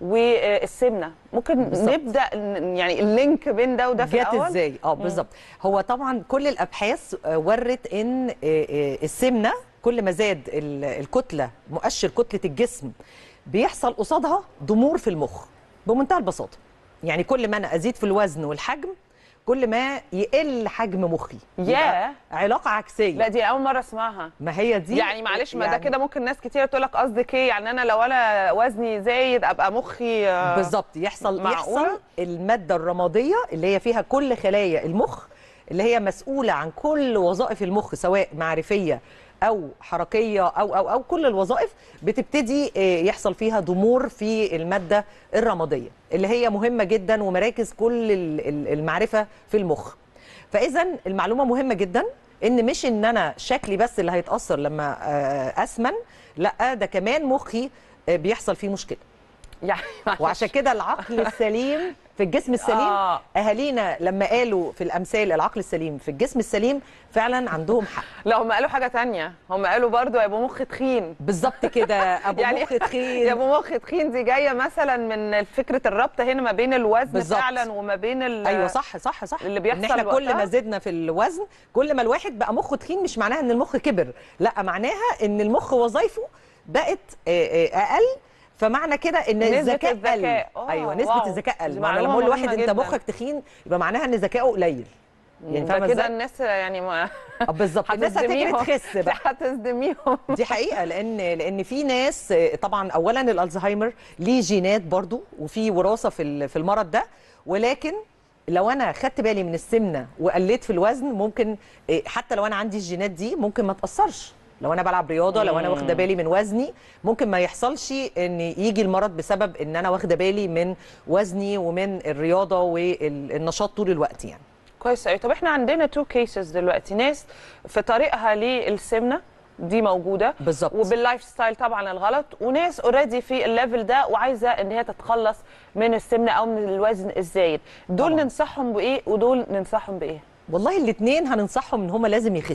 [SPEAKER 2] والسمنه ممكن
[SPEAKER 12] بالظبط.
[SPEAKER 2] نبدا ن- يعني اللينك بين ده وده في
[SPEAKER 12] جت
[SPEAKER 2] الاول
[SPEAKER 12] ازاي اه بالظبط هو طبعا كل الابحاث آه، ورت ان آه، آه، السمنه كل ما زاد ال- الكتله مؤشر كتله الجسم بيحصل قصادها ضمور في المخ بمنتهى البساطه يعني كل ما انا ازيد في الوزن والحجم كل ما يقل حجم مخي
[SPEAKER 2] ياه.
[SPEAKER 12] يبقى علاقه عكسيه
[SPEAKER 2] لا دي اول مره اسمعها
[SPEAKER 12] ما هي دي
[SPEAKER 2] يعني معلش ما ده
[SPEAKER 12] يعني
[SPEAKER 2] كده ممكن ناس كتير تقول لك قصدك ايه يعني انا لو انا وزني زايد ابقى مخي آه،
[SPEAKER 12] بالظبط يحصل
[SPEAKER 2] معقولة؟
[SPEAKER 12] يحصل الماده الرماديه اللي هي فيها كل خلايا المخ اللي هي مسؤوله عن كل وظائف المخ سواء معرفيه او حركيه او او او كل الوظائف بتبتدي آه، يحصل فيها ضمور في الماده الرماديه اللي هي مهمه جدا ومراكز كل ال- ال- المعرفه في المخ فاذا المعلومه مهمه جدا ان مش ان انا شكلي بس اللي هيتاثر لما آه، اسمن لا ده كمان مخي آه، بيحصل فيه مشكله
[SPEAKER 2] يعني
[SPEAKER 12] وعشان كده العقل السليم في الجسم السليم
[SPEAKER 2] آه.
[SPEAKER 12] آه. اهالينا لما قالوا في الامثال العقل السليم في الجسم السليم فعلا عندهم حق
[SPEAKER 2] لا هم قالوا حاجه تانية هم قالوا برضو يا ابو مخ تخين
[SPEAKER 12] بالظبط كده ابو
[SPEAKER 2] يعني
[SPEAKER 12] مخ تخين
[SPEAKER 2] يا ابو مخ تخين دي جايه مثلا من فكره الربط هنا ما بين الوزن
[SPEAKER 12] بالظبط.
[SPEAKER 2] فعلا وما بين ال-
[SPEAKER 12] ايوه صح صح صح
[SPEAKER 2] اللي بيحصل
[SPEAKER 12] ان احنا كل
[SPEAKER 2] وقتها؟
[SPEAKER 12] ما زدنا في الوزن كل ما الواحد بقى مخه تخين مش معناها ان المخ كبر لا معناها ان المخ وظايفه بقت آه، آه، اقل فمعنى كده ان
[SPEAKER 2] نسبة
[SPEAKER 12] الذكاء قل
[SPEAKER 2] الذكاء. آه،
[SPEAKER 12] ايوه نسبه
[SPEAKER 2] واو.
[SPEAKER 12] الذكاء قل
[SPEAKER 2] دي
[SPEAKER 12] معنى لما
[SPEAKER 2] معلومة
[SPEAKER 12] اقول لواحد
[SPEAKER 2] مهمة
[SPEAKER 12] انت
[SPEAKER 2] جداً.
[SPEAKER 12] مخك تخين يبقى معناها ان ذكائه قليل يعني
[SPEAKER 2] ده
[SPEAKER 12] فاهمه
[SPEAKER 2] كده
[SPEAKER 12] ازاي
[SPEAKER 2] الناس يعني ما
[SPEAKER 12] آه، بالظبط الناس
[SPEAKER 2] هتصدميهم.
[SPEAKER 12] هتجري تخس بقى
[SPEAKER 2] هتصدميهم
[SPEAKER 12] دي حقيقه لان لان في ناس آه، طبعا اولا الالزهايمر ليه جينات برضو وفي وراثه في ال- في المرض ده ولكن لو انا خدت بالي من السمنه وقليت في الوزن ممكن آه، حتى لو انا عندي الجينات دي ممكن ما تاثرش لو انا بلعب رياضه لو انا واخده بالي من وزني ممكن ما يحصلش ان يجي المرض بسبب ان انا واخده بالي من وزني ومن الرياضه والنشاط طول الوقت يعني
[SPEAKER 2] كويس قوي طب احنا عندنا تو كيسز دلوقتي ناس في طريقها للسمنه دي موجوده
[SPEAKER 12] بالظبط
[SPEAKER 2] وباللايف ستايل طبعا الغلط وناس اوريدي في الليفل ده وعايزه ان هي تتخلص من السمنه او من الوزن الزايد دول
[SPEAKER 12] طبعاً.
[SPEAKER 2] ننصحهم بايه ودول ننصحهم بايه
[SPEAKER 12] والله الاثنين هننصحهم ان هم لازم يخسوا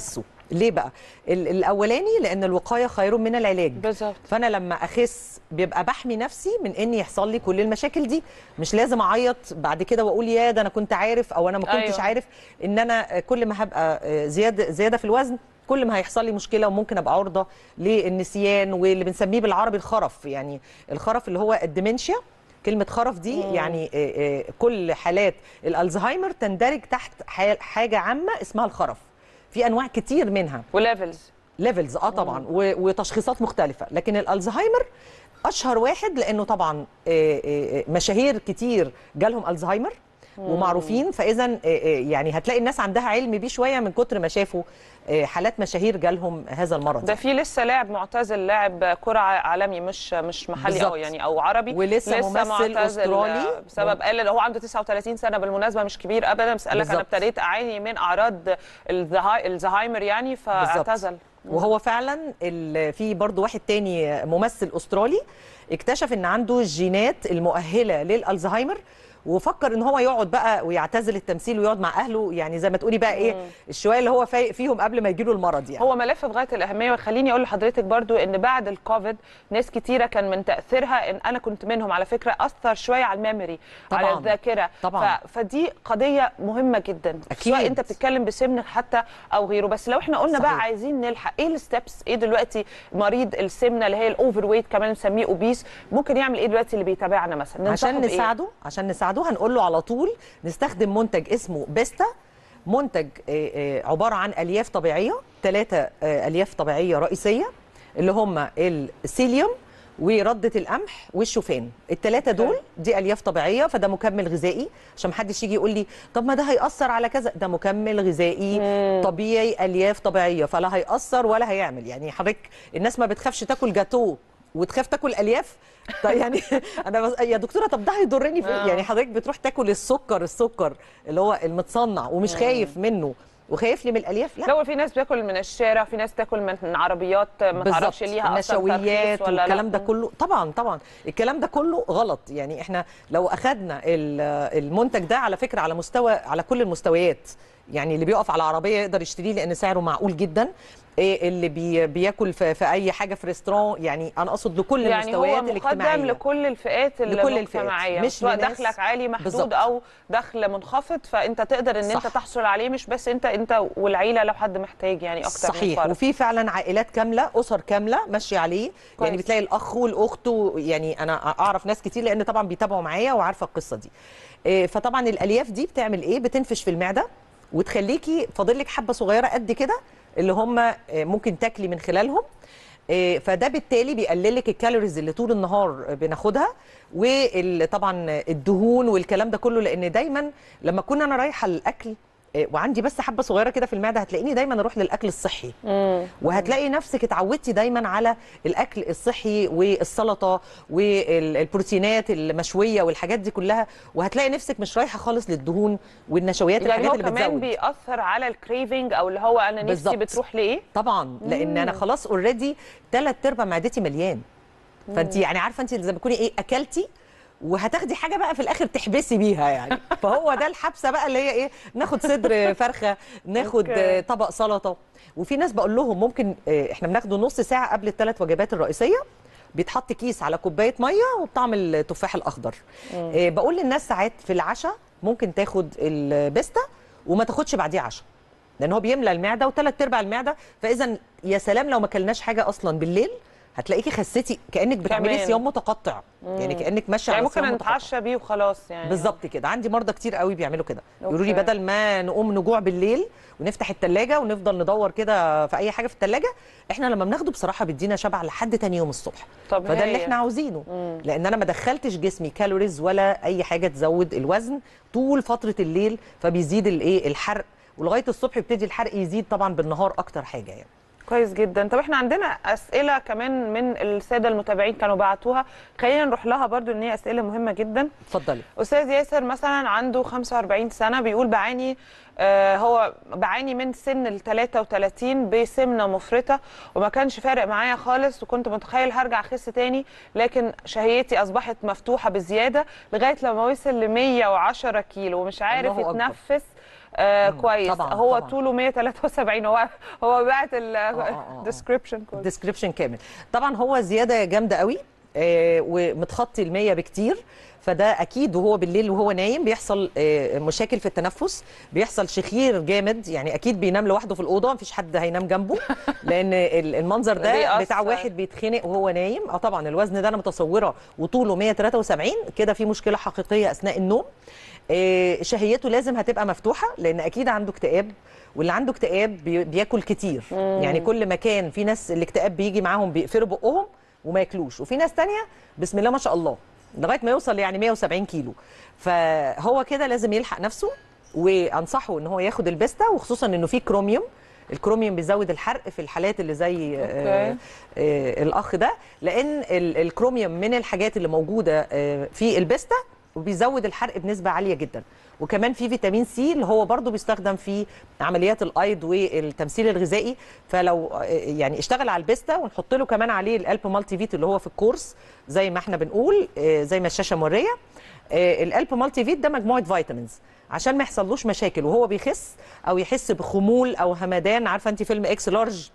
[SPEAKER 12] ليه بقى ال- الاولاني لان الوقايه خير من العلاج
[SPEAKER 2] بالظبط
[SPEAKER 12] فانا لما اخس بيبقى بحمي نفسي من ان يحصل لي كل المشاكل دي مش لازم اعيط بعد كده واقول يا ده انا كنت عارف او انا ما كنتش
[SPEAKER 2] أيوة.
[SPEAKER 12] أيوة. عارف ان انا كل ما هبقى زياده زياده في الوزن كل ما هيحصل لي مشكله وممكن ابقى عرضه للنسيان واللي بنسميه بالعربي الخرف يعني الخرف اللي هو الديمنشيا كلمة خرف دي
[SPEAKER 2] مم.
[SPEAKER 12] يعني آه، آه، كل حالات الألزهايمر تندرج تحت ح- حاجة عامة اسمها الخرف في أنواع كتير منها
[SPEAKER 2] وليفلز
[SPEAKER 12] ليفلز اه طبعا و- وتشخيصات مختلفه لكن الالزهايمر اشهر واحد لانه طبعا آه، آه، مشاهير كتير جالهم الزهايمر ومعروفين فاذا آه، آه، يعني هتلاقي الناس عندها علم بيه شويه من كتر ما شافوا آه، حالات مشاهير جالهم هذا المرض
[SPEAKER 2] ده في لسه لاعب معتزل لاعب كرة عالمي مش مش محلي او
[SPEAKER 12] بالظبط.
[SPEAKER 2] يعني او عربي
[SPEAKER 12] ولسه ممثل
[SPEAKER 2] معتزل
[SPEAKER 12] أسترالي.
[SPEAKER 2] بسبب قال ان هو عنده 39 سنه بالمناسبه مش كبير ابدا بس قال لك انا
[SPEAKER 12] بالظبط.
[SPEAKER 2] ابتديت اعاني من اعراض الزهاي- الزهايمر يعني فاعتزل
[SPEAKER 12] وهو فعلا ال- في برضو واحد تاني ممثل استرالي اكتشف ان عنده الجينات المؤهله للالزهايمر وفكر ان هو يقعد بقى ويعتزل التمثيل ويقعد مع اهله يعني زي ما تقولي بقى ايه الشويه اللي هو فايق فيهم قبل ما يجيله المرض يعني
[SPEAKER 2] هو ملف بغايه الاهميه وخليني اقول لحضرتك برضو ان بعد الكوفيد ناس كتيره كان من تاثيرها ان انا كنت منهم على فكره اثر شويه على الميموري على
[SPEAKER 12] طبعاً.
[SPEAKER 2] الذاكره
[SPEAKER 12] طبعاً.
[SPEAKER 2] ف... فدي قضيه مهمه جدا
[SPEAKER 12] أكيد.
[SPEAKER 2] سواء انت بتتكلم بسمن حتى او غيره بس لو احنا قلنا بقى
[SPEAKER 12] صحيح.
[SPEAKER 2] عايزين نلحق ايه الستبس ايه دلوقتي مريض السمنه اللي هي الاوفر ويت كمان نسميه اوبيس ممكن يعمل ايه دلوقتي اللي بيتابعنا مثلا
[SPEAKER 12] عشان
[SPEAKER 2] ننصحه بإيه؟
[SPEAKER 12] نساعده عشان نساعده هنقول له على طول نستخدم منتج اسمه بيستا منتج آه، آه، عباره عن الياف طبيعيه ثلاثه الياف طبيعيه رئيسيه اللي هم السيليوم ورده القمح والشوفان الثلاثه دول دي الياف طبيعيه فده مكمل غذائي عشان محدش يجي يقول لي طب ما ده هيأثر على كذا ده مكمل غذائي طبيعي الياف طبيعيه فلا هيأثر ولا هيعمل يعني حضرتك الناس ما بتخافش تاكل جاتو وتخاف تاكل الياف طيب يعني انا بس يا دكتوره طب ده هيضرني في إيه؟
[SPEAKER 2] آه.
[SPEAKER 12] يعني حضرتك بتروح تاكل السكر السكر اللي هو المتصنع ومش خايف منه وخايف لي من الالياف لا
[SPEAKER 2] لو في ناس بتاكل من الشارع في ناس تاكل من عربيات ما تعرفش
[SPEAKER 12] بالظبط.
[SPEAKER 2] ليها اصلا
[SPEAKER 12] النشويات
[SPEAKER 2] ترخيص ولا لا.
[SPEAKER 12] والكلام ده كله طبعا طبعا الكلام ده كله غلط يعني احنا لو اخذنا ال- المنتج ده على فكره على مستوى على كل المستويات يعني اللي بيقف على عربيه يقدر يشتريه لان سعره معقول جدا إيه اللي بي بياكل في, في اي حاجه في ريستوران يعني انا اقصد لكل
[SPEAKER 2] يعني هو
[SPEAKER 12] المستويات
[SPEAKER 2] مقدم
[SPEAKER 12] الاجتماعيه
[SPEAKER 2] لكل الفئات
[SPEAKER 12] لكل الفئات،
[SPEAKER 2] المجتمعيه
[SPEAKER 12] مش
[SPEAKER 2] سواء
[SPEAKER 12] لناس-
[SPEAKER 2] دخلك عالي محدود
[SPEAKER 12] بالظبط.
[SPEAKER 2] او دخل منخفض فانت تقدر ان
[SPEAKER 12] صح.
[SPEAKER 2] انت تحصل عليه مش بس انت انت والعيله لو حد محتاج يعني اكتر من
[SPEAKER 12] صحيح
[SPEAKER 2] فرد.
[SPEAKER 12] وفي فعلا عائلات كامله اسر كامله ماشيه عليه
[SPEAKER 2] كويس.
[SPEAKER 12] يعني بتلاقي الاخ والاخت و- يعني انا اعرف ناس كتير لان طبعا بيتابعوا معايا وعارفه القصه دي إيه، فطبعا الالياف دي بتعمل ايه بتنفش في المعده وتخليكي فاضل لك حبه صغيره قد كده اللي هم آه، ممكن تاكلي من خلالهم إيه، فده بالتالي بيقلل لك الكالوريز اللي طول النهار بناخدها وطبعا الدهون والكلام ده كله لان دايما لما كنا انا رايحه الاكل إيه، وعندي بس حبه صغيره كده في المعده هتلاقيني دايما اروح للاكل الصحي وهتلاقي نفسك اتعودتي دايما على الاكل الصحي والسلطه والبروتينات المشويه والحاجات دي كلها وهتلاقي نفسك مش رايحه خالص للدهون والنشويات
[SPEAKER 2] يعني
[SPEAKER 12] الحاجات
[SPEAKER 2] هو
[SPEAKER 12] اللي
[SPEAKER 2] كمان
[SPEAKER 12] بتزود
[SPEAKER 2] بيأثر على الكريفنج او اللي هو انا نفسي
[SPEAKER 12] بالظبط.
[SPEAKER 2] بتروح لايه
[SPEAKER 12] طبعا لان انا خلاص اوريدي ثلاث ارباع معدتي مليان فانت يعني عارفه انت زي ما تكوني ايه اكلتي وهتاخدي حاجه بقى في الاخر تحبسي بيها يعني فهو ده الحبسه بقى اللي هي ايه ناخد صدر فرخه ناخد
[SPEAKER 2] أوكي.
[SPEAKER 12] آه، طبق سلطه وفي ناس بقول لهم ممكن آه، احنا بناخده نص ساعه قبل الثلاث وجبات الرئيسيه بيتحط كيس على كوبايه ميه وبطعم التفاح الاخضر آه، بقول للناس ساعات في العشاء ممكن تاخد البيستا وما تاخدش بعديه عشاء لان هو بيملى المعده وثلاث ارباع المعده فاذا يا سلام لو ما كلناش حاجه اصلا بالليل هتلاقيكي خسيتي كانك بتعملي
[SPEAKER 2] كمان.
[SPEAKER 12] صيام متقطع يعني كانك ماشيه
[SPEAKER 2] يعني
[SPEAKER 12] على
[SPEAKER 2] ممكن
[SPEAKER 12] صيام متقطع
[SPEAKER 2] نتعشى بيه وخلاص يعني
[SPEAKER 12] بالظبط كده عندي مرضى كتير قوي بيعملوا كده يقولوا لي
[SPEAKER 2] أوكي.
[SPEAKER 12] بدل ما نقوم نجوع بالليل ونفتح التلاجة ونفضل ندور كده في اي حاجه في التلاجة احنا لما بناخده بصراحه بيدينا شبع لحد تاني يوم الصبح
[SPEAKER 2] طب
[SPEAKER 12] فده اللي
[SPEAKER 2] هايل.
[SPEAKER 12] احنا عاوزينه لان انا ما دخلتش جسمي كالوريز ولا اي حاجه تزود الوزن طول فتره الليل فبيزيد الايه الحرق ولغايه الصبح يبتدي الحرق يزيد طبعا بالنهار اكتر حاجه يعني
[SPEAKER 2] كويس جدا طب احنا عندنا اسئله كمان من الساده المتابعين كانوا بعتوها خلينا نروح لها برضو ان هي اسئله مهمه جدا
[SPEAKER 12] اتفضلي
[SPEAKER 2] استاذ ياسر مثلا عنده 45 سنه بيقول بعاني آه هو بعاني من سن ال 33 بسمنه مفرطه وما كانش فارق معايا خالص وكنت متخيل هرجع اخس تاني لكن شهيتي اصبحت مفتوحه بزياده لغايه لما وصل ل 110 كيلو ومش عارف
[SPEAKER 12] الله أكبر.
[SPEAKER 2] يتنفس آه كويس
[SPEAKER 12] طبعاً،
[SPEAKER 2] هو
[SPEAKER 12] طبعاً.
[SPEAKER 2] طوله 173 هو هو بعت الديسكربشن كله
[SPEAKER 12] ديسكريبشن كامل طبعا هو زياده جامده قوي آه، ومتخطي المية بكتير فده اكيد وهو بالليل وهو نايم بيحصل آه، مشاكل في التنفس بيحصل شخير جامد يعني اكيد بينام لوحده في الاوضه مفيش حد هينام جنبه لان ال- المنظر ده
[SPEAKER 2] بيأثر.
[SPEAKER 12] بتاع واحد بيتخنق وهو نايم اه طبعا الوزن ده انا متصوره وطوله 173 كده في مشكله حقيقيه اثناء النوم آه، شهيته لازم هتبقى مفتوحه لان اكيد عنده اكتئاب واللي عنده اكتئاب بي- بياكل كتير
[SPEAKER 2] مم.
[SPEAKER 12] يعني كل ما كان في ناس الاكتئاب بيجي معاهم بيقفلوا بقهم وما ياكلوش وفي ناس تانية بسم الله ما شاء الله لغايه ما يوصل يعني 170 كيلو فهو كده لازم يلحق نفسه وانصحه ان هو ياخد البيستا وخصوصا انه فيه كروميوم الكروميوم بيزود الحرق في الحالات اللي زي آه
[SPEAKER 2] أوكي.
[SPEAKER 12] آه الاخ ده لان ال- الكروميوم من الحاجات اللي موجوده آه في البيستا وبيزود الحرق بنسبه عاليه جدا وكمان في فيتامين سي اللي هو برضو بيستخدم في عمليات الايض والتمثيل الغذائي فلو آه، يعني اشتغل على البيستا ونحط له كمان عليه الالب مالتي فيت اللي هو في الكورس زي ما احنا بنقول آه، زي ما الشاشه موريه آه، الالب مالتي فيت ده مجموعه فيتامينز عشان ما يحصلوش مشاكل وهو بيخس او يحس بخمول او همدان عارفه انت فيلم اكس لارج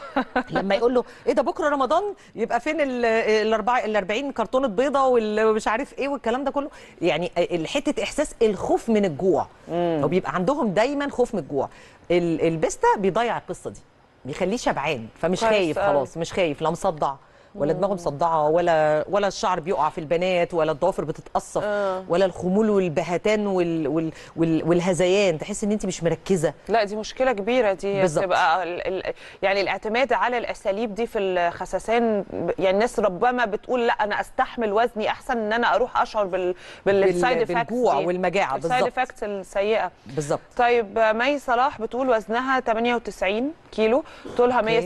[SPEAKER 12] لما يقول له ايه ده بكره رمضان يبقى فين ال- الاربعه ال 40 كرتونه بيضه والمش عارف ايه والكلام ده كله يعني حته احساس الخوف من الجوع او بيبقى عندهم دايما خوف من الجوع ال- البيستا بيضيع القصه دي بيخليه شبعان فمش
[SPEAKER 2] كويس
[SPEAKER 12] خايف
[SPEAKER 2] أوي.
[SPEAKER 12] خلاص مش خايف لا مصدع ولا دماغه مصدعه ولا ولا الشعر بيقع في البنات ولا الضوافر بتتقصف
[SPEAKER 2] آه.
[SPEAKER 12] ولا الخمول والبهتان وال وال وال والهذيان تحس ان انت مش مركزه
[SPEAKER 2] لا دي مشكله كبيره دي
[SPEAKER 12] بالظبط.
[SPEAKER 2] بتبقى ال- ال- يعني الاعتماد على الاساليب دي في الخسسان ب- يعني الناس ربما بتقول لا انا استحمل وزني احسن ان انا اروح اشعر بال بالسايد افكتس
[SPEAKER 12] بالجوع والمجاعة،
[SPEAKER 2] السايد
[SPEAKER 12] بالظبط.
[SPEAKER 2] افكتس السيئه
[SPEAKER 12] بالظبط
[SPEAKER 2] طيب مي صلاح بتقول وزنها 98 كيلو طولها
[SPEAKER 12] أوكي.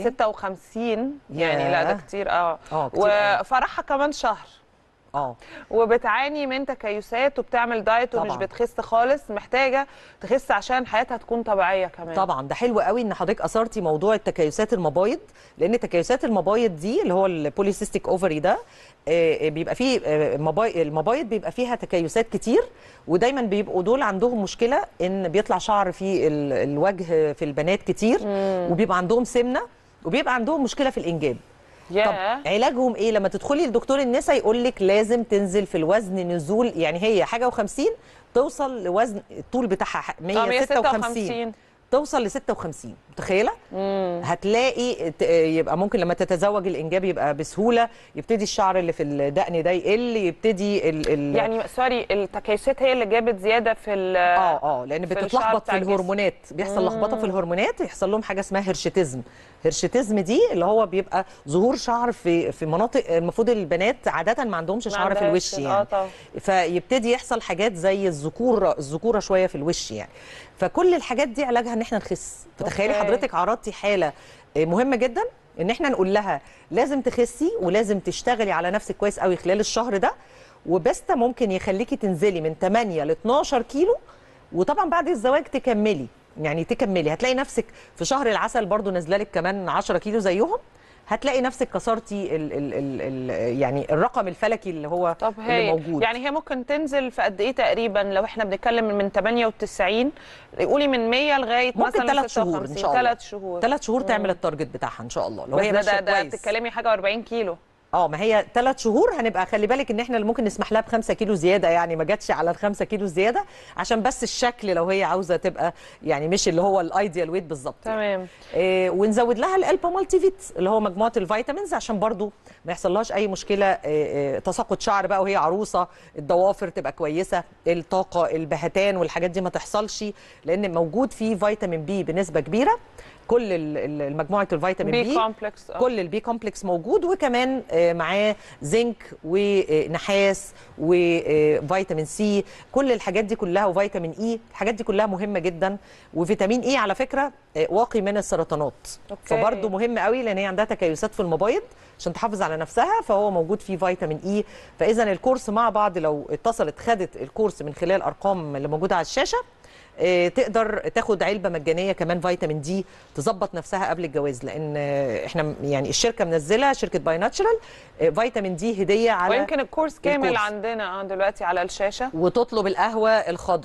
[SPEAKER 2] 156 يعني لا ده
[SPEAKER 12] ياه.
[SPEAKER 2] كتير اه
[SPEAKER 12] اه كتير أوي.
[SPEAKER 2] وفرحها كمان شهر
[SPEAKER 12] اه
[SPEAKER 2] وبتعاني من تكيسات وبتعمل دايت ومش
[SPEAKER 12] طبعاً.
[SPEAKER 2] بتخس خالص محتاجه تخس عشان حياتها تكون طبيعيه كمان
[SPEAKER 12] طبعا ده حلو قوي ان حضرتك اثرتي موضوع التكيسات المبايض لان تكيسات المبايض دي اللي هو البوليسيستيك اوفري ده آه، بيبقى فيه آه، مباي- المبايض بيبقى فيها تكيسات كتير ودايما بيبقوا دول عندهم مشكله ان بيطلع شعر في ال- الوجه في البنات كتير وبيبقى عندهم سمنه وبيبقى عندهم مشكله في الانجاب
[SPEAKER 2] ياه.
[SPEAKER 12] طب علاجهم ايه لما تدخلي لدكتور النساء يقول لك لازم تنزل في الوزن نزول يعني هي حاجه و50 توصل لوزن الطول بتاعها ح- 156 توصل ل 56 متخيله هتلاقي ت- يبقى ممكن لما تتزوج الانجاب يبقى بسهوله يبتدي الشعر اللي في الدقن ده يقل يبتدي ال ال
[SPEAKER 2] يعني سوري التكيسات هي اللي جابت زياده في ال
[SPEAKER 12] اه اه لان
[SPEAKER 2] في الشعر
[SPEAKER 12] بتتلخبط
[SPEAKER 2] بتاع
[SPEAKER 12] في
[SPEAKER 2] الجسم.
[SPEAKER 12] الهرمونات بيحصل لخبطه في الهرمونات يحصل لهم حاجه اسمها هرشتزم هرشتزم دي اللي هو بيبقى ظهور شعر في في مناطق المفروض البنات عاده ما عندهمش
[SPEAKER 2] ما
[SPEAKER 12] شعر في
[SPEAKER 2] عندهاش.
[SPEAKER 12] الوش
[SPEAKER 2] اه
[SPEAKER 12] يعني
[SPEAKER 2] طبعا
[SPEAKER 12] فيبتدي يحصل حاجات زي الذكوره الذكوره شويه في الوش يعني فكل الحاجات دي علاجها ان احنا نخس فتخيلي
[SPEAKER 2] أوكي.
[SPEAKER 12] حضرتك عرضتي حاله آه، مهمه جدا ان احنا نقول لها لازم تخسي ولازم تشتغلي على نفسك كويس قوي خلال الشهر ده وبستا ممكن يخليكي تنزلي من 8 ل 12 كيلو وطبعا بعد الزواج تكملي يعني تكملي هتلاقي نفسك في شهر العسل برضو نازله لك كمان 10 كيلو زيهم هتلاقي نفسك كسرتي ال ال ال ال يعني الرقم الفلكي اللي هو
[SPEAKER 2] طب
[SPEAKER 12] اللي
[SPEAKER 2] هي
[SPEAKER 12] موجود
[SPEAKER 2] يعني هي ممكن تنزل في قد ايه تقريبا لو احنا بنتكلم من 98 قولي من 100 لغايه
[SPEAKER 12] ممكن
[SPEAKER 2] مثلا
[SPEAKER 12] ثلاث شهور ان شاء الله
[SPEAKER 2] ثلاث شهور
[SPEAKER 12] ثلاث شهور تعمل التارجت بتاعها ان شاء الله لو
[SPEAKER 2] بس
[SPEAKER 12] هي
[SPEAKER 2] ده
[SPEAKER 12] ماشيه
[SPEAKER 2] ده, ده
[SPEAKER 12] كويس
[SPEAKER 2] بتتكلمي حاجه 40 كيلو
[SPEAKER 12] اه ما هي ثلاث شهور هنبقى خلي بالك ان احنا اللي ممكن نسمح لها بخمسة كيلو زياده يعني ما جاتش على الخمسة كيلو زياده عشان بس الشكل لو هي عاوزه تبقى يعني مش اللي هو الايديال ويت بالظبط
[SPEAKER 2] تمام
[SPEAKER 12] آه ونزود لها الالبا مالتي فيت اللي هو مجموعه الفيتامينز عشان برضو ما يحصلهاش اي مشكله آه آه تساقط شعر بقى وهي عروسه الضوافر تبقى كويسه الطاقه البهتان والحاجات دي ما تحصلش لان موجود فيه فيتامين بي بنسبه كبيره كل ال- ال- المجموعه الفيتامين
[SPEAKER 2] بي
[SPEAKER 12] بي
[SPEAKER 2] كومبلكس
[SPEAKER 12] كل البي كومبلكس موجود وكمان آه، معاه زنك ونحاس وفيتامين سي كل الحاجات دي كلها وفيتامين اي الحاجات دي كلها مهمه جدا وفيتامين اي على فكره آه، واقي من السرطانات
[SPEAKER 2] أوكي.
[SPEAKER 12] فبرضه مهم قوي لان هي عندها تكيسات في المبايض عشان تحافظ على نفسها فهو موجود فيه فيتامين اي فاذا الكورس مع بعض لو اتصلت خدت الكورس من خلال الارقام اللي موجوده على الشاشه آه، تقدر تاخد علبه مجانيه كمان فيتامين دي تظبط نفسها قبل الجواز لان آه، احنا م- يعني الشركه منزله شركه باي ناتشرال آه، فيتامين دي هديه على
[SPEAKER 2] ويمكن الكورس كامل
[SPEAKER 12] الكورس.
[SPEAKER 2] عندنا اه دلوقتي على الشاشه
[SPEAKER 12] وتطلب القهوه الخضراء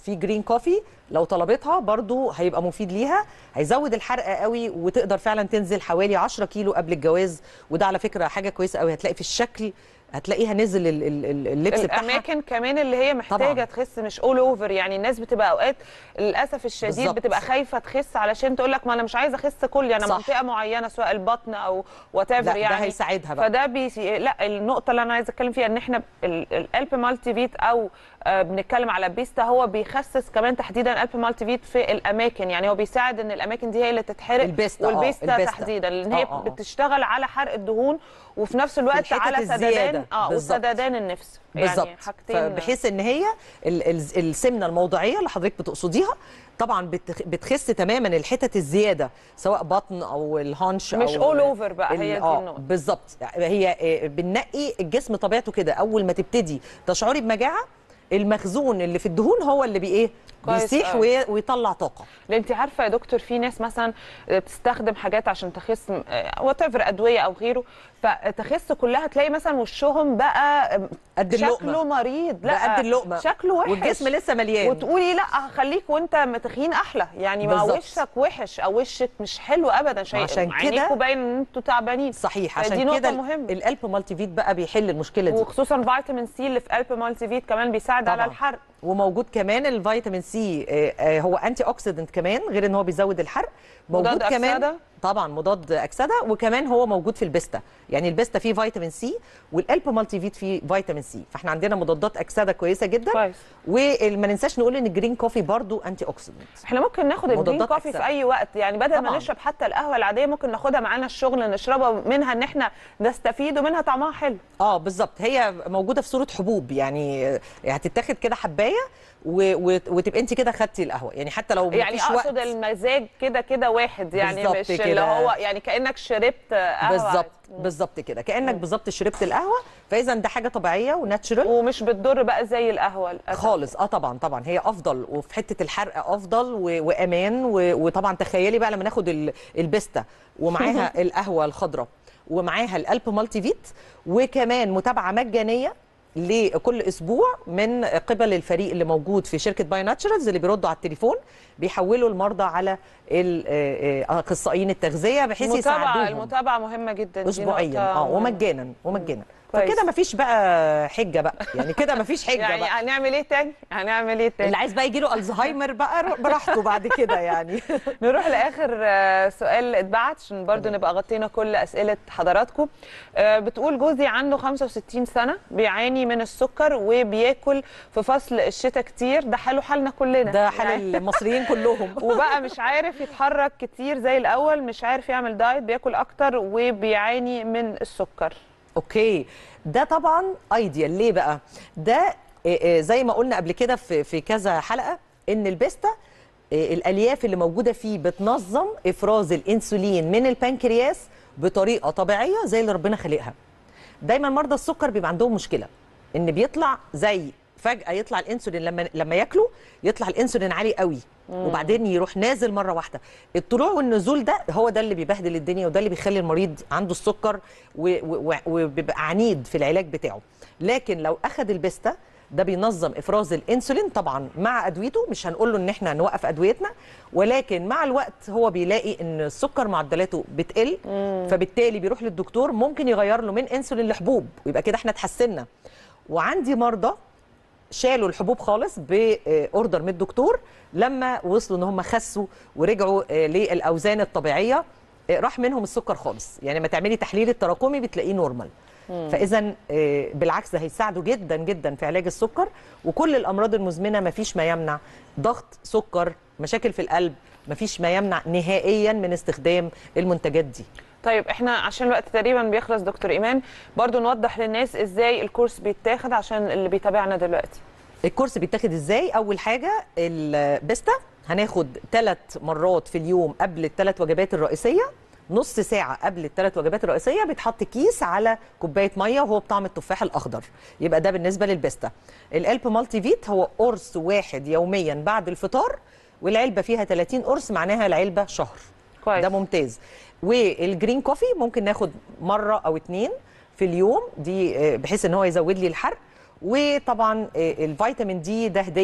[SPEAKER 12] في جرين كوفي لو طلبتها برضو هيبقى مفيد ليها هيزود الحرق قوي وتقدر فعلا تنزل حوالي 10 كيلو قبل الجواز وده على فكره حاجه كويسه قوي هتلاقي في الشكل هتلاقيها نزل ال- ال- ال- اللبس بتاعها
[SPEAKER 2] الاماكن كمان اللي هي محتاجه
[SPEAKER 12] طبعاً.
[SPEAKER 2] تخس مش اول اوفر يعني الناس بتبقى اوقات للاسف الشديد
[SPEAKER 12] بالظبط.
[SPEAKER 2] بتبقى خايفه تخس علشان تقول لك ما انا مش عايزه اخس كلي انا
[SPEAKER 12] صح.
[SPEAKER 2] منطقه معينه سواء البطن او وات
[SPEAKER 12] لا،
[SPEAKER 2] ايفر
[SPEAKER 12] ده
[SPEAKER 2] يعني
[SPEAKER 12] هيساعدها بقى.
[SPEAKER 2] فده بي... لا النقطه اللي انا عايزه اتكلم فيها ان احنا ال- الالب مالتي فيت او آه، بنتكلم على بيستا هو بيخسس كمان تحديدا الالب مالتي فيت في الاماكن يعني هو بيساعد ان الاماكن دي هي اللي تتحرق
[SPEAKER 12] البيستا، آه،
[SPEAKER 2] والبيستا
[SPEAKER 12] البيستا.
[SPEAKER 2] تحديدا لان
[SPEAKER 12] آه،
[SPEAKER 2] هي
[SPEAKER 12] آه، آه.
[SPEAKER 2] بتشتغل على حرق الدهون وفي نفس الوقت
[SPEAKER 12] الحتت
[SPEAKER 2] على
[SPEAKER 12] الزيادة.
[SPEAKER 2] سدادان اه
[SPEAKER 12] بالظبط.
[SPEAKER 2] وسدادان النفس
[SPEAKER 12] بالظبط
[SPEAKER 2] يعني حاجتين
[SPEAKER 12] بحيث ان هي ال- ال- السمنه الموضعيه اللي حضرتك بتقصديها طبعا بتخ- بتخس تماما الحتت الزياده سواء بطن او الهانش
[SPEAKER 2] مش
[SPEAKER 12] او
[SPEAKER 2] all over بقى،
[SPEAKER 12] ال-
[SPEAKER 2] هي دي
[SPEAKER 12] آه،
[SPEAKER 2] النقطة.
[SPEAKER 12] بالظبط هي آه، بننقي الجسم طبيعته كده اول ما تبتدي تشعري بمجاعه المخزون اللي في الدهون هو اللي بايه
[SPEAKER 2] كويس
[SPEAKER 12] بيسيح
[SPEAKER 2] أوي.
[SPEAKER 12] وي- ويطلع طاقه
[SPEAKER 2] لان انت عارفه يا دكتور في ناس مثلا بتستخدم حاجات عشان تخس وات ايفر ادويه او غيره فتخس كلها تلاقي مثلا وشهم بقى
[SPEAKER 12] قد اللقمة.
[SPEAKER 2] شكله مريض لا
[SPEAKER 12] بقى قد اللقمة.
[SPEAKER 2] شكله وحش
[SPEAKER 12] والجسم لسه مليان.
[SPEAKER 2] وتقولي لا خليك وانت متخين احلى يعني ما
[SPEAKER 12] بالظبط.
[SPEAKER 2] وشك وحش او وشك مش حلو ابدا شيء
[SPEAKER 12] عشان كده-
[SPEAKER 2] عينيكوا باين ان انتوا تعبانين
[SPEAKER 12] صحيح
[SPEAKER 2] فدي
[SPEAKER 12] عشان
[SPEAKER 2] نقطة
[SPEAKER 12] كده
[SPEAKER 2] مهمة.
[SPEAKER 12] الالب مالتي فيت بقى بيحل المشكله دي
[SPEAKER 2] وخصوصا فيتامين سي اللي في قلب مالتي فيت كمان بيساعد على
[SPEAKER 12] طبعاً.
[SPEAKER 2] الحرق
[SPEAKER 12] وموجود كمان الفيتامين سي آه، آه، هو انتي اوكسيدنت كمان غير ان هو بيزود الحرق موجود
[SPEAKER 2] مضاد
[SPEAKER 12] كمان
[SPEAKER 2] أكسدة؟
[SPEAKER 12] طبعا مضاد اكسده وكمان هو موجود في البيستا يعني البيستا فيه فيتامين سي والالب مالتي فيت فيه فيتامين سي فاحنا عندنا مضادات اكسده كويسه جدا
[SPEAKER 2] كويس.
[SPEAKER 12] وما ننساش نقول ان الجرين كوفي برضو انتي اوكسيدنت
[SPEAKER 2] احنا ممكن ناخد الجرين
[SPEAKER 12] مضادات
[SPEAKER 2] كوفي
[SPEAKER 12] أكسدة.
[SPEAKER 2] في اي وقت يعني بدل ما
[SPEAKER 12] طبعاً.
[SPEAKER 2] نشرب حتى القهوه العاديه ممكن ناخدها معانا الشغل نشربها منها ان احنا نستفيد ومنها طعمها حلو
[SPEAKER 12] اه بالظبط هي موجوده في صوره حبوب يعني آه، هتتاخد كده حبايه و... و... وتبقى انت كده خدتي القهوه يعني حتى لو
[SPEAKER 2] يعني
[SPEAKER 12] مفيش
[SPEAKER 2] اقصد
[SPEAKER 12] وقت
[SPEAKER 2] المزاج كده كده واحد يعني
[SPEAKER 12] بالظبط
[SPEAKER 2] مش اللي
[SPEAKER 12] كده.
[SPEAKER 2] هو يعني كانك شربت قهوه
[SPEAKER 12] بالظبط بالظبط كده كانك بالظبط شربت القهوه فاذا ده حاجه طبيعيه وناتشرال
[SPEAKER 2] ومش بتضر بقى زي القهوه للأسف.
[SPEAKER 12] خالص اه طبعا طبعا هي افضل وفي حته الحرق افضل و... وامان و... وطبعا تخيلي بقى لما ناخد ال... البيستا ومعاها القهوه الخضراء ومعاها الالب مالتي فيت وكمان متابعه مجانيه لكل اسبوع من قبل الفريق اللي موجود في شركه باي ناتشرالز اللي بيردوا على التليفون بيحولوا المرضى على ال- آه، آه، اخصائيين التغذيه بحيث
[SPEAKER 2] المتابعه
[SPEAKER 12] يساعدوهم
[SPEAKER 2] المتابعه مهمه جدا دي
[SPEAKER 12] اسبوعيا
[SPEAKER 2] نقطة
[SPEAKER 12] اه
[SPEAKER 2] مهمة.
[SPEAKER 12] ومجانا ومجانا
[SPEAKER 2] كويس.
[SPEAKER 12] فكده مفيش بقى حجه بقى يعني كده مفيش حجه
[SPEAKER 2] يعني
[SPEAKER 12] بقى
[SPEAKER 2] هنعمل ايه تاني هنعمل ايه تاني
[SPEAKER 12] اللي عايز بقى يجي له الزهايمر بقى رو- براحته بعد كده يعني
[SPEAKER 2] نروح لاخر آه، سؤال اتبعت عشان برضو نبقى غطينا كل اسئله حضراتكم آه، بتقول جوزي عنده 65 سنه بيعاني من السكر وبياكل في فصل الشتاء كتير ده حاله حالنا كلنا
[SPEAKER 12] ده حال المصريين كلهم
[SPEAKER 2] وبقى مش عارف يتحرك كتير زي الاول مش عارف يعمل دايت بياكل اكتر وبيعاني من السكر
[SPEAKER 12] اوكي ده طبعا ايديال ليه بقى ده آه، آه، زي ما قلنا قبل كده في في كذا حلقه ان البيستا آه، الالياف اللي موجوده فيه بتنظم افراز الانسولين من البنكرياس بطريقه طبيعيه زي اللي ربنا خلقها دايما مرضى السكر بيبقى عندهم مشكله ان بيطلع زي فجاه يطلع الانسولين لما لما ياكلوا يطلع الانسولين عالي قوي
[SPEAKER 2] مم.
[SPEAKER 12] وبعدين يروح نازل مره واحده الطلوع والنزول ده هو ده اللي بيبهدل الدنيا وده اللي بيخلي المريض عنده السكر و- و- و- وبيبقى عنيد في العلاج بتاعه لكن لو اخذ البيستا ده بينظم افراز الانسولين طبعا مع ادويته مش هنقول له ان احنا نوقف ادويتنا ولكن مع الوقت هو بيلاقي ان السكر معدلاته بتقل فبالتالي بيروح للدكتور ممكن يغير له من انسولين لحبوب ويبقى كده احنا اتحسنا وعندي مرضى شالوا الحبوب خالص باوردر من الدكتور لما وصلوا ان هم خسوا ورجعوا آه، للاوزان الطبيعيه آه، راح منهم السكر خالص يعني ما تعملي تحليل التراكمي بتلاقيه نورمال
[SPEAKER 2] مم.
[SPEAKER 12] فاذا آه، بالعكس ده هيساعده جدا جدا في علاج السكر وكل الامراض المزمنه ما فيش ما يمنع ضغط سكر مشاكل في القلب ما فيش ما يمنع نهائيا من استخدام المنتجات دي
[SPEAKER 2] طيب احنا عشان الوقت تقريبا بيخلص دكتور ايمان برضو نوضح للناس ازاي الكورس بيتاخد عشان اللي بيتابعنا دلوقتي
[SPEAKER 12] الكورس بيتاخد ازاي اول حاجه البيستا هناخد ثلاث مرات في اليوم قبل الثلاث وجبات الرئيسيه نص ساعة قبل الثلاث وجبات الرئيسية بيتحط كيس على كوباية مية وهو بطعم التفاح الأخضر يبقى ده بالنسبة للبيستا الألب مالتي فيت هو قرص واحد يوميا بعد الفطار والعلبة فيها 30 قرص معناها العلبة شهر
[SPEAKER 2] كويس.
[SPEAKER 12] ده ممتاز والجرين كوفي ممكن ناخد مرة أو اتنين في اليوم دي آه، بحيث ان هو يزود لي الحرق وطبعا آه، الفيتامين دي ده هديه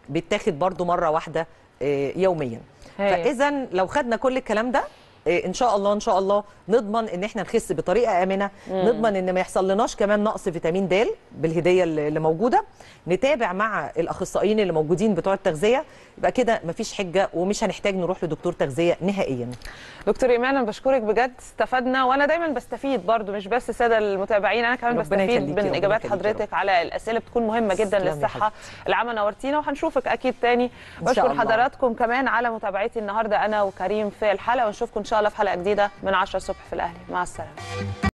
[SPEAKER 12] بيتاخد برضو مره واحده آه، يوميا
[SPEAKER 2] هايل.
[SPEAKER 12] فاذا لو خدنا كل الكلام ده آه، ان شاء الله ان شاء الله نضمن ان احنا نخس بطريقه امنه
[SPEAKER 2] مم.
[SPEAKER 12] نضمن ان ما يحصل لناش كمان نقص فيتامين د بالهديه اللي اللي موجوده نتابع مع الاخصائيين اللي موجودين بتوع التغذيه يبقى كده مفيش حجه ومش هنحتاج نروح لدكتور تغذيه نهائيا
[SPEAKER 2] دكتور ايمان انا بشكرك بجد استفدنا وانا دايما بستفيد برضو مش بس الساده المتابعين انا كمان
[SPEAKER 12] ربنا
[SPEAKER 2] بستفيد
[SPEAKER 12] يخليكي،
[SPEAKER 2] من
[SPEAKER 12] ربنا
[SPEAKER 2] اجابات
[SPEAKER 12] يخليكي يا
[SPEAKER 2] حضرتك على الاسئله بتكون مهمه جدا
[SPEAKER 12] تسلمي يا
[SPEAKER 2] للصحه العامه نورتينا وهنشوفك اكيد تاني
[SPEAKER 12] إن شاء
[SPEAKER 2] بشكر
[SPEAKER 12] الله.
[SPEAKER 2] حضراتكم كمان على متابعتي النهارده انا وكريم في الحلقه ونشوفكم ان شاء الله في حلقه جديده من 10 الصبح في الاهلي مع السلامه